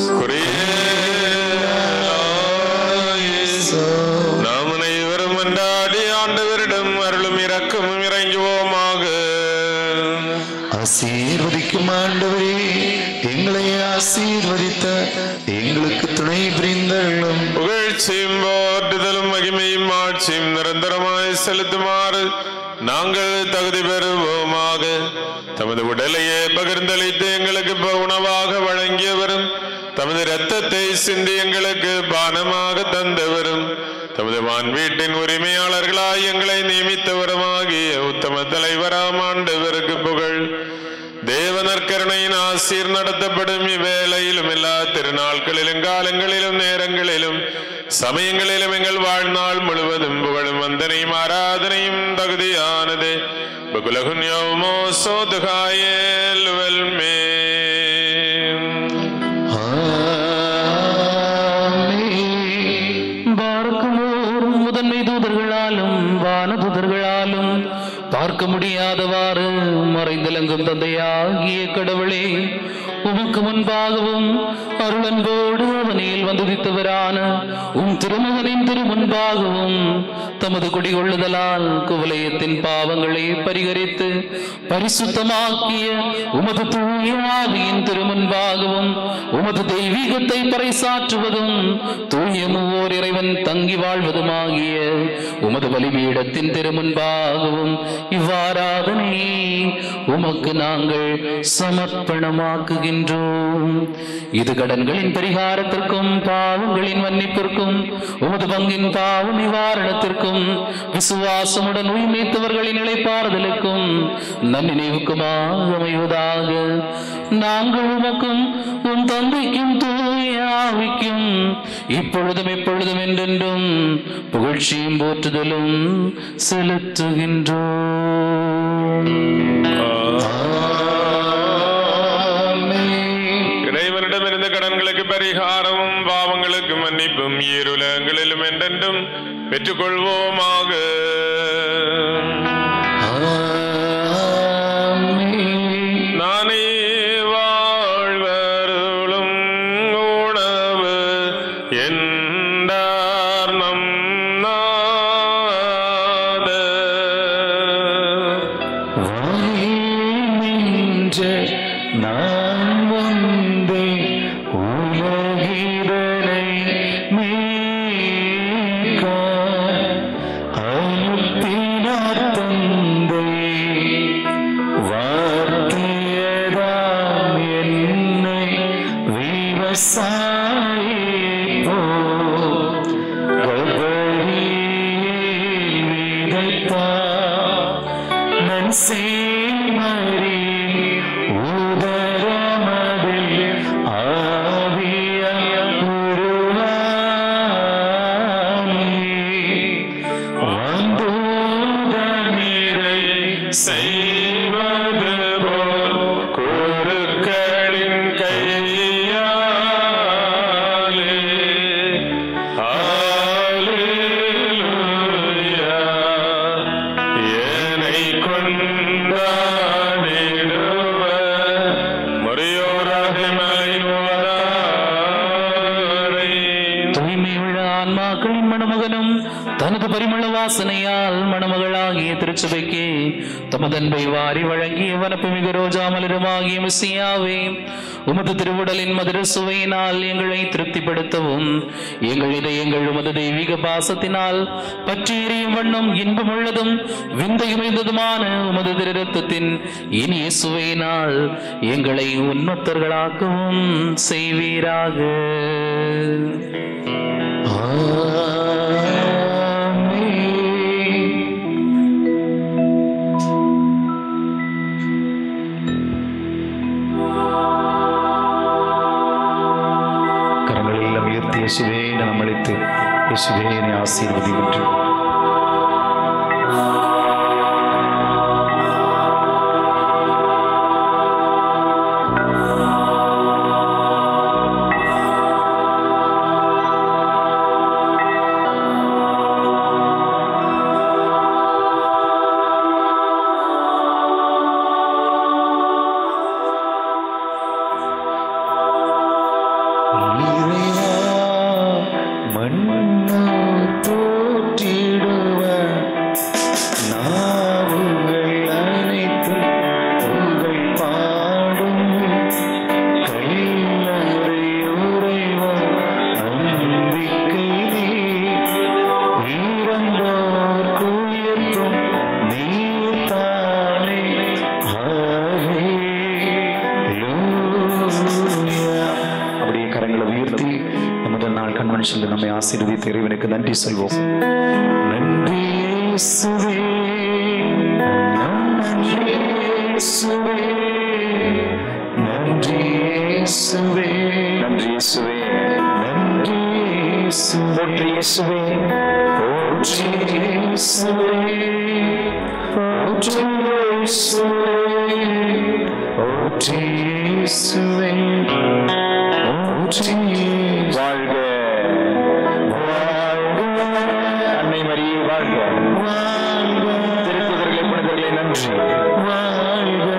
நாம் அனைவரும் அன்றாடி ஆண்டவரிடம் அருளும் இரக்கமும் இறங்குவோமாக ஆசீர்வதிக்கும் ஆண்டவரே எங்களை ஆசீர்வதித்த எங்களுக்கு துணை புரிந்தள்ளும் புகழ்ச்சியும் போற்றுதலும் மகிமையும் ஆட்சியும் நிரந்தரமாய் செலுத்துமாறு நாங்கள் தகுதி பெறுவோமாக தமது உடலையே பகிர்ந்தளித்து எங்களுக்கு இப்ப உணவாக வழங்கியவரும் தமது இரத்தத்தை சிந்தி எங்களுக்கு பானமாக தந்தவரும் தமது வான் வீட்டின் உரிமையாளர்களாய் எங்களை நியமித்தவருமாகிய உத்தம தலைவராம் ஆண்டவருக்கு புகழ் தேவனற்கருணையின் ஆசீர் நடத்தப்படும் இவ்வேளையிலும் எல்லா திருநாட்களிலும் காலங்களிலும் நேரங்களிலும் சமயங்களிலும் எங்கள் வாழ்நாள் முழுவதும் புகழும் வந்தனையும் ஆராதனையும் தகுதியானது பகுலகுன்யோமோ சோதுகாயேல் வெல்மே பார்க்குமோர் முதன்மை தூதர்களாலும் வான தூதர்களாலும் பார்க்க முடியாதவாறு மறைந்தலங்கும் தந்தையாகிய கடவுளே உமக்கு முன்பாகவும் அருளன்போடு அவனில் வந்துதித்தவரான உம் திருமகனின் திருமுன்பாகவும் தமது குடிகொள்ளுதலால் குவலயத்தின் பாவங்களை பரிகரித்து பரிசுத்தமாக்கிய உமது தூய ஆவியின் திருமுன்பாகவும் உமது தெய்வீகத்தை பறைசாற்றுவதும் தூய மூவோர் இறைவன் தங்கி வாழ்வதுமாகிய உமது பலிபீடத்தின் திருமுன்பாகவும் இவ்வாறாதனை உமக்கு நாங்கள் சமர்ப்பணமாக்குகின்றோம் இது கடன்களின் பரிகாரத்திற்கும் பாவங்களின் மன்னிப்பிற்கும் உமது பங்கின் பாவ நிவாரணத்திற்கும் விசுவாசமுடன் உயிர்நீத்தவர்களின் இழைப்பாறுதலுக்கும் நன்னினைவுக்குமாக அமைவதாக நாங்கள் உமக்கும் உன் தந்தைக்கும் தூய ஆவிக்கும் இப்பொழுதும் எப்பொழுதும் என்றென்றும் புகழ்ச்சியும் போற்றுதலும் செலுத்துகின்றோம் இறைவனிடமிருந்த கடன்களுக்கு பரிகாரமும் பாவங்களுக்கு மன்னிப்பும் ஈருலகங்களிலும் என்றென்றும் பெற்றுக்கொள்வோமாக நானே வாழ்வருளும் உணவு என்றார் நம் நாதர். வாயினின்ற நான் வந்தேன் உலகிதனை மீட்க அனுப்பினார் தந்தை வார்த்தையதாம் என்னை விவசாயி போ நன் சேமரி உதரமதில் ஆவிய வந்தூதனிரை செய்வது போல் குருக்களின் கையாலே ஹalleluya என்னை கொண்டாடிடுவ முறையோராக மலைவாரை தூய்மையுள்ள ஆன்மாக்களின் மணமகனும் தனது பரிமள வாசனையால் மணமகளாகிய திருச்சபைக்கு தமது அன்பை வாரி வழங்கிய வனப்புமிகு ரோஜா மலருமாகிய மிஸ்ஸியாவே உமது திருவுடலின் மதுர சுவையினால் எங்களை திருப்திப்படுத்தவும் எங்கள் இதயங்கள் உமது தெய்வீக பாசத்தினால் பற்றி எறியும் வண்ணம் இன்பமுள்ளதும் விந்தையுமைந்ததுமான உமது திருரத்தத்தின் இனிய சுவையினால் எங்களை உன்மத்தர்களாக்கவும் செய்வீராக கரங்களெல்லாம் உயர்த்தி இயேசுவே என நம்மளித்து இயேசுவே என்னை ஆசீர்வதிக்கின்றோம் இறைவா, மண்ணோர் போற்றிடுவ நாவுகள் அனைத்தும் உங்கள் பாடும் கையிலறை உறைவோம் நம்பிக்கை நீ இறந்தோர் குயர்த்தும் நீர்தானே ஹalleluya. அப்படியே கரங்களை உயர்த்தி இந்த முதல் நாள் கன்வென்ஷன்ல நம்மை ஆசீர்வதித்த இறைவனுக்கு நன்றி சொல்வோம் நன்றி இயேசுவே நன்றி இயேசுவே நன்றி இயேசுவே நன்றி இயேசுவே நன்றி இயேசுவே போற்றி இயேசுவே போற்றி இயேசுவே போற்றி இயேசுவே போற்றி இயேசுவே வாழ்க வாழ்க அன்னை மரியே வாழ்க வாழ்க திருத்துதர்களை புனிதர்களை நன்றி வாழ்க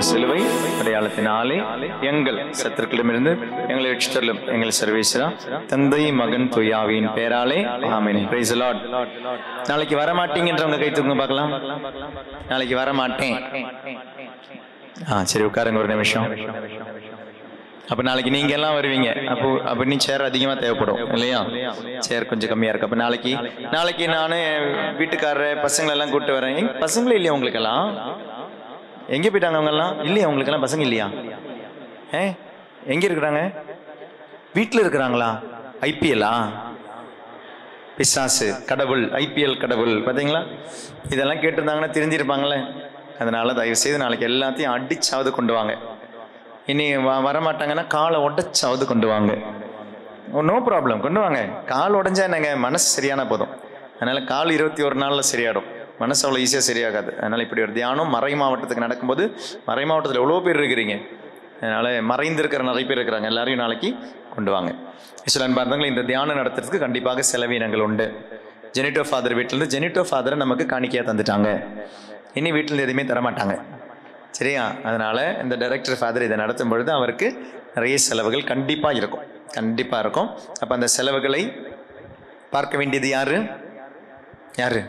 சிலுவை அடையாளத்தினாலே எங்கள் சத்துருக்களிடமிருந்து எங்களை ரட்சித்தருளும் எங்கள் சர்வேஸ்வரா தந்தை மகன் துயாவின் பேராலே ஆமென் பிரைஸ் லார்ட் நாளைக்கு வர மாட்டீங்கன்றவங்க கை தூக்குங்க பார்க்கலாம் நாளைக்கு வர மாட்டேன் ஆ சரி உட்காருங்க ஒரு நிமிஷம் அப்ப நாளைக்கு நீங்க எல்லாம் வருவீங்க அப்போ அப்ப நீ சேர் அதிகமா தேவைப்படும் இல்லையா சேர் கொஞ்சம் கம்மியா இருக்கு அப்ப நாளைக்கு நாளைக்கு நானு வீட்டுக்காரர் பசங்களை எல்லாம் கூட்டு வரேன் ஏய், பசங்களே இல்லையா உங்களுக்கு எல்லாம் எங்க போயிட்டாங்க அவங்க எல்லாம் இல்லையா உங்களுக்கு எல்லாம் பசங்க இல்லையா ஏ எங்க இருக்கிறாங்க வீட்டுல இருக்கிறாங்களா ஐபிஎல்லா பிசாசு கடவுள் ஐபிஎல் கடவுள் பாத்தீங்களா இதெல்லாம் கேட்டிருந்தாங்கன்னா தெரிஞ்சிருப்பாங்களே அதனால தயவு செய்து நாளைக்கு எல்லாத்தையும் அடிச்சாவது கொண்டு வாங்க இனி வ- வரமாட்டாங்கன்னா காலை உடைச்சாவது கொண்டு வாங்க நோ ப்ராப்ளம் கொண்டு வாங்க கால் உடைஞ்சா என்னங்க மனசு சரியான போதும் அதனால கால் இருபத்தி ஒரு நாள்ல சரியாடும் மனசு அவ்வளோ ஈஸியாக சரியாகாது அதனால இப்படி ஒரு தியானம் மறை மாவட்டத்துக்கு நடக்கும்போது மறை மாவட்டத்தில் எவ்வளோ பேர் இருக்கிறீங்க அதனால மறைந்து இருக்கிற நிறைய பேர் இருக்கிறாங்க எல்லாரையும் நாளைக்கு கொண்டு வாங்க சில அன்பார்ந்தவங்களை இந்த தியானம் நடத்துறதுக்கு கண்டிப்பாக செலவினங்கள் உண்டு ஜெனிட்டோ ஃபாதர் வீட்டிலேருந்து ஜெனிட்டோ ஃபாதரை நமக்கு காணிக்கையாக தந்துட்டாங்க இனி வீட்டில் எதுவுமே தரமாட்டாங்க சரியா அதனால இந்த டைரக்டர் ஃபாதர் இதை நடத்தும் பொழுது அவருக்கு நிறைய செலவுகள் கண்டிப்பாக இருக்கும் கண்டிப்பாக இருக்கும் அப்போ அந்த செலவுகளை பார்க்க வேண்டியது யாரு யாரு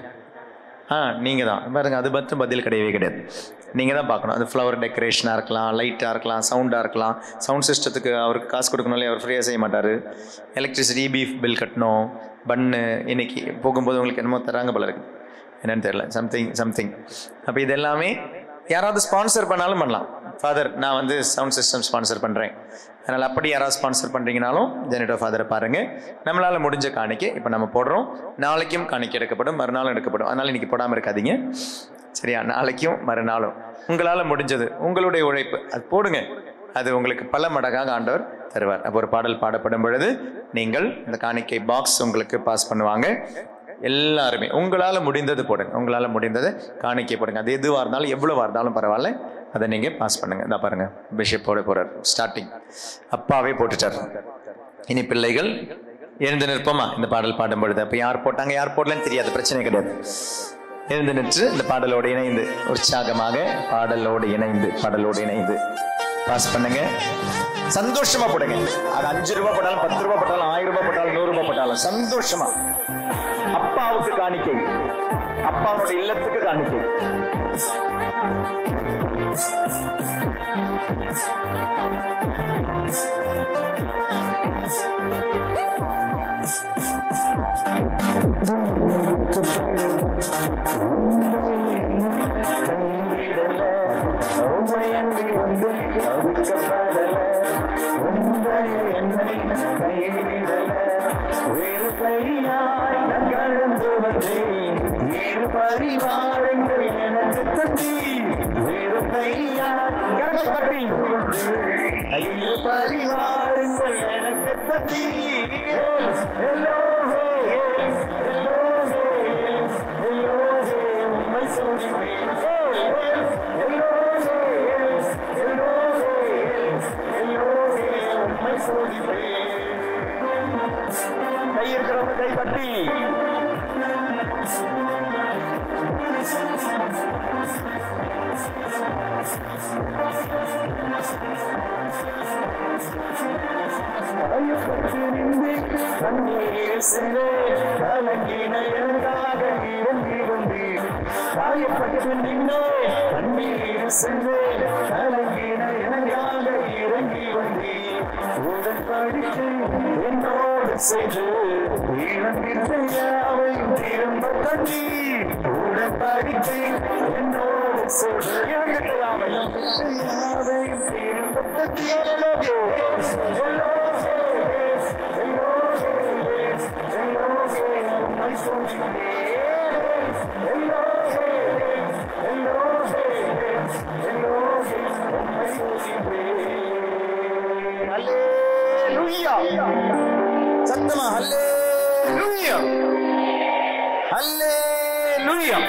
ஆ நீங்கள் தான் பாருங்க அது மட்டும் பதில் கிடையவே கிடையாது நீங்கள் தான் பார்க்கணும் அது ஃப்ளவர் டெக்கரேஷனாக இருக்கலாம் லைட்டாக இருக்கலாம் சவுண்டாக இருக்கலாம் சவுண்ட் சிஸ்டத்துக்கு அவருக்கு காசு கொடுக்கணும்ல அவர் ஃப்ரீயாக செய்ய மாட்டார் எலக்ட்ரிசிட்டி பீஃப் பில் கட்டணும் பன்னு இன்னைக்கு போகும்போது உங்களுக்கு என்னமோ தராங்க போல இருக்கு என்னன்னு தெரியல சம்திங் சம்திங் அப்போ இது எல்லாமே யாராவது ஸ்பான்சர் பண்ணாலும் பண்ணலாம் ஃபாதர் நான் வந்து சவுண்ட் சிஸ்டம் ஸ்பான்சர் பண்ணுறேன் அதனால் அப்படி யாராவது ஸ்பான்சர் பண்ணுறீங்கனாலும் ஜெனரேட்டோ ஃபாதரை பாருங்கள் நம்மளால் முடிஞ்ச காணிக்கை இப்போ நம்ம போடுறோம் நாளைக்கும் காணிக்கை எடுக்கப்படும் மறுநாளும் எடுக்கப்படும் அதனால் இன்னைக்கு போடாமல் இருக்காதீங்க சரியா நாளைக்கும் மறுநாளும் உங்களால் முடிஞ்சது உங்களுடைய உழைப்பு அது போடுங்க அது உங்களுக்கு பல மடங்காக ஆண்டவர் தருவார் அப்போ ஒரு பாடல் பாடப்படும் பொழுது நீங்கள் இந்த காணிக்கை பாக்ஸ் உங்களுக்கு பாஸ் பண்ணுவாங்க எல்லாருமே உங்களால் முடிந்தது போடுங்க உங்களால் முடிந்தது காணிக்கை போடுங்க அது எதுவாக இருந்தாலும் எவ்வளோவா இருந்தாலும் பரவாயில்ல அதை நீங்கள் பாஸ் பண்ணுங்க இந்த பாருங்க பிஷப் போட போறார் ஸ்டார்டிங் அப்பாவே போட்டுட்டார் இனி பிள்ளைகள் எழுந்து நிற்போமா இந்த பாடல் பாடும் பொழுது அப்போ யார் போட்டாங்க யார் போடலன்னு தெரியாது பிரச்சனை கிடையாது எழுந்து நின்று இந்த பாடலோடு இணைந்து உற்சாகமாக பாடலோடு இணைந்து பாடலோடு இணைந்து பாஸ் பண்ணுங்க சந்தோஷமா போடுங்க அது அஞ்சு ரூபாய் போட்டாலும் பத்து ரூபாய் போட்டாலும் ஆயிரம் ரூபாய் போட்டாலும் நூறு ரூபாய் போட்டாலும் சந்தோஷமா அப்பாவுக்கு காணிக்கை அப்பாவோட இல்லத்துக்கு காணிக்கை சத்தமா ஹல்லேலூயா ஹல்லேலூயா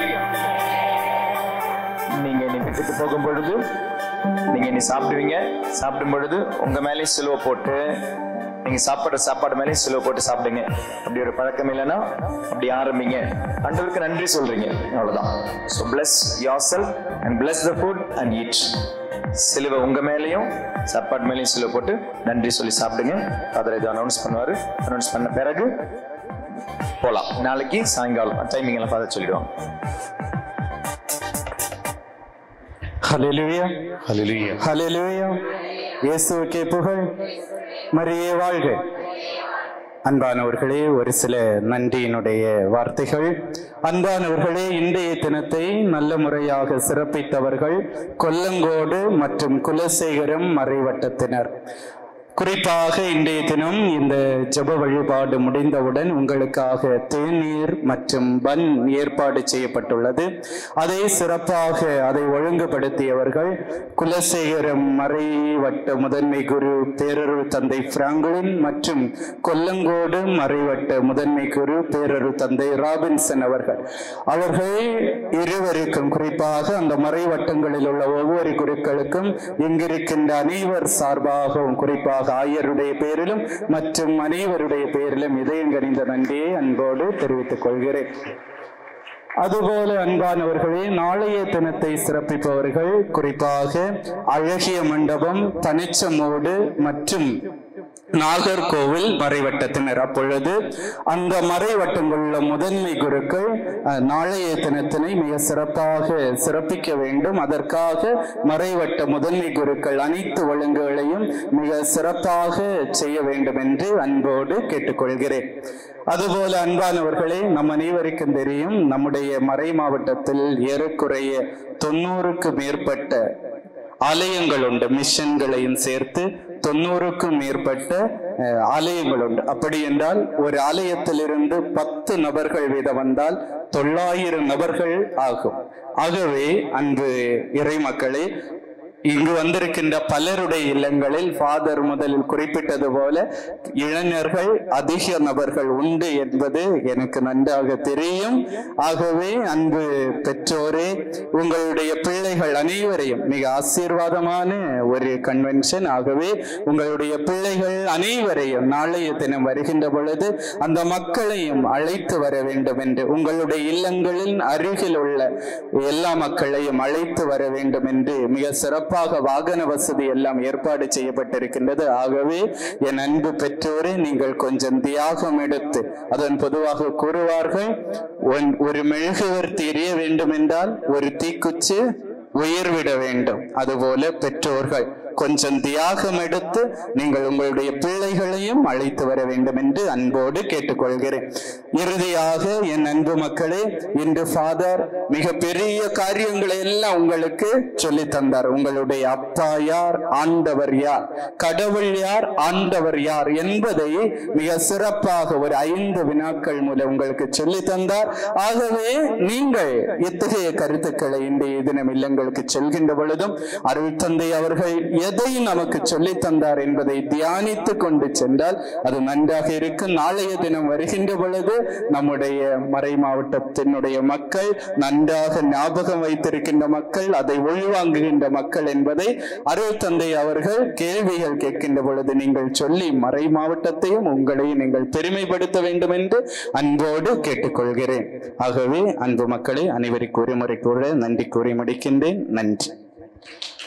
நீங்க நீ வீட்டுக்கு போகும் பொழுது நீங்க நீ சாப்பிடுவீங்க சாப்பிடும் பொழுது உங்க மேலே சிலுவை போட்டு நீங்க சாப்பிடுற சாப்பாடு மேலே சிலுவை போட்டு சாப்பிடுங்க அப்படி ஒரு பழக்கம் இல்லைன்னா அப்படி ஆரம்பிங்க ஆண்டவருக்கு நன்றி சொல்றீங்க அவ்வளவுதான் so bless yourself and bless the food and eat சிலுவை உங்க மேலேயும் சாப்பாடு மேலேயும் சிலுவை போட்டு நன்றி சொல்லி சாப்பிடுங்க ஃபாதர் இது அனௌன்ஸ் பண்ணுவாரு அனௌன்ஸ் பண்ண பிறகு போலாம் நாளைக்கு சாயங்காலம் டைமிங் எல்லாம் ஃபாதர் சொல்லிடுவாங்க ஹalleluya ஹalleluya ஹalleluya இயேசுவுக்கே புகழ் மரியே வாழ்க அன்பானவர்களே ஒரு சில நன்றியினுடைய வார்த்தைகள் அன்பானவர்களே இன்றைய தினத்தை நல்ல முறையாக சிறப்பித்தவர்கள் கொல்லங்கோடு மற்றும் குலசேகரம் மறைவட்டத்தினர் குறிப்பாக இன்றைய தினம் இந்த ஜெப வழிபாடு முடிந்தவுடன் உங்களுக்காக தேநீர் மற்றும் பன் ஏற்பாடு செய்யப்பட்டுள்ளது அதை சிறப்பாக அதை ஒழுங்குபடுத்தியவர்கள் குலசேகரம் மறைவட்ட முதன்மை குரு பேரருள் தந்தை பிராங்க்லின் மற்றும் கொல்லங்கோடு மறைவட்ட முதன்மை குரு பேரருள் தந்தை ராபின்சன் அவர்கள் அவர்கள் இருவருக்கும் குறிப்பாக அந்த மறைவட்டங்களில் உள்ள ஒவ்வொரு குருக்களுக்கும் இங்கிருக்கின்ற அனைவர் சார்பாகவும் குறிப்பாக ஆயருடைய பேரிலும் மற்றும் அனைவருடைய பேரிலும் இதயங்கனிந்த நன்றியை அன்போடு தெரிவித்துக் கொள்கிறேன் அதுபோல அன்பானவர்களே நாளைய தினத்தை சிறப்பிப்பவர்கள் குறிப்பாக அழகிய மண்டபம் தனிச்சமோடு மற்றும் நாகர்கோவில் மறைவட்டத்தினர் அப்பொழுது அந்த மறைவட்டங்கள் உள்ள முதன்மை குருக்கள் அஹ், நாளைய தினத்தினை மிக சிறப்பாக சிறப்பிக்க வேண்டும் அதற்காக மறைவட்ட முதன்மை குருக்கள் அனைத்து ஒழுங்குகளையும் மிக சிறப்பாக செய்ய வேண்டும் என்று அன்போடு கேட்டுக்கொள்கிறேன் அதுபோல அன்பானவர்களே நம் அனைவருக்கும் தெரியும் நம்முடைய மறை மாவட்டத்தில் ஏறக்குறைய தொண்ணூறுக்கு மேற்பட்ட ஆலயங்கள் உண்டு மிஷன்களையும் சேர்த்து தொண்ணூறுக்கும் மேற்பட்ட அஹ், ஆலயங்கள் உண்டு அப்படி என்றால் ஒரு ஆலயத்திலிருந்து பத்து நபர்கள் வீதம் வந்தால் தொள்ளாயிரம் நபர்கள் ஆகும் ஆகவே அன்பு இறை மக்களே இங்கு வந்திருக்கின்ற பலருடைய இல்லங்களில் ஃபாதர் முதலில் குறிப்பிட்டது போல இளைஞர்கள் அதிக நபர்கள் உண்டு என்பது எனக்கு நன்றாக தெரியும் ஆகவே அன்பு பெற்றோரே உங்களுடைய பிள்ளைகள் அனைவரையும் மிக ஆசீர்வாதமான ஒரு கன்வென்ஷன் ஆகவே உங்களுடைய பிள்ளைகள் அனைவரையும் நாளைய தினம் வருகின்ற பொழுது அந்த மக்களையும் அழைத்து வர வேண்டும் என்று உங்களுடைய இல்லங்களின் அருகில் உள்ள எல்லா மக்களையும் அழைத்து வர வேண்டும் என்று மிக சிறப்பாக வாகன வசதி எல்லாம் ஏற்பாடு செய்யப்பட்டிருக்கின்றது ஆகவே என் அன்பு பெற்றோரே நீங்கள் கொஞ்சம் தியாகம் எடுத்து அதன் பொதுவாக கூறுவார்கள் ஒன்- ஒரு மெழுகுவர்த்தி எரிய வேண்டும் என்றால் ஒரு தீக்குச்சி உயிர்விட வேண்டும் அதுபோல பெற்றோர்கள் கொஞ்சம் தியாகம் எடுத்து நீங்கள் உங்களுடைய பிள்ளைகளையும் அழைத்து வர வேண்டும் என்று அன்போடு கேட்டுக்கொள்கிறேன் இறுதியாக என் அன்பு மக்களே இன்று ஃபாதர் மிக பெரிய காரியங்களை எல்லாம் உங்களுக்கு சொல்லி தந்தார் உங்களுடைய அப்பா யார் ஆண்டவர் யார் கடவுள் யார் ஆண்டவர் யார் என்பதை மிக சிறப்பாக ஒரு ஐந்து வினாக்கள் மூலம் உங்களுக்கு சொல்லி தந்தார் ஆகவே நீங்கள் இத்தகைய கருத்துக்களை இன்றைய தினம் இல்லங்களுக்கு செல்கின்ற பொழுதும் அருள் தந்தை அவர்கள் எதை நமக்கு சொல்லி தந்தார் என்பதை தியானித்து கொண்டு சென்றால் அது நன்றாக இருக்கும் நாளைய தினம் வருகின்ற பொழுது நம்முடைய மறை மாவட்டத்தினுடைய மக்கள் நன்றாக ஞாபகம் வைத்திருக்கின்ற மக்கள் அதை உள்வாங்குகின்ற மக்கள் என்பதை அருள் தந்தை அவர்கள் கேள்விகள் கேட்கின்ற பொழுது நீங்கள் சொல்லி மறை மாவட்டத்தையும் உங்களையும் நீங்கள் பெருமைப்படுத்த வேண்டும் என்று அன்போடு கேட்டுக்கொள்கிறேன் ஆகவே அன்பு மக்களே அனைவருக்கு ஒரு முறை கூட நன்றி கூறி முடிக்கின்றேன் நன்றி